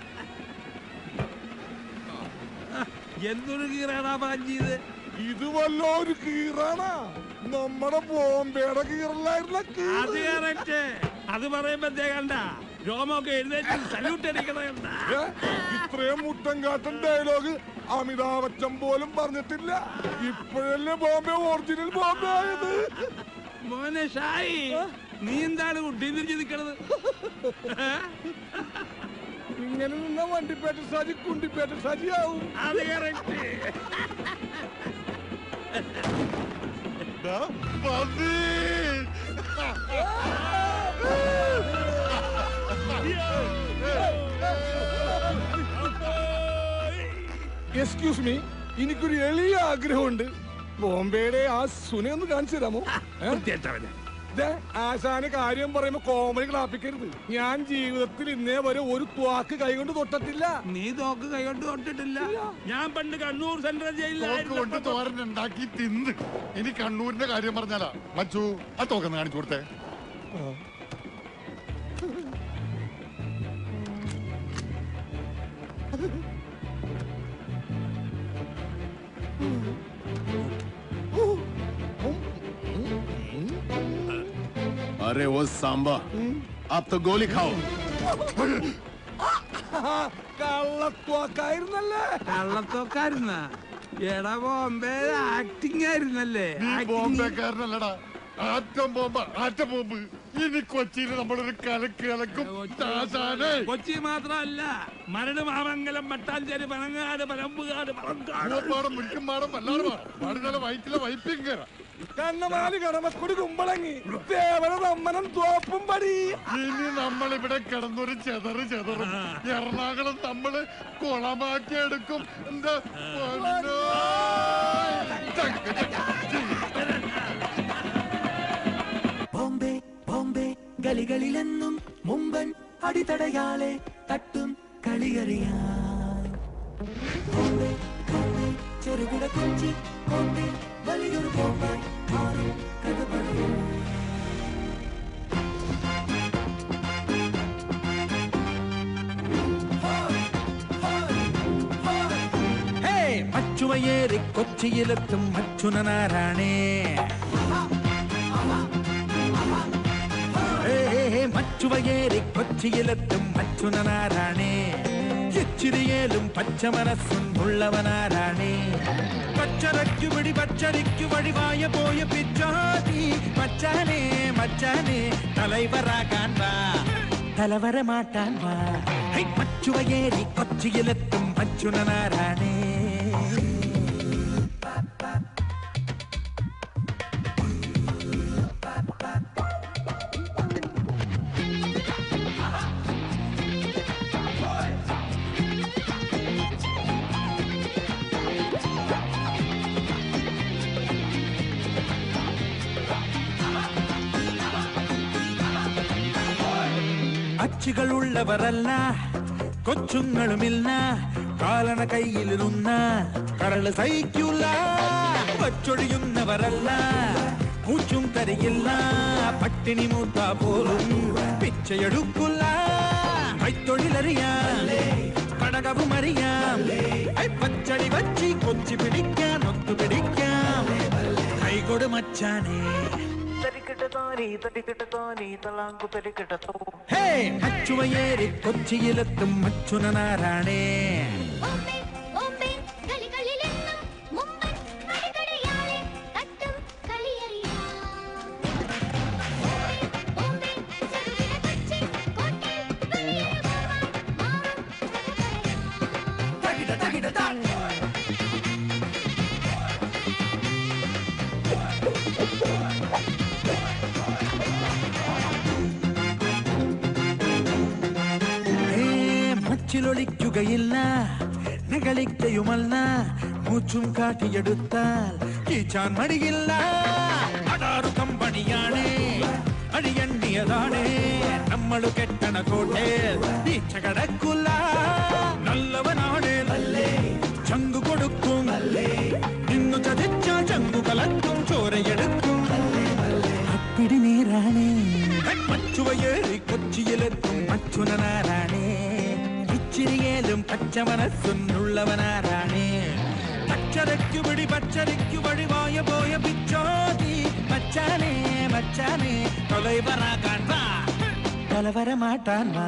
എന്തൊരു കീറാടാ പാഞ്ചിയത്
ഇത് വല്ലൊരു കീറാണാ നമ്മുടെ ബോംബെയുടെ കീറലായിരുന്ന
അത് correct അത് പറയുമ്പോ കണ്ട രോമൊക്കെ എഴുന്നേറ്റ് salute അടിക്കണ കണ്ട
ഇത്രയും മുട്ടം കാട്ടൻ ഡയലോഗ് അമിതാഭ് ബച്ചൻ പോലും പറഞ്ഞിട്ടില്ല ഇപ്പോഴല്ലേ ബോംബെ ഒറിജിനൽ ബോംബെ ആയത്
മോനെ ഷായി നീ എന്താണ് കുട്ടി തിരിഞ്ഞ് നിക്കണത്
ഇങ്ങനെ നിന്ന വണ്ടിപ്പേട്ട സാജി കുണ്ടിപ്പേട്ട സാജിയാവും
അത് കറക്റ്റ്
എക്സ്ക്യൂസ് മീ എനിക്കൊരു എളിയ ആഗ്രഹമുണ്ട് ബോംബെയുടെ ആ സുനെ ഒന്ന് കാണിച്ചു തരാമോ ഏ? ദേ, ആശാന് കാര്യം പറയുമ്പോ കോമഡി ക്ലാപ്പിക്കരുത് ഞാൻ ജീവിതത്തിൽ ഇന്നേ വരെ ഒരു ത്വാക്ക് കൈകൊണ്ട് തൊട്ടിട്ടില്ല
നീ തോക്ക് കൈകൊണ്ട് തൊട്ടിട്ടില്ല ഞാൻ പണ്ട് കണ്ണൂർ സെൻട്രൽ
തോക്ക് കൊണ്ട്
ജയിലിലായിരുന്നു
തോരൻ ഉണ്ടാക്കി തിന്ന് ഇനി കണ്ണൂരിന്റെ കാര്യം പറഞ്ഞാലാ മച്ചു ആ തോക്കെന്ന് കാണിച്ചു കൊടുത്തേ
अरे वो सांबा आप तो गोली खाओ
കള്ളത്വാക്കായിരുന്നല്ലേ
കള്ളത്തോക്കായിരുന്ന എടാ ബോംബെ ആക്ടിങ് ആയിരുന്നല്ലേ
നീ ബോംബെക്കാരനല്ലടാ ആറ്റം ബോംബ ആറ്റ ബോംബ് ഇനി കൊച്ചിയിൽ നമ്മളൊരു കലക്ക് കലക്കും ദാസാനേ.
കൊച്ചി മാത്രമല്ല മരട് മാമംഗലം മട്ടാഞ്ചേരി പനങ്ങാട് പനമ്പുകാട് പളങ്കാട്
പൂവപ്പാടം മുരിക്കുംപാടം വല്ലാറ് പാടം പാടുതല വയറ്റിലെ വൈപ്പിങ് കയറാം
കണ്ണമാലി കടമക്കുടി കുമ്പളങ്ങി തേവര തമ്മനം തോപ്പും പടി
ഇനി നമ്മൾ ഇവിടെ കിടന്നൊരു ചെതറ് ചെതറും എറണാകുളം നമ്മള് കുളമാക്കി എടുക്കും എന്താ പൊന്നോ.
ബോംബെ ബോംബെ ഗലികളിലെന്നും മുമ്പൻ അടിത്തടയാളെ തട്ടും കളിയറിയാൻ ബോംബെ ബോംബെ ചെറുകിട കൊച്ചി ബോംബെ വലിയൊരു ബോംബെ മാറും കഥ പറയും
ഹേ മച്ചുമയേറി കൊച്ചിയിലെത്തും മച്ചുനാരാണേ ഹേ, ഹേ, ഹേ, മച്ചു
മച്ചുവയേറി കൊച്ചിയിലെത്തും അച്യുതനാരാണേ ഇച്ചിരിയേലും പച്ച മനസ്സും ഉള്ളവനാരാണേ പച്ചരയ്ക്കു പിടി പച്ചരിക്കു വഴിവായ പോയ പിച്ചാതി മച്ചാനെ മച്ചാനെ തലൈവറാകാൻ വാ തലവര മാട്ടാൻ വാ ഹൈ, മച്ചുവയേറി കൊച്ചിയിലെത്തും അച്യുതനാരാണേ അച്ചുകളുള്ളവരല്ല കൊച്ചുങ്ങളുമില്ല കാലണ കയ്യിലിരുന്ന കടല് സഹിക്കൂല വച്ചൊഴിയുന്നവരല്ല മൂച്ചും തരികില്ല പട്ടിണി മൂത്ത പോലും പിച്ചയെടുക്കില്ല കൈത്തൊഴിലറിയാം കടകവും അറിയാം ഐ, പച്ചടി വച്ചി കൊച്ചി പിടിക്കാൻ ഒത്തു പിടിക്കാം കൈകൊട് മച്ചാനേ ഹേ അച്ചുവയേറി കൊച്ചിയിലെത്തും അച്യുതനാരാണേ
ബോംബെ കളികളിലെന്നും മുമ്പൻ അടികടയാളെ തട്ടും കളിയറിയാം ബോംബെ ചെറുകിട കൊച്ചി കോട്ടയിൽ വലിയൊരു
ഏ, മച്ചിലൊളിക്കുകയില്ല നകളിക്കയുമല്ല മൂച്ചും കാട്ടിയെടുത്താൽ കീച്ചാൻ മടിയില്ല അടാറു കമ്പണിയാണ് അഴിയണ്ണിയതാണ് നമ്മൾ കെട്ടണ കോട്ടെ വീഴ്ച കടക്കില്ല നല്ലവനാണ് ചങ്കു കൊടുക്കും ഇന്നു ചതിച്ചാൽ ചങ്കു കലക്കും ചോരയെടുക്കും അപ്പിടി നേരാണ് മച്ചുവയേറി കൊച്ചിയിലെത്തും അച്യുതനാരാണേ ഇച്ചിരിയേലും പച്ച മനസ്സുള്ളവനാരാണേ പച്ചരയ്ക്കു പിടി പച്ചരിക്കു വഴിവായ പോയ പിച്ചോതി മച്ചാനേ മച്ചാനേ തൊലൈവറാകാൻ വാ തലവര മാട്ടാൻ വാ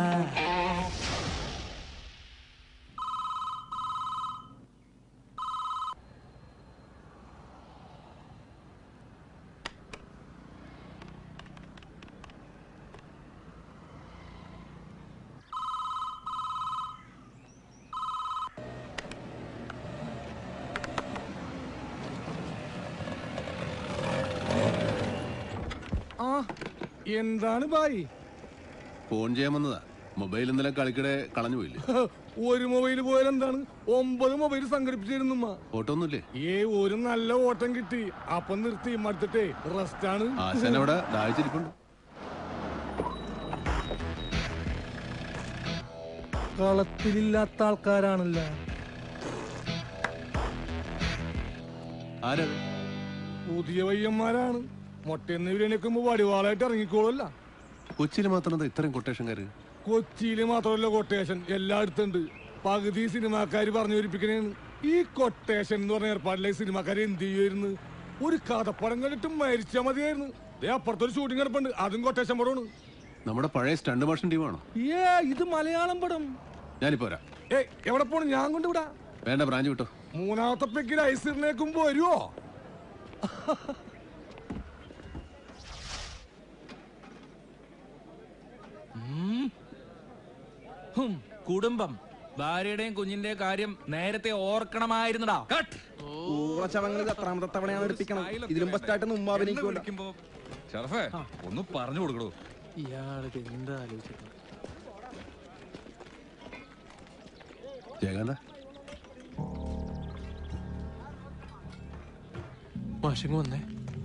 ആ എന്താണ് ബായി
ഫോൺ ചെയ്യാൻ വന്നതാ മൊബൈൽ ഇന്നലെ കളിക്കടെ കളഞ്ഞു പോയില്ലേ
ഒരു മൊബൈൽ പോയാൽ എന്താണ് ഒമ്പത് മൊബൈൽ സംഘടിപ്പിച്ചിരുന്നു
ഫോട്ടോ ഒന്നുമില്ലേ
ഏ ഒരു നല്ല ഓട്ടം കിട്ടി അപ്പം നിർത്തി മടുത്തിട്ടേ റെസ്റ്റ് ആണ്
ആശാൻ അവിടെ ദാഹിച്ചിരിപ്പുണ്ട്
കളത്തിലില്ലാത്ത ആൾക്കാരാണല്ല
ആരാ
പുതിയ പയ്യന്മാരാണ് മൊട്ടയെന്ന് ഇവരെണിക്കുമ്പോ വടിവാളായിട്ട് ഇറങ്ങിക്കോളല്ല
കൊച്ചിയിൽ മാത്രം എന്താ ഇത്രയും കൊട്ടേഷൻകാര്
കൊച്ചിയിൽ മാത്രമല്ല കൊട്ടേഷൻ എല്ലായിടത്തും ഉണ്ട് പകുതി സിനിമാക്കാര് പറഞ്ഞു വരിപ്പിക്കണേന്ന് ഈ കൊട്ടേഷൻ എന്ന് പറഞ്ഞ ഏർപ്പാടിലെ സിനിമാക്കാര് എന്ത് ചെയ്യുമായിരുന്നു ഒരു കഥപ്പടം കണ്ടിട്ട് മരിച്ചാ മതിയായിരുന്നു ദേ അപ്പുറത്തൊരു ഷൂട്ടിംഗ് കിടപ്പുണ്ട് അതും കൊട്ടേഷൻ പടമാണ്
നമ്മുടെ പഴയ സ്റ്റണ്ട് മാഷൻ ടീമാണോ
ഏ ഇത് മലയാളം പടം
ഞാനിപ്പോ വരാം
ഏ എവിടെ പോണു ഞാൻ കൊണ്ടുവിടാ
വേണ്ട ബ്രാഞ്ച് വിട്ടോ
മൂന്നാമത്തെ പെക്കിൽ ഐസിറിനേക്കും വരുവോ
ഹും, കുടുംബം ഭാര്യയുടെയും കുഞ്ഞിന്റെയും കാര്യം നേരത്തെ ഓർക്കണമായിരുന്നടാ കട്ട്
ഊളച്ചവങ്ങൾ എത്രാമത്തെ തവണയാണ് എടുപ്പിക്കണം ഇതിലും ബെസ്റ്റായിട്ട് മുമ്പ് അഭിനയിക്കുമല്ലോ
ഷറഫേ ഒന്ന് പറഞ്ഞു കൊടുക്കടോ
ഇയാൾക്ക് എന്താ ആലോചിച്ചത്
ജയകാന്ത
മാഷിങ് വന്നേ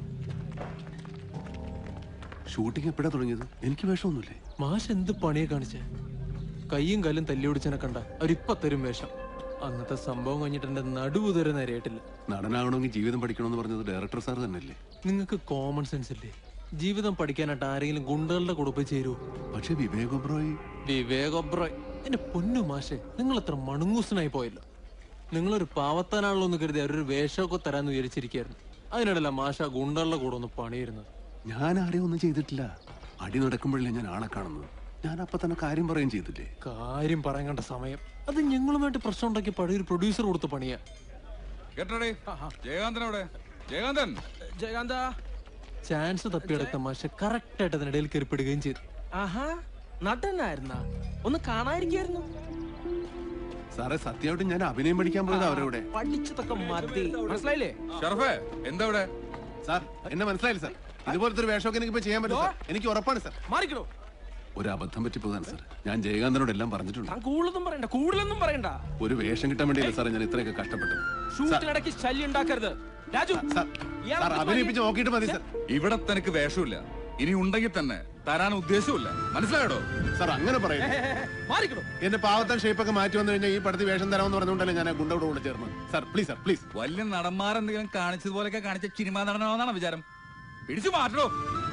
ഷൂട്ടിംഗ് എപ്പോഴാ തുടങ്ങിയത് എനിക്ക് വേഷമൊന്നുമില്ലേ
മാഷ് എന്ത് പണിയെ കാണിച്ചേ കയ്യും കാലും തല്ലി ഓടിച്ചനെ കണ്ട അവരിപ്പ തരും വേഷം അന്നത്തെ സംഭവം കഴിഞ്ഞിട്ട് എന്റെ നടുവ് തരെ നേരെയായിട്ടില്ല
നടനാകണമെങ്കിൽ ജീവിതം പഠിക്കണമെന്ന് പറഞ്ഞത് ഡയറക്ടർ സാർ തന്നെയല്ലേ
നിങ്ങൾക്ക് കോമൺ സെൻസ് ഇല്ലേ ജീവിതം പഠിക്കാനായിട്ട് ആരെങ്കിലും ഗുണ്ടകളുടെ കൂടെ പോയി ചേരൂ
പക്ഷെ വിവേക് ഒബ്രോയ്
വിവേക് ഒബ്രോയ് എന്റെ പൊന്നു മാഷെ നിങ്ങൾ അത്ര മണുങ്ങൂസനായി പോയല്ലോ നിങ്ങളൊരു പാവത്താനാണല്ലോ എന്ന് കരുതി അവരൊരു വേഷമൊക്കെ തരാന്ന് വിചാരിച്ചിരിക്കായിരുന്നു അതിനിടയില്ല മാഷ ഗുണ്ടകളുടെ കൂടെ ഒന്ന് പണിയിരുന്നത്
ഞാൻ ആരെയും ഒന്നും ചെയ്തിട്ടില്ല അടി നടക്കുമ്പോഴല്ലേ ഞാൻ ആളെ കാണുന്നത് ഞാൻ അപ്പൊ തന്നെ കാര്യം പറയുകയും ചെയ്തില്ലേ
കാര്യം പറയാൻ കണ്ട സമയം അത് ഞങ്ങളുമായിട്ട് പ്രശ്നം ഉണ്ടാക്കി പഴയൊരു പ്രൊഡ്യൂസർ കൊടുത്ത പണിയാ
കേട്ടോടേ ജയകാന്തൻ അവിടെ ജയകാന്തൻ
ജയകാന്ത ചാൻസ് തപ്പിയെടുത്ത മാഷ കറക്റ്റ് ആയിട്ട് അതിനിടയിൽ കയറിപ്പെടുകയും ചെയ്തു
ആഹാ നടനായിരുന്ന ഒന്ന് കാണാതിരിക്കായിരുന്നു
സാറേ സത്യമായിട്ട് ഞാൻ അഭിനയം പഠിക്കാൻ പോയത് അവരവിടെ
പഠിച്ചതൊക്കെ മതി മനസ്സിലായില്ലേ
ഷറഫേ എന്താ ഇവിടെ
സാർ എന്നെ മനസ്സിലായില്ല സാർ ഇതുപോലത്തെ ഒരു വേഷമൊക്കെ എനിക്ക് ഇപ്പൊ ചെയ്യാൻ പറ്റും സാർ എനിക്ക് ഉറപ്പാണ് സാർ
മാറിക്കണോ
ഒരു അബദ്ധം പറ്റിപ്പോകാൻ സാർ ഞാൻ ജയകാന്തനോട് എല്ലാം പറഞ്ഞിട്ടുണ്ട്
താൻ കൂടുതലൊന്നും പറയണ്ട കൂടുതലൊന്നും പറയണ്ട
ഒരു വേഷം കിട്ടാൻ വേണ്ടിയില്ല സാറേ ഞാൻ ഇത്രയൊക്കെ കഷ്ടപ്പെട്ടത്
ഷൂട്ടിനിടയ്ക്ക് ശല്യം ഉണ്ടാക്കരുത് രാജു
സാർ അഭിനയിപ്പിച്ച് നോക്കിയിട്ട് മതി സാർ
ഇവിടെ തനിക്ക് വേഷമില്ല ഇനി ഉണ്ടെങ്കിൽ തന്നെ തരാൻ ഉദ്ദേശമില്ല മനസ്സിലായോ
സാർ അങ്ങനെ പറയും
മാറിക്കണോ
എന്റെ പാവത്താൻ ഷേപ്പൊക്കെ മാറ്റി വന്നു കഴിഞ്ഞാൽ ഈ പടത്തിൽ വേഷം തരാമെന്ന് പറഞ്ഞുകൊണ്ടല്ലേ ഞാൻ ആ ഗുണ്ടോട് കൂടെ ചേർന്ന് സാർ പ്ലീസ് സാർ പ്ലീസ്
വലിയ നടന്മാരെന്തെങ്കിലും കാണിച്ചതുപോലെയൊക്കെ കാണിച്ച സിനിമാ നടനാണെന്നാണ് വിചാരം പിടിച്ചു മാറ്റോ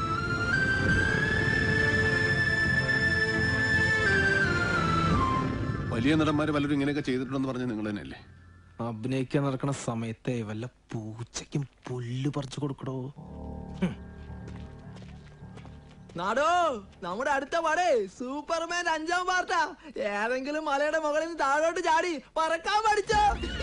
വലിയ നടന്മാര് പലരും ഇങ്ങനെയൊക്കെ ചെയ്തിട്ടുണ്ടെന്ന് പറഞ്ഞ നിങ്ങൾ തന്നെയല്ലേ
അഭിനയിക്കാൻ നടക്കുന്ന സമയത്തെ വല്ല പൂച്ചയ്ക്കും പുല്ല് പറിച്ചു കൊടുക്കടോ
നാടോ നമ്മുടെ അടുത്ത പടേ സൂപ്പർമാൻ അഞ്ചാം പാർട്ടാ ഏതെങ്കിലും മലയുടെ മുകളിൽ നിന്ന് താഴോട്ട് ചാടി പറക്കാൻ പഠിച്ചോ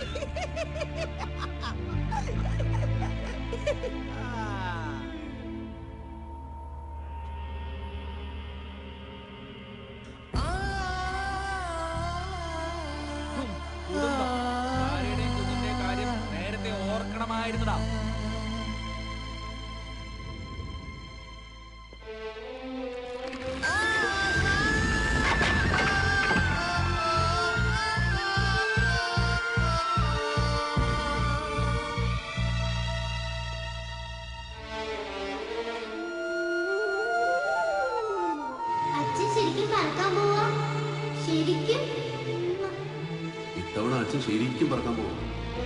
ഭാര്യയുടെയും കുഞ്ഞിന്റെയും കാര്യം നേരത്തെ ഓർക്കണമായിരുന്നടാ
അച്ഛൻ ശരിക്കും പറക്കാൻ പോവാ ശരിക്കും
ഇത്തവണ അച്ഛൻ ശരിക്കും പറക്കാൻ പോകും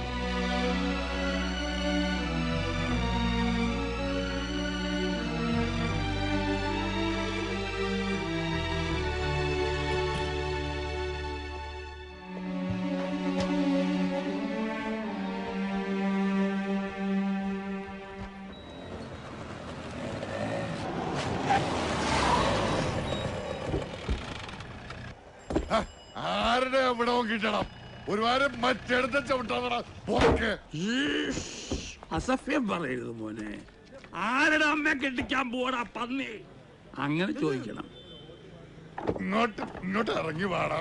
ആരുടെ എവിടെ കിട്ടണം ഒരു വാരം മറ്റെടുത്ത ചവിട്ടാ പോക്ക്
അസഭ്യം പറയരുത് മോനെ ആരുടെ അമ്മ കെട്ടിക്കാൻ പോടാ പന്നി അങ്ങനെ ചോദിക്കണം
ഇങ്ങോട്ട് ഇങ്ങോട്ട് ഇറങ്ങി പാടാം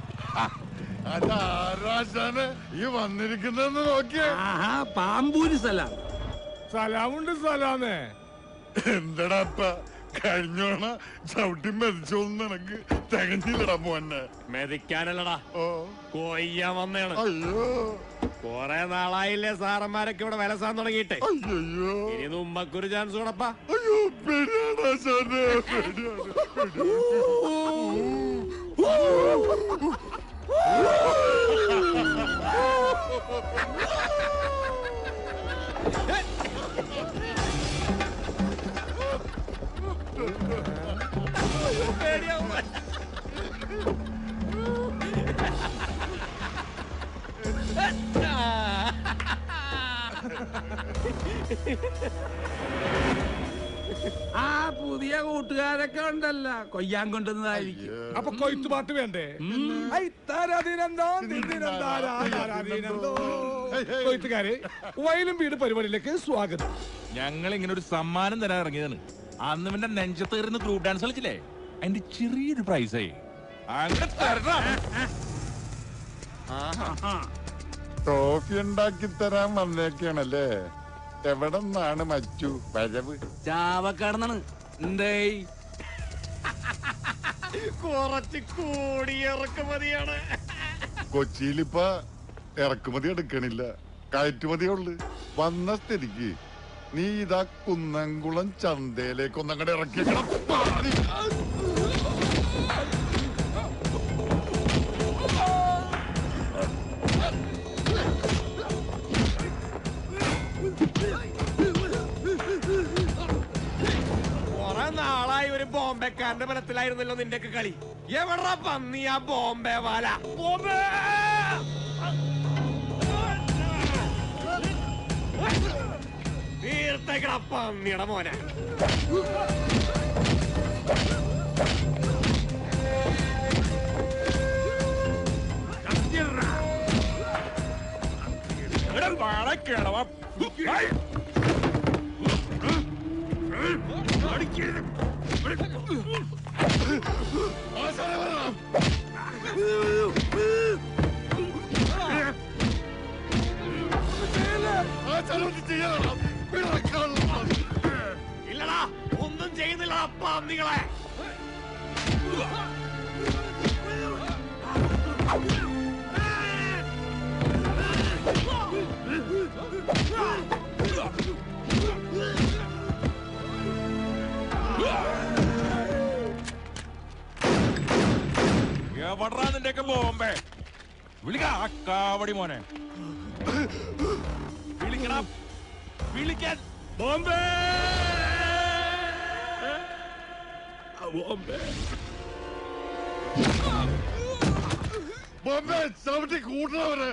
അതാരാശാന് ഈ വന്നിരിക്കുന്നെന്ന് നോക്കിയേ
പാമ്പൂരി സലാം
സലാമുണ്ട് സലാമേ
എന്തടാ അപ്പ കഴിഞ്ഞോണ ചവിട്ടി മെതിച്ചോന്ന് നിനക്ക് തികഞ്ഞില്ലടാ മോനെ
മെതിക്കാനല്ലടാ കൊയ്യാൻ വന്നേണ്
അയ്യോ
കൊറേ നാളായില്ലേ സാറന്മാരൊക്കെ ഇവിടെ വിലസാൻ തുടങ്ങിയിട്ടെ
അയ്യോ
ഇനി ഉമ്മക്കൊരു ചാൻസ് കൂടപ്പാ
അയ്യോ പേടിയാടാശാനെ പേടിയാണ്
ആ പുതിയ കൂട്ടുകാരൊക്കെ ഉണ്ടല്ല കൊയ്യാൻ കൊണ്ടുവന്നതായിരിക്കും
അപ്പൊ കൊയ്ത്തു പാട്ട് വേണ്ടേ ഐ, താരാധീനന്തോ, ദിനദിനന്താരാ, താരാധീനന്തോ. കൊയ്ത്തുകാരെ വയലും വീട് പരിപാടിയിലേക്ക് സ്വാഗതം
ഞങ്ങൾ ഇങ്ങനെ ഒരു സമ്മാനം തരാൻ ഇറങ്ങിയതാണ് അന്ന് പിന്നെ നെഞ്ചത്ത് കയറുന്ന ഗ്രൂപ്പ് ഡാൻസ് കളിച്ചില്ലേ അതിന്റെ ചെറിയൊരു പ്രൈസായി അങ്ങനെ തരണം
ട്രോഫി ഉണ്ടാക്കി തരാൻ വന്നേക്കാണല്ലേ എവിടെ നിന്നാണ് മച്ചു വരവ്
ചാവക്കാടന്നാണ് എന്തേ
കുറച്ച് കൂടി ഇറക്കുമതിയാണ്
കൊച്ചിയിലിപ്പ ഇറക്കുമതി എടുക്കണില്ല കയറ്റുമതിയേ ഉള്ളു വന്ന സ്ഥിതിക്ക് നീ ഇതാ കുന്നംകുളം ചന്തയിലേക്ക് ഒന്നങ്ങടെ ഇറക്കിയേക്കണം പാടി.
കൊറേ നാളായി ഒരു ബോംബെക്കാരന്റെ ബലത്തിലായിരുന്നല്ലോ നിന്റെയൊക്കെ കളി എവിടാ പന്നി ആ ബോംബെ വാല ബോംബെ തീർത്തേക്കട പന്നിയുടെ മോനെ
വാടാ കിളവ
ഇല്ലടാ ഒന്നും ചെയ്യുന്നില്ല പന്നികളെ
എവിടാ നിന്റെയൊക്കെ ബോംബെ വിളിക്ക ആ കാവടി മോനെ വിളിക്കണം വിളിക്കാൻ ബോംബെ ബോംബെ
ബോംബെ ചവിട്ടി കൂട്ടണവര്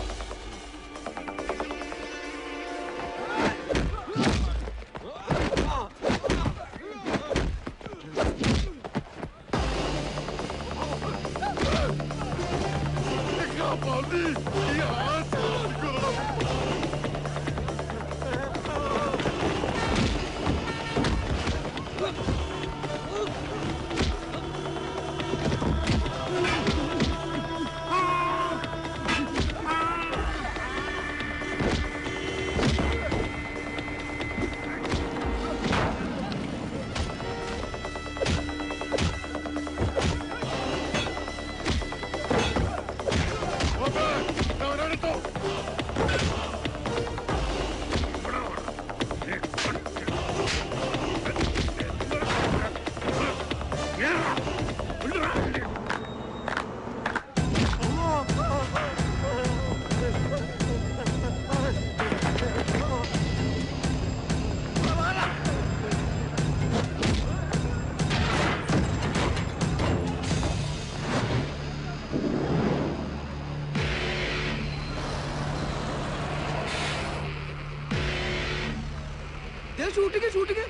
ഷൂട്ടിങ് ഷൂട്ടിങ്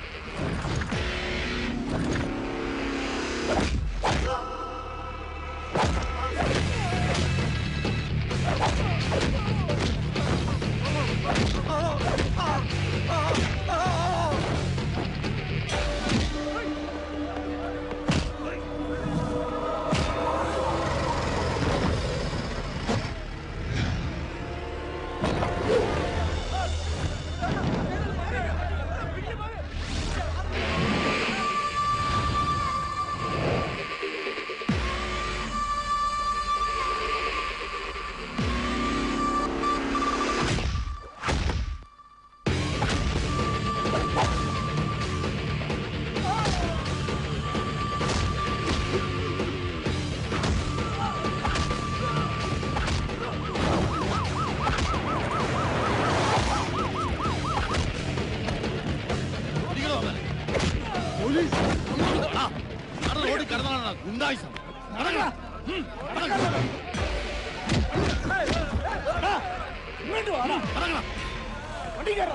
ഓടി കടന്നാണ് ഗുണ്ടായിസം നടക്കടാ. ഉം, നടക്കടാ.
ഇങ്ങോട്ട് വാടാ
നടക്കടാ.
വണ്ടി കയറാ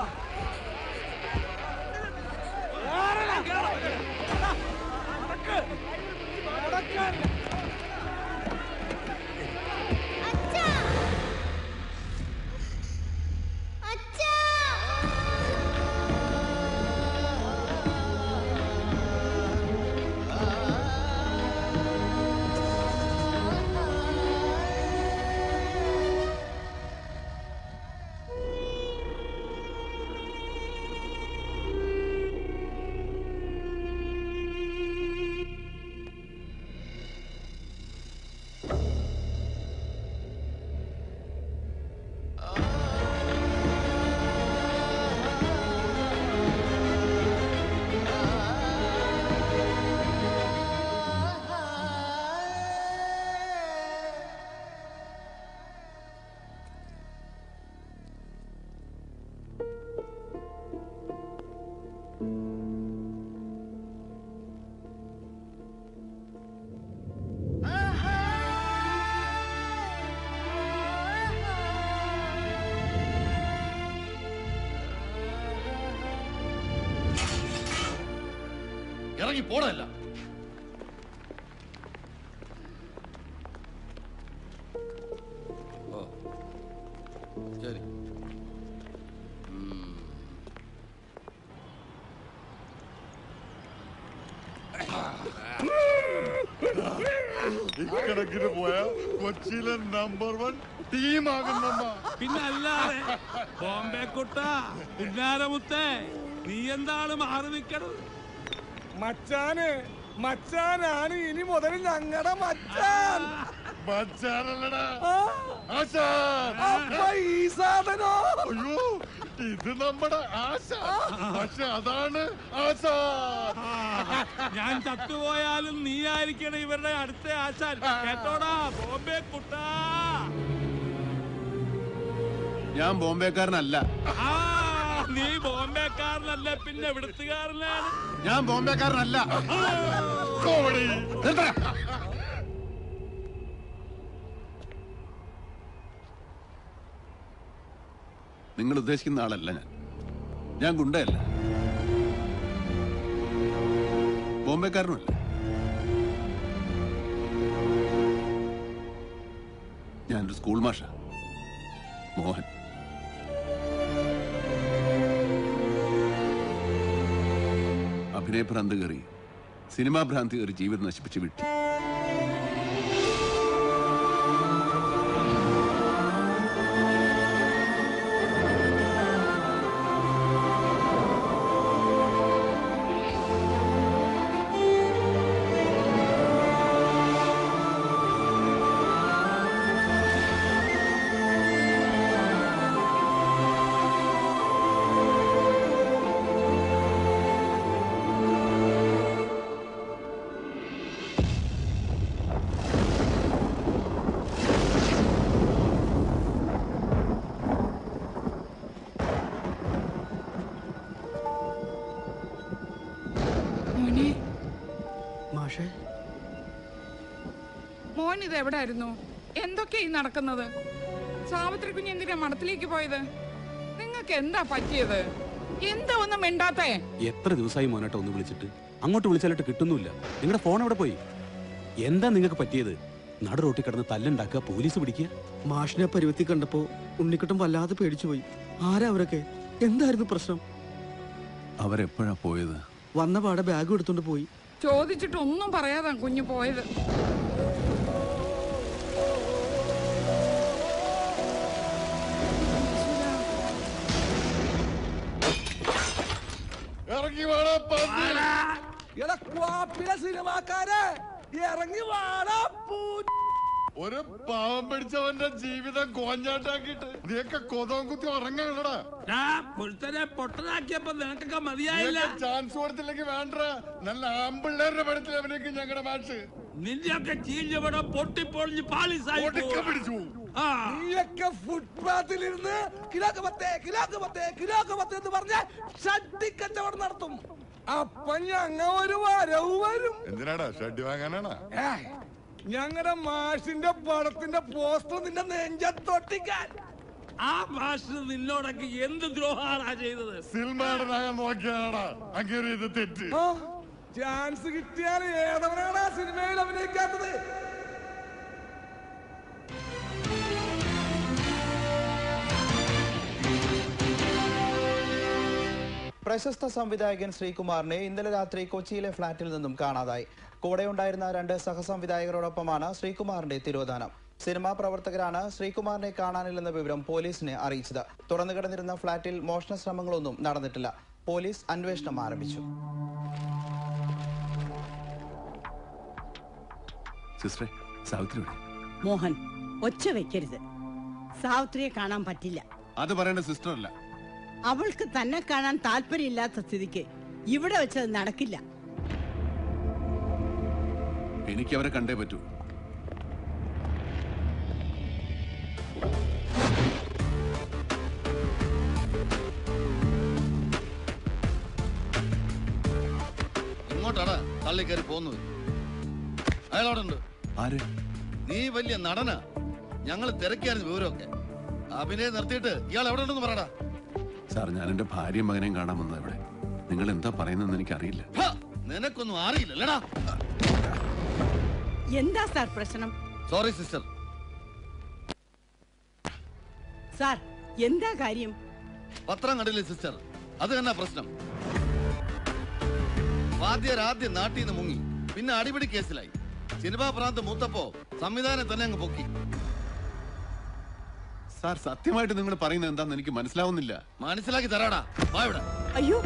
ഇറങ്ങി പോടല്ല
ഓ ശരി
ഇക്കണക്കിന് പോയ കൊച്ചിയിലെ നമ്പർ വൺ ടീമാകുന്നമ്മ
പിന്നെ അല്ലാതെ ബോംബെ കുട്ട പുന്നാരമുത്തേ നീ എന്താണ് മാറി നിൽക്കണത്
മച്ചാന് മച്ചാനാണ് ഇനി മുതൽ ഞങ്ങളുടെ മച്ചാൻ
മച്ചാനല്ലടാ
അപ്പൊ ഈ സാധനോ
അയ്യോ ഇത് നമ്മുടെ ആശ പക്ഷെ അതാണ് ആശാ
ഞാൻ ചത്തുപോയാലും നീ ആയിരിക്കണം ഇവരുടെ അടുത്ത ആശാൻ കേട്ടോടാ ബോംബെ കുട്ടാ
ഞാൻ ബോംബെക്കാരനല്ല
ആ നീ ബോംബെക്കാരനല്ല പിന്നെ ഇവിടുത്തുകാരനാണ്
ഞാൻ ബോംബെക്കാരനല്ല
കോമഡി
നിങ്ങൾ ഉദ്ദേശിക്കുന്ന ആളല്ല ഞാൻ ഞാൻ ഗുണ്ടയല്ല ബോംബെക്കാരനുമല്ല ഞാനൊരു സ്കൂൾ മാഷ മോഹൻ അഭിനയ ഭ്രാന്ത് കയറി സിനിമാ ഭ്രാന്തി കയറി ജീവിതം നശിപ്പിച്ച് വിട്ടു
മോനെ
മാഷേ
മോൻ ഇത് എവിടായിരുന്നു എന്തൊക്കെയാ ഈ നടക്കുന്നത് സാവിത്രി കുഞ്ഞ് എന്തിനാ മഠത്തിലേക്ക് പോയത് നിങ്ങൾക്ക് എന്താ പറ്റിയത് എന്താ ഒന്നും മിണ്ടാത്തേ
എത്ര ദിവസമായി മോനേട്ട ഒന്ന് വിളിച്ചിട്ട് അങ്ങോട്ട് വിളിച്ചാലിട്ട് കിട്ടുന്നില്ല നിങ്ങളുടെ ഫോൺ എവിടെ പോയി എന്താ നിങ്ങൾക്ക് പറ്റിയത് നട റോട്ടിൽ കിടന്ന് തല്ലുണ്ടാക്കുക പോലീസ് പിടിക്കുക
മാഷിനെ പരുവത്തി കണ്ടപ്പോ ഉണ്ണിക്കുട്ടൻ വല്ലാതെ പേടിച്ചു പോയി ആരാ അവരൊക്കെ എന്തായിരുന്നു പ്രശ്നം
അവരെപ്പോഴാ പോയത്
വന്ന പാടെ ബാഗ് എടുത്തോണ്ട് പോയി
ചോദിച്ചിട്ട് ഒന്നും പറയാതാ കുഞ്ഞു പോയത്
ഇറങ്ങി വേണോ
എടാ ക്വാപ്പിലെ സിനിമാക്കാരെ ഇറങ്ങി വാടാ പൂ
ഒരു പാവം പിടിച്ചവന്റെ ജീവിതം കോഞ്ഞാട്ടാക്കിട്ട് നീയൊക്കെ കൊതവും കുത്തി ഉറങ്ങണടാ
പുരുത്തനെ പൊട്ടനാക്കിയപ്പോ നിനക്കൊക്കെ മതിയായില്ല
ചാൻസ് കൊടുത്തില്ലെങ്കിൽ വേണ്ട നല്ല ആമ്പിള്ളേരുടെ പടത്തിൽ അഭിനയിക്കും ഞങ്ങളുടെ മാഷ്
നിന്റെയൊക്കെ ചീഞ്ഞവിടെ പൊട്ടിപ്പൊളിഞ്ഞ് പാളിസായി
ഒടുക്കം പിടിച്ചു
ആ
നീയൊക്കെ ഫുട്പാത്തിലിരുന്ന് കിലോക്ക് പത്തേ കിലോക്ക് പത്തേ കിലോക്ക് പത്തേ എന്ന് പറഞ്ഞ ഷഡ്ഡി കച്ചവടം നടത്തും അപ്പൊ ഞങ്ങ ഒരു വരവ് വരും
എന്തിനാടാ ഷഡ്ഡി വാങ്ങാനാണാ
ഞങ്ങളുടെ മാഷിന്റെ പടത്തിന്റെ പോസ്റ്റർ നിന്റെ നെഞ്ചത്തൊട്ടിക്കാൻ
ആ മാഷിന് നിന്നോടൊക്കെ എന്ത് ദ്രോഹാണാ ചെയ്തത്
സിൽമാടനാകാൻ നോക്കിയാടാ അങ്ങനെ ഇത് തെറ്റ്
ആ, ചാൻസ് കിട്ടിയാൽ ഏതവനാണ് ആ സിനിമയിൽ അഭിനയിക്കാത്തത്
പ്രശസ്ത സംവിധായകൻ ശ്രീകുമാറിനെ ഇന്നലെ രാത്രി കൊച്ചിയിലെ ഫ്ളാറ്റിൽ നിന്നും കാണാതായി കൂടെയുണ്ടായിരുന്ന രണ്ട് സഹസംവിധായകരോടൊപ്പമാണ് ശ്രീകുമാറിന്റെ തിരോധാനം സിനിമാ പ്രവർത്തകരാണ് ശ്രീകുമാറിനെ കാണാനില്ലെന്ന വിവരം പോലീസിനെ അറിയിച്ചത് തുറന്നു കിടന്നിരുന്ന ഫ്ളാറ്റിൽ മോഷണ ശ്രമങ്ങളൊന്നും നടന്നിട്ടില്ല പോലീസ് അന്വേഷണം ആരംഭിച്ചു
സിസ്റ്ററെ സാവിത്രി ഇവിടെ
മോഹൻ ഒച്ച വെക്കരുത് സാവിത്രിയെ കാണാൻ പറ്റില്ല
അത് പറയേണ്ട സിസ്റ്റർ അല്ല
അവൾക്ക് തന്നെ കാണാൻ താല്പര്യമില്ലാത്ത സ്ഥിതിക്ക് ഇവിടെ വെച്ചത് നടക്കില്ല
എനിക്ക് അവരെ കണ്ടേ പറ്റൂ
ഇങ്ങോട്ടാണ് തള്ളി കയറി പോകുന്നത് അയാളവിടെ ഉണ്ട്
ആര്
നീ വലിയ നടനാ ഞങ്ങൾ തിരക്കിയായിരുന്നു വിവരമൊക്കെ അഭിനയം നിർത്തിയിട്ട് ഇയാൾ എവിടെ ഉണ്ടെന്ന് പറയടാ
സാർ ഞാൻ എന്റെ ഭാര്യയും മകനെയും കാണാൻ വന്നത് ഇവിടെ നിങ്ങൾ എന്താ പറയുന്നതെന്ന് എനിക്കറിയില്ല
ഹ, നിനക്കൊന്നും അറിയില്ലല്ലടാ
എന്താ സാർ പ്രശ്നം
സോറി സിസ്റ്റർ
സാർ എന്താ കാര്യം
പത്രം കണ്ടില്ലേ സിസ്റ്റർ അത് തന്നെ പ്രശ്നം വാദ്യർ ആദ്യം നാട്ടിൽ നിന്ന് മുങ്ങി പിന്നെ അടിപിടി കേസിലായി സിനിമാ പ്രാന്ത് മൂത്തപ്പോ സംവിധാനം തന്നെ അങ്ങ് പൊക്കി
സാർ സത്യമായിട്ട് നിങ്ങൾ പറയുന്നത് എന്താന്ന് എനിക്ക് മനസ്സിലാവുന്നില്ല
മനസ്സിലാക്കി തരാടാ വാ ഇവിടെ
അയ്യോ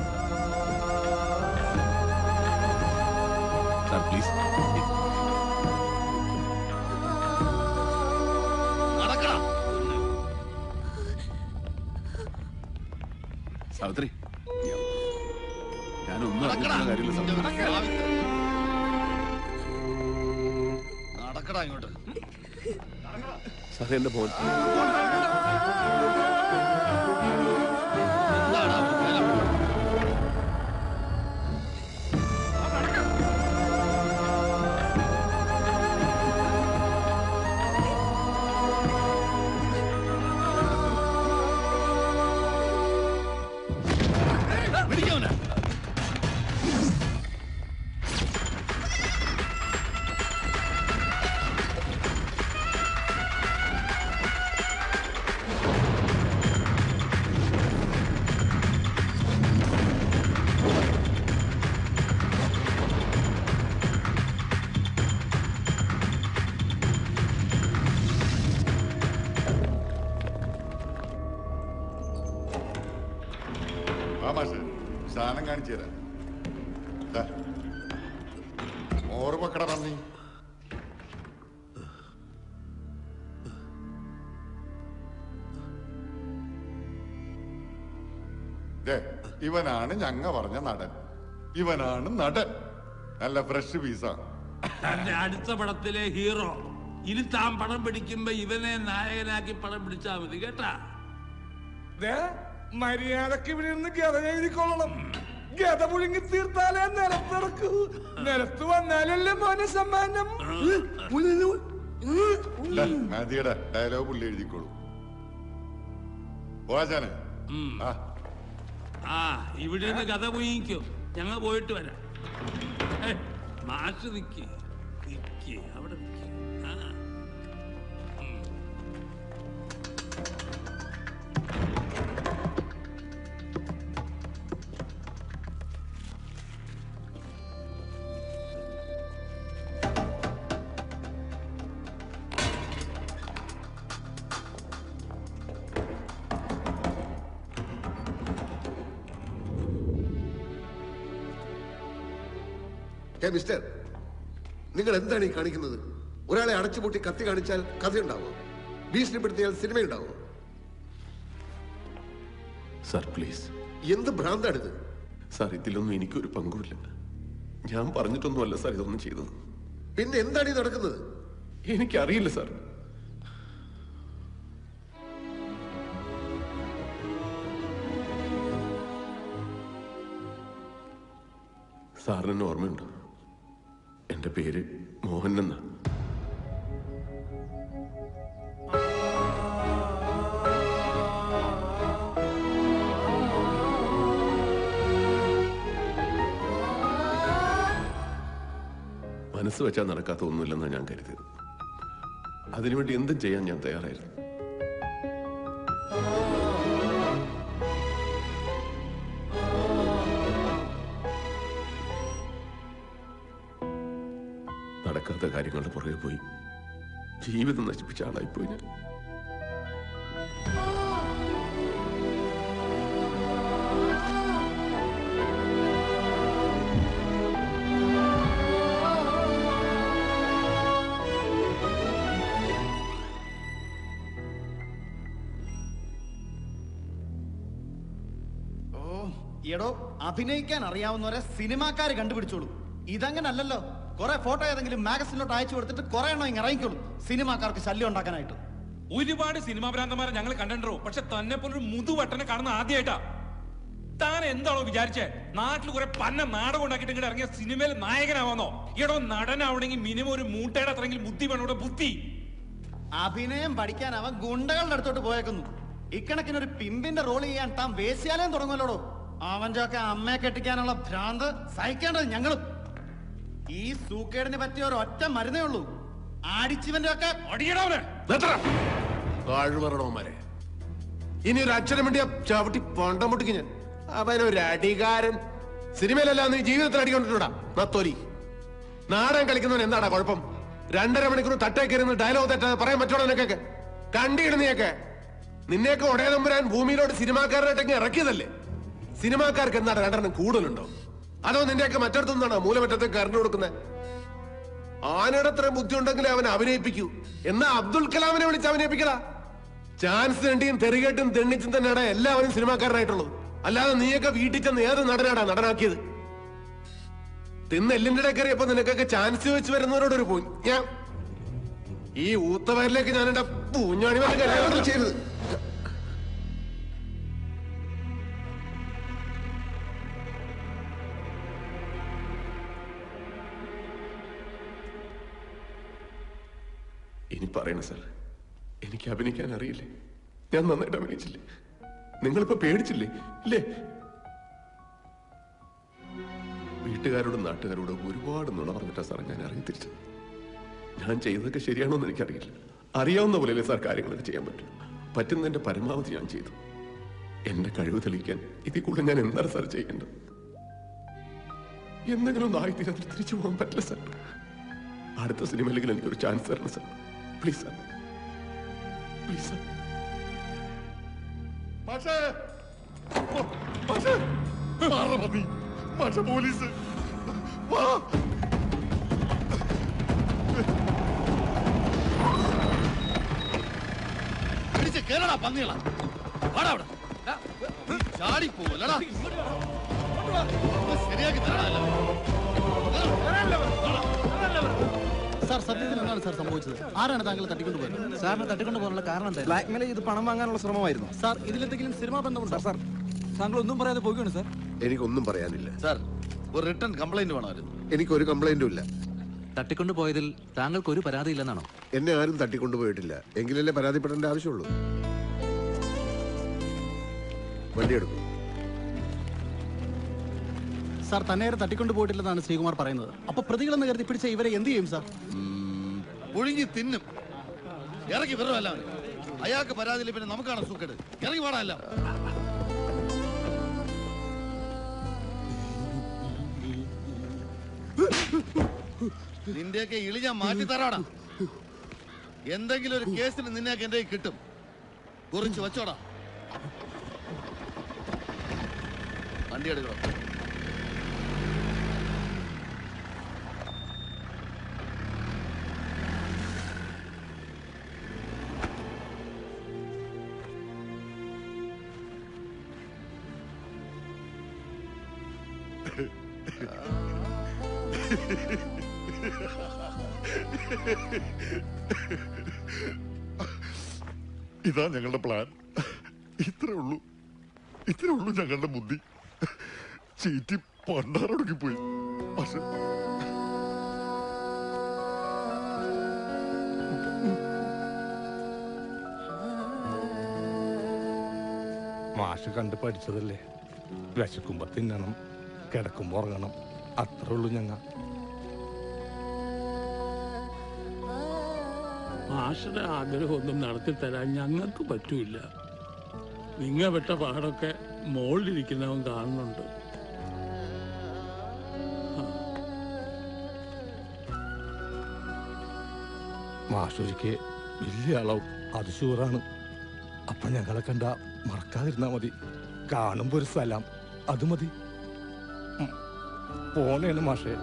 സാർ പ്ലീസ്
നടക്കടാ
സാവിത്രി ഞാനൊന്നും അറിഞ്ഞിട്ടുള്ള കാര്യമില്ല സാർ
നടക്കടാ ഇങ്ങോട്ട്
സാറേ എന്റെ മോൻ
പിടിക്കവനെ
ആ മാഷെ സാധനം കാണിച്ചു തരാം ദാ. ഓർമ്മക്കട പന്നി ദേ, ഇവനാണ് ഞങ്ങ പറഞ്ഞ നടൻ ഇവനാണ് നടൻ നല്ല ഫ്രഷ് പീസാ
തന്റെ അടുത്ത പടത്തിലെ ഹീറോ ഇനി താൻ പടം പിടിക്കുമ്പോ ഇവനെ നായകനാക്കി പടം പിടിച്ചാ മതി കേട്ടാ
ദേ, മര്യാദക്ക് ഇവിടെ നിന്ന് ഗത എഴുതിക്കൊള്ളണം ഗത മുഴുങ്ങി തീർത്താലേ നിലത്തിറക്കൂ നിലത്ത് വന്നാലല്ലേ മോനെ സമ്മാനം
ദാ, മതിയുടെ ഡയലോഗ് പുള്ളി എഴുതിക്കോളൂ പോവാച്ചാനെ ആ
ആ ഇവിടെ നിന്ന് കഥ പോയിക്കോ ഞങ്ങൾ പോയിട്ട് വരാം ഏ, മാഷ് നിക്ക് നിക്ക് അവിടെ നിക്ക് ആ
ഏ മിസ്റ്റർ നിങ്ങൾ എന്താണ് ഈ കാണിക്കുന്നത് ഒരാളെ അടച്ചുപൂട്ടി കത്തി കാണിച്ചാൽ കഥയുണ്ടാവോ ഭീഷണിപ്പെടുത്തിയാൽ സിനിമയുണ്ടാവോ
സാർ പ്ലീസ്
എന്ത് ഭ്രാന്താണിത്
സാർ ഇതിലൊന്നും എനിക്കൊരു പങ്കുമില്ല ഞാൻ പറഞ്ഞിട്ടൊന്നുമല്ല സാർ ഇതൊന്നും ചെയ്തത്
പിന്നെ എന്താണ് ഈ നടക്കുന്നത്
എനിക്കറിയില്ല സാർ സാറിന് ഓർമ്മയുണ്ടോ എന്റെ പേര് മോഹൻ എന്നാ മനസ്സ് വെച്ചാൽ നടക്കാത്ത ഒന്നുമില്ലെന്നാണ് ഞാൻ കരുതിയത് അതിനുവേണ്ടി എന്തും ചെയ്യാൻ ഞാൻ തയ്യാറായിരുന്നു നടക്കാത്ത കാര്യങ്ങളുടെ പുറകെ പോയി ജീവിതം നശിപ്പിച്ച ആളായിപ്പോയി ഞാൻ
ഓ എടോ അഭിനയിക്കാൻ അറിയാവുന്നവരെ സിനിമാക്കാര് കണ്ടുപിടിച്ചോളൂ ഇതങ്ങനല്ലല്ലോ കുറെ ഫോട്ടോ ഏതെങ്കിലും മാഗസിനിലോട്ട് അയച്ചു കൊടുത്തിട്ട് കുറെ എണ്ണം ഇങ്ങ് ഇറങ്ങിക്കോളും സിനിമാക്കാർക്ക് ശല്യം ഉണ്ടാക്കാനായിട്ട്
ഒരുപാട് സിനിമാ ഭ്രാന്തന്മാരെ ഞങ്ങൾ കണ്ടിട്ടുണ്ടോ പക്ഷെ തന്നെ പോലൊരു മുതുവട്ടനെ കാണുന്ന ആദ്യമായിട്ടാ താൻ എന്താണോ വിചാരിച്ചേ നാട്ടിൽ കുറെ പന്ന നാടകം ഉണ്ടാക്കിയിട്ട് ഇങ്ങോട്ട് ഇറങ്ങിയ സിനിമയിൽ നായകനാവാന്നോ എടോ നടനാവണമെങ്കിൽ മിനിമം ഒരു മൂട്ടയുടെ അത്രയെങ്കിലും ബുദ്ധി വേണം ഇവിടെ ബുദ്ധി
അഭിനയം പഠിക്കാൻ അവൻ ഗുണ്ടകളുടെ അടുത്തോട്ട് പോയേക്കുന്നു ഇക്കണക്കിന് ഒരു പിമ്പിന്റെ റോൾ ചെയ്യാൻ താൻ വേശ്യാലയം തുടങ്ങുമല്ലോടോ അവന്റെ ഒക്കെ അമ്മയെ കെട്ടിക്കാനുള്ള ഭ്രാന്ത് സഹിക്കേണ്ടത് ഞങ്ങളും ഈ സൂക്കേടിനെ പറ്റിയ ഒരു ഒറ്റ മരുന്നേ ഉള്ളൂ ആടിച്ചിവന്റെ ഒക്കെ
താഴ്വരണവന്മാരെ ഇനി ഒരു അക്ഷരം വേണ്ടി ചവിട്ടി പണ്ടം പൊട്ടിക്ക് ഞാൻ അവനൊരു അടികാരൻ സിനിമയിലല്ല നീ ജീവിതത്തിൽ അടിക്കൊണ്ടിട്ടുണ്ടാ നത്തോലി നാടകം കളിക്കുന്നവൻ എന്താടാ കുഴപ്പം രണ്ടര മണിക്കൂർ തട്ടേക്കരുന്ന് ഡയലോഗ് തെറ്റാതെ പറയാൻ പറ്റുള്ളൂ നിനക്കൊക്കെ കണ്ടിടുന്നയൊക്കെ നിന്നെയൊക്കെ ഒടേ നമ്പുരാൻ ഭൂമിയിലോട്ട് സിനിമാക്കാരനായിട്ടൊക്കെ ഇറക്കിയതല്ലേ സിനിമാക്കാർക്ക് എന്താണ് രണ്ടെണ്ണം കൂടുതലുണ്ടോ അതോ നിന്റെയൊക്കെ മറ്റിടത്തുനിന്നാണോ മൂലമറ്റത്തേക്ക് കറണ്ട് കൊടുക്കുന്നത് ആനയുടെ അത്ര ബുദ്ധി ഉണ്ടെങ്കിൽ അവൻ അഭിനയിപ്പിക്കൂ എന്നാ അബ്ദുൽ കലാമിനെ വിളിച്ച് അഭിനയിപ്പിക്കടാ ചാൻസ് തെണ്ടിയും തെറികേട്ടും തെണ്ണിച്ചും തന്നെയാണ് എല്ലാവരും സിനിമാക്കാരനായിട്ടുള്ളത് അല്ലാതെ നീയൊക്കെ വീട്ടിൽ ചെന്ന് ഏത് നടനാടാ നടനാക്കിയത് തിന്ന് എല്ലിന്റെ ഇടയിൽ കയറിയപ്പോ നിനക്കൊക്കെ ചാൻസ് വെച്ച് വരുന്നവരോട് ഒരു പോയി ഞാൻ ഈ ഊത്തവരിലേക്ക് ഞാൻ എന്റെ പൂഞ്ഞാണി
ചെയ്യരുത്
ഇനി പറയണ സാർ എനിക്ക് അഭിനയിക്കാൻ അറിയില്ലേ ഞാൻ നന്നായിട്ട് അഭിനയിച്ചില്ലേ നിങ്ങളിപ്പോ പേടിച്ചില്ലേ ഇല്ലേ വീട്ടുകാരോടും നാട്ടുകാരോടും ഒരുപാട് നുണ പറഞ്ഞിട്ടാ സാർ ഞാൻ അറിയി തിരിച്ചത് ഞാൻ ചെയ്തതൊക്കെ ശരിയാണോ എന്ന് എനിക്കറിയില്ല അറിയാവുന്ന പോലെയല്ലേ സാർ കാര്യങ്ങളൊക്കെ ചെയ്യാൻ പറ്റും പറ്റുന്നതിന്റെ പരമാവധി ഞാൻ ചെയ്തു എന്റെ കഴിവ് തെളിയിക്കാൻ ഇതിൽ കൂടുതൽ ഞാൻ എന്താണ് സാർ ചെയ്യേണ്ടത് എന്തെങ്കിലും ഒന്ന് ആയിത്തീരാൻ തിരിച്ചു പോകാൻ പറ്റില്ല സാർ അടുത്ത സിനിമയിലെങ്കിലും എനിക്കൊരു ചാൻസ് തരണം sir please sir please sir
മാഷേ ഓ, മാഷേ മാറ മതി മാഷ പോലീസ് വാ
പിടിച്ച് കേറടാ പന്നികളാ വാടാ അവിടെ നീ ചാടി പോവല്ലടാ ശരിയാക്കി തരണല്ലോ
സാർ സത്യത്തിൽ എന്താണ് സാർ സംഭവിച്ചത് ആരാണ് താങ്കൾ തട്ടിക്കൊണ്ടുപോയത് സാറിന് തട്ടിക്കൊണ്ടുപോകാനുള്ള കാരണം എന്താ
ബ്ലാക്ക്മെയിൽ ചെയ്ത് പണം വാങ്ങാനുള്ള ശ്രമമായിരുന്നു
സാർ ഇതിലെന്തെങ്കിലും സിനിമാ ബന്ധമുണ്ടോ സാർ
താങ്കൾ ഒന്നും പറയാതെ പോവുകയാണ് സാർ
എനിക്കൊന്നും പറയാനില്ല
സാർ ഒരു റിട്ടേൺ കംപ്ലൈന്റ് വേണമായിരുന്നു
എനിക്കൊരു കംപ്ലൈന്റും ഇല്ല
തട്ടിക്കൊണ്ടുപോയതിൽ താങ്കൾക്ക് ഒരു പരാതി ഇല്ലെന്നാണോ
എന്നെ ആരും തട്ടിക്കൊണ്ടുപോയിട്ടില്ല എങ്കിലല്ലേ പരാതിപ്പെടേണ്ട ആവശ്യമുള്ളൂ വണ്ടി എടുക്കും
സാർ തന്നെ ആരും തട്ടിക്കൊണ്ടുപോയിട്ടില്ലെന്നാണ് ശ്രീകുമാർ പറയുന്നത് അപ്പൊ പ്രതികളെന്ന് കരുതി പിടിച്ച ഇവരെ എന്ത് ചെയ്യും സാർ
പുഴുങ്ങി തിന്നും ഇറങ്ങി വെറും എല്ലാം അയാൾക്ക് പരാതിയില്ല പിന്നെ നമുക്കാണ് സൂക്കേട് ഇറങ്ങി പാടാ എല്ലാം നിന്റെയൊക്കെ ഇളി ഞാൻ മാറ്റി തരാടാ എന്തെങ്കിലും ഒരു കേസിന് നിന്നെയൊക്കെ എന്റെ കയ്യിൽ കിട്ടും കുറിച്ച് വെച്ചോടാ വണ്ടി എടുക്കണം
ഇതാ ഞങ്ങളുടെ പ്ലാൻ ഇത്രേ ഉള്ളൂ ഇത്രേ ഉള്ളൂ ഞങ്ങളുടെ ബുദ്ധി ചീറ്റി പണ്ടാറൊടുക്കി പോയി പക്ഷെ
മാഷ് കണ്ട് പഠിച്ചതല്ലേ വിശക്കുമ്പോ തിന്നണം കിടക്കുമ്പോ ഉറങ്ങണം അത്രേ ഉള്ളൂ ഞങ്ങ
മാഷയുടെ ആഗ്രഹമൊന്നും നടത്തി തരാൻ ഞങ്ങൾക്ക് പറ്റൂല നിങ്ങ പെട്ട പാടൊക്കെ മോളിലിരിക്കുന്നവൻ കാണുന്നുണ്ട്
മാഷൊരിക്ക് വലിയ ആളാവും അത് ഷുവറാണ് അപ്പൊ ഞങ്ങളെ കണ്ട മറക്കാതിരുന്നാ മതി കാണുമ്പോ ഒരു സ്ഥലം അത് മതി ഉം. പോണേണ് മാഷേ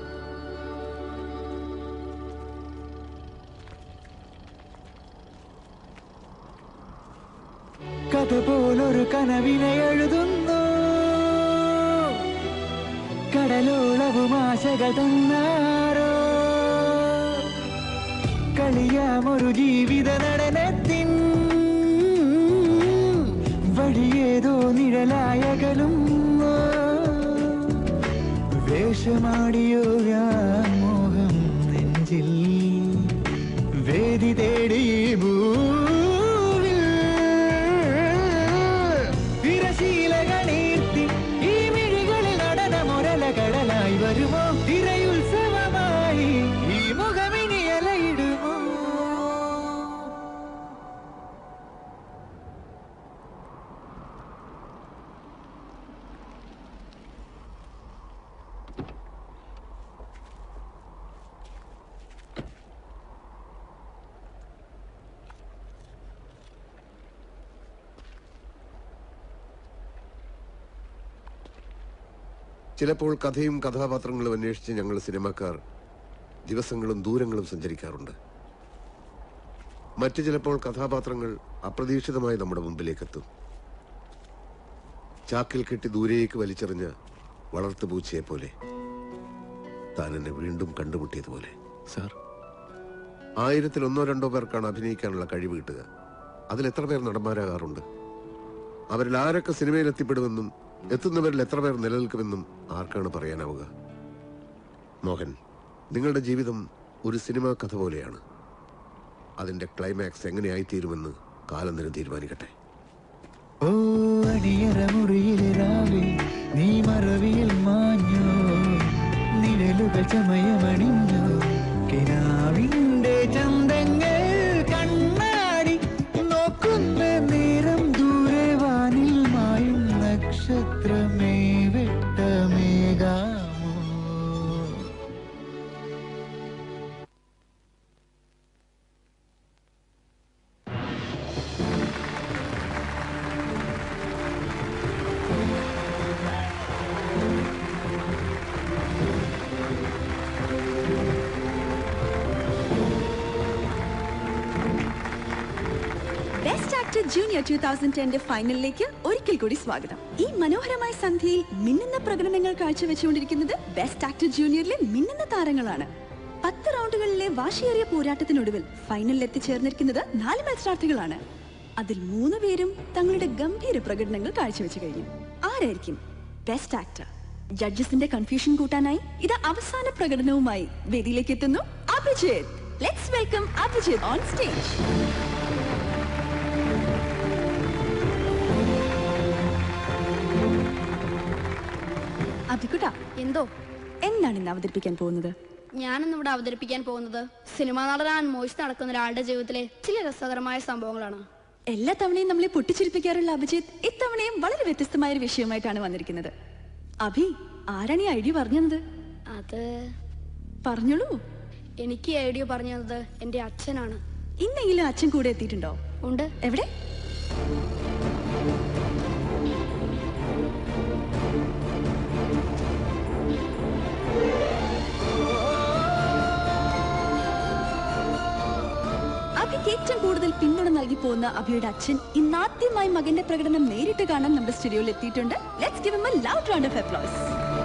കഥ പോലൊരു കനവിനെ എഴുതുന്നു കടലോളവും ആശകൾ തന്നാരോ കളിയാമൊരു ജീവിത നടനത്തിൻ വഴിയേതോ നിഴലായകലും വേഷമാടിയോ വ്യാമോഹം നെഞ്ചിൽ വേദി തേടി ഈ ഭൂവിൽ തിരശീലകളീർത്തി ഈ മിഴികളിൽ നടനമൊരലകടലായി വരുമോ തിരയുത്സവമായി ഈ മുഖമിനി അലയിടുമോ
ചിലപ്പോൾ കഥയും കഥാപാത്രങ്ങളും അന്വേഷിച്ച് ഞങ്ങൾ സിനിമാക്കാർ ദിവസങ്ങളും ദൂരങ്ങളും സഞ്ചരിക്കാറുണ്ട് മറ്റു ചിലപ്പോൾ കഥാപാത്രങ്ങൾ അപ്രതീക്ഷിതമായി നമ്മുടെ മുമ്പിലേക്ക് എത്തും ചാക്കിൽ കെട്ടി ദൂരേക്ക് വലിച്ചെറിഞ്ഞ വളർത്തുപൂച്ചയെ പോലെ താൻ എന്നെ വീണ്ടും കണ്ടുമുട്ടിയതുപോലെ
സാർ
ആയിരത്തിൽ ഒന്നോ രണ്ടോ പേർക്കാണ് അഭിനയിക്കാനുള്ള കഴിവ് കിട്ടുക അതിൽ എത്ര പേർ നടന്മാരാകാറുണ്ട് അവരിൽ ആരൊക്കെ സിനിമയിൽ എത്തിപ്പെടുമെന്നും എത്തുന്നവരിൽ എത്ര പേർ നിലനിൽക്കുമെന്നും ആർക്കാണ് പറയാനാവുക മോഹൻ നിങ്ങളുടെ ജീവിതം ഒരു സിനിമാ കഥ പോലെയാണ് അതിന്റെ ക്ലൈമാക്സ് എങ്ങനെയായിത്തീരുമെന്ന് കാലം തന്നെ തീരുമാനിക്കട്ടെ
ഓ അടിയറ മുറിയിലെ രാവിൽ നീ മറവിയിൽ മാഞ്ഞോ നിഴലുകൾ ചമയമണിഞ്ഞോ കിനാവിന്റെ ചന്തങ്ങൾ കണ്ണാടി നോക്കുന്ന നേരം ദൂരെ വാനിൽ മായും നക്ഷത്രമേ വെട്ടമേകാമോ
best actor junior two thousand ടെന്റെ ഫൈനലിലേക്ക് ഒരിക്കൽ കൂടി സ്വാഗതം ഈ മനോഹരമായ സന്ധ്യയിൽ മിന്നുന്ന പ്രകടനങ്ങൾ കാഴ്ചവെച്ചുകൊണ്ടിരിക്കുന്നത് ബെസ്റ്റ് ആക്ടർ ജൂനിയറിലെ മിന്നുന്ന താരങ്ങളാണ് പത്ത് റൗണ്ടുകളിലെ വാശിയേറിയ പോരാട്ടത്തിനൊടുവിൽ ഫൈനലിൽ എത്തിച്ചേർന്നിരിക്കുന്നത് നാല് മത്സരാർത്ഥികളാണ് അതിൽ മൂന്ന് പേരും തങ്ങളുടെ ഗംഭീര പ്രകടനങ്ങൾ കാഴ്ചവെച്ചു കഴിഞ്ഞു ആരായിരിക്കും ബെസ്റ്റ് ആക്ടർ ജഡ്ജസിന്റെ കൺഫ്യൂഷൻ കൂട്ടാനായി ഇത് അവസാന പ്രകടനവുമായി വേദിയിലേക്ക് എത്തുന്നു Abhijith let's welcome Abhijith on stage അഭിക്കുട്ട
എന്തോ
എന്താണ് ഇന്ന് അവതരിപ്പിക്കാൻ പോകുന്നത്
ഞാനിന്ന് ഇവിടെ അവതരിപ്പിക്കാൻ പോകുന്നത് സിനിമാ നടനാൻ മോഹിച്ച് നടക്കുന്ന ഒരാളുടെ ജീവിതത്തിലെ ചില രസകരമായ സംഭവങ്ങളാണ്
എല്ലാ തവണയും നമ്മളെ പൊട്ടിച്ചിരിപ്പിക്കാറുള്ള അഭിജിത്ത് ഇത്തവണയും വളരെ വ്യത്യസ്തമായ ഒരു വിഷയമായിട്ടാണ് വന്നിരിക്കുന്നത് അഭി ആരാണ് ഈ ഐഡിയ പറഞ്ഞു തന്നത്
അത്
പറഞ്ഞോളൂ
എനിക്ക് ഈ ഐഡിയ പറഞ്ഞു തന്നത് എന്റെ അച്ഛനാണ്
ഇന്നെങ്കിലും അച്ഛൻ കൂടെ എത്തിയിട്ടുണ്ടോ
ഉണ്ട്
എവിടെ അഭിക്ക് ഏറ്റവും കൂടുതൽ പിന്തുണ നൽകി പോകുന്ന അഭിയുടെ അച്ഛൻ ഇന്നാദ്യമായി മകന്റെ പ്രകടനം നേരിട്ട് കാണാൻ നമ്മുടെ സ്റ്റുഡിയോയിൽ എത്തിയിട്ടുണ്ട് let's give him a loud round of applause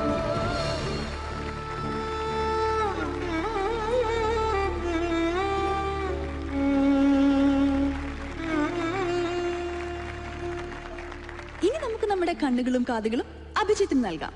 ഇനി നമുക്ക് നമ്മുടെ കണ്ണുകളും കാതുകളും അഭിജിത്തിന് നൽകാം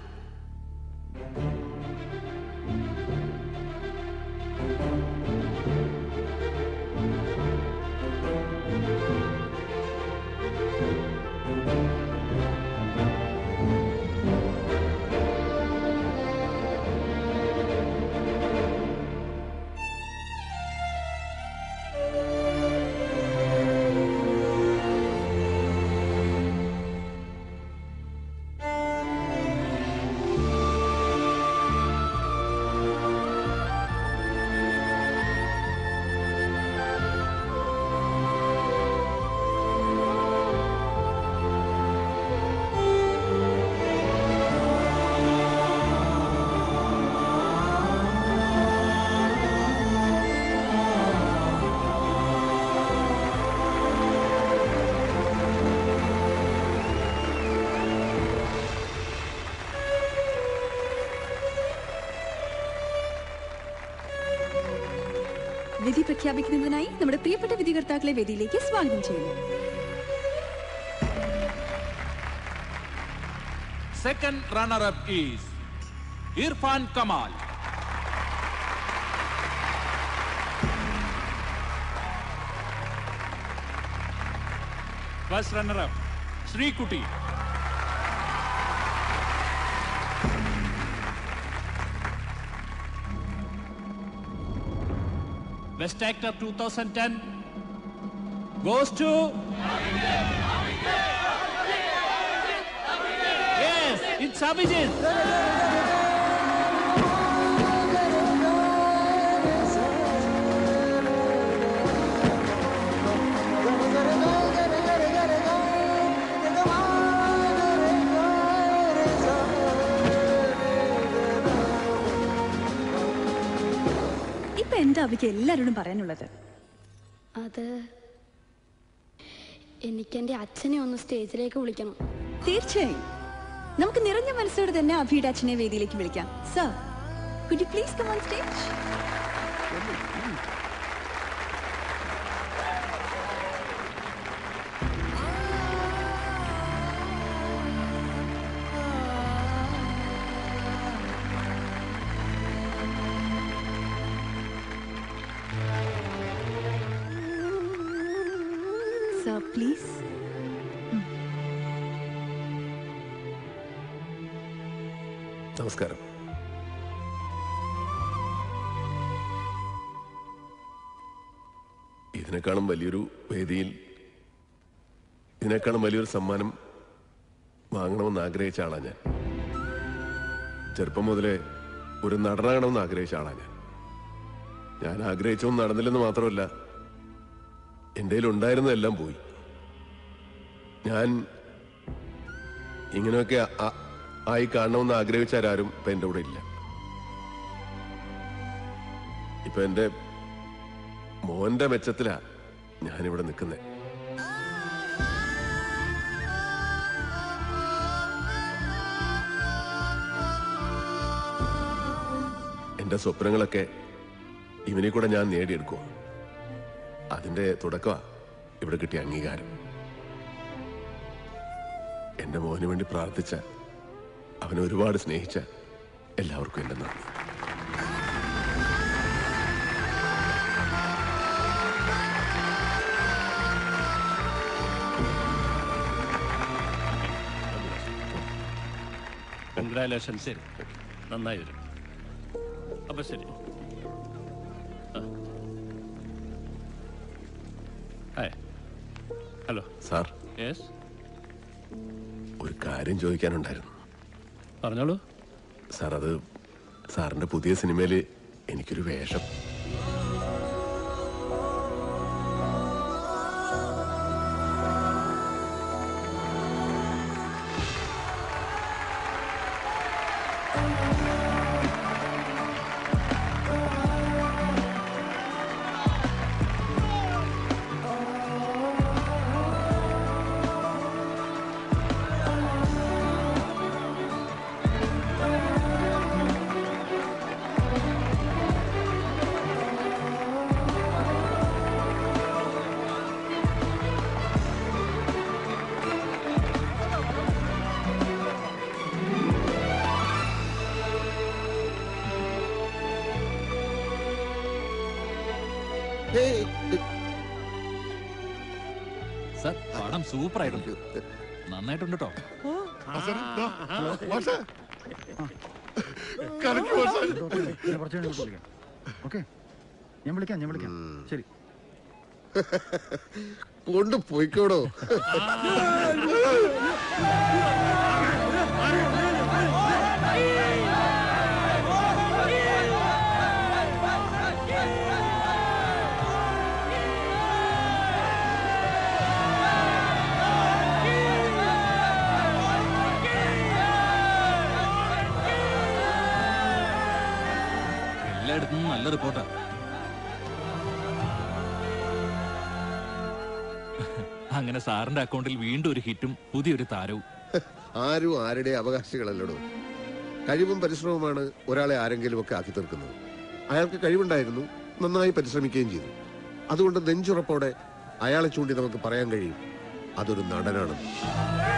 വിധി പ്രഖ്യാപിക്കുന്നതിനായി നമ്മുടെ പ്രിയപ്പെട്ട വിധികർത്താക്കളെ വേദിയിലേക്ക് സ്വാഗതം ചെയ്യുന്നു
Second runner-up is Irfan Kamal. First runner-up, Sri Kuti. Best Actor 2010 goes to... Yes, it's Abhijit.
അവയ്ക്ക് എല്ലാവരോടും പറയാനുള്ളത്
അത് എനിക്ക് എൻ്റെ അച്ഛനെ ഒന്ന് സ്റ്റേജിലേക്ക് വിളിക്കണം
തീർച്ചയായും നമുക്ക് നിറഞ്ഞ മനസ്സോടെ തന്നെ അഭിയുടെ അച്ഛനെ വേദിയിലേക്ക് വിളിക്കാം sir could you please come on stage sir please
നമസ്കാരം ഇതിനേക്കാളും വലിയൊരു വേദിയിൽ ഇതിനേക്കാളും വലിയൊരു സമ്മാനം വാങ്ങണമെന്ന് ആഗ്രഹിച്ച ആളാ ഞാൻ ചെറുപ്പം മുതലേ ഒരു നടനാകണമെന്ന് ആഗ്രഹിച്ച ആളാ ഞാൻ ഞാൻ ആഗ്രഹിച്ചൊന്നും നടന്നില്ലെന്ന് മാത്രമല്ല എൻ്റെ ഉണ്ടായിരുന്നതെല്ലാം പോയി ഞാൻ ഇങ്ങനെയൊക്കെ ആ- ആയി കാണണമെന്ന് ആഗ്രഹിച്ചാരും ഇപ്പൊ എൻ്റെ കൂടെ ഇല്ല ഇപ്പൊ എൻ്റെ മോന്റെ മെച്ചത്തിലാ ഞാനിവിടെ നിൽക്കുന്നത് എന്റെ സ്വപ്നങ്ങളൊക്കെ ഇവനെ കൂടെ ഞാൻ നേടിയെടുക്കുക അതിന്റെ തുടക്കമാ ഇവിടെ കിട്ടിയ അംഗീകാരം എന്റെ മോന് വേണ്ടി പ്രാർത്ഥിച്ച അവനെ ഒരുപാട് സ്നേഹിച്ച എല്ലാവർക്കും എന്റെ നന്ദി
കൺഗ്രാലേഷൻ ശരി നന്നായി വരും അപ്പൊ ശരി ആ. ഹായ് ഹലോ
സാർ
യെസ്
ഒരു കാര്യം ചോദിക്കാനുണ്ടായിരുന്നു
പറഞ്ഞോളൂ
സാർ അത് സാറിന്റെ പുതിയ സിനിമയിൽ എനിക്കൊരു വേഷം
സർ പടം സൂപ്പർ ആയിട്ടുണ്ട് നന്നായിട്ടുണ്ട് കേട്ടോ
ഓക്കെ ഞാൻ വിളിക്കാം ഞാൻ വിളിക്കാം ശരി
കൊണ്ട് പോയിക്കോടോ
എല്ലായിടത്തും നിന്നും നല്ല റിപ്പോർട്ടാ അങ്ങനെ സാറിന്റെ അക്കൗണ്ടിൽ വീണ്ടും ഒരു ഹിറ്റും പുതിയൊരു താരവും
ആരും ആരുടെ അവകാശികളല്ലടോ കഴിവും പരിശ്രമവുമാണ് ഒരാളെ ആരെങ്കിലും ഒക്കെ ആക്കി തീർക്കുന്നത് അയാൾക്ക് കഴിവുണ്ടായിരുന്നു നന്നായി പരിശ്രമിക്കുകയും ചെയ്തു അതുകൊണ്ട് നെഞ്ചുറപ്പോടെ അയാളെ ചൂണ്ടി നമുക്ക് പറയാൻ കഴിയും അതൊരു നടനാണെന്ന്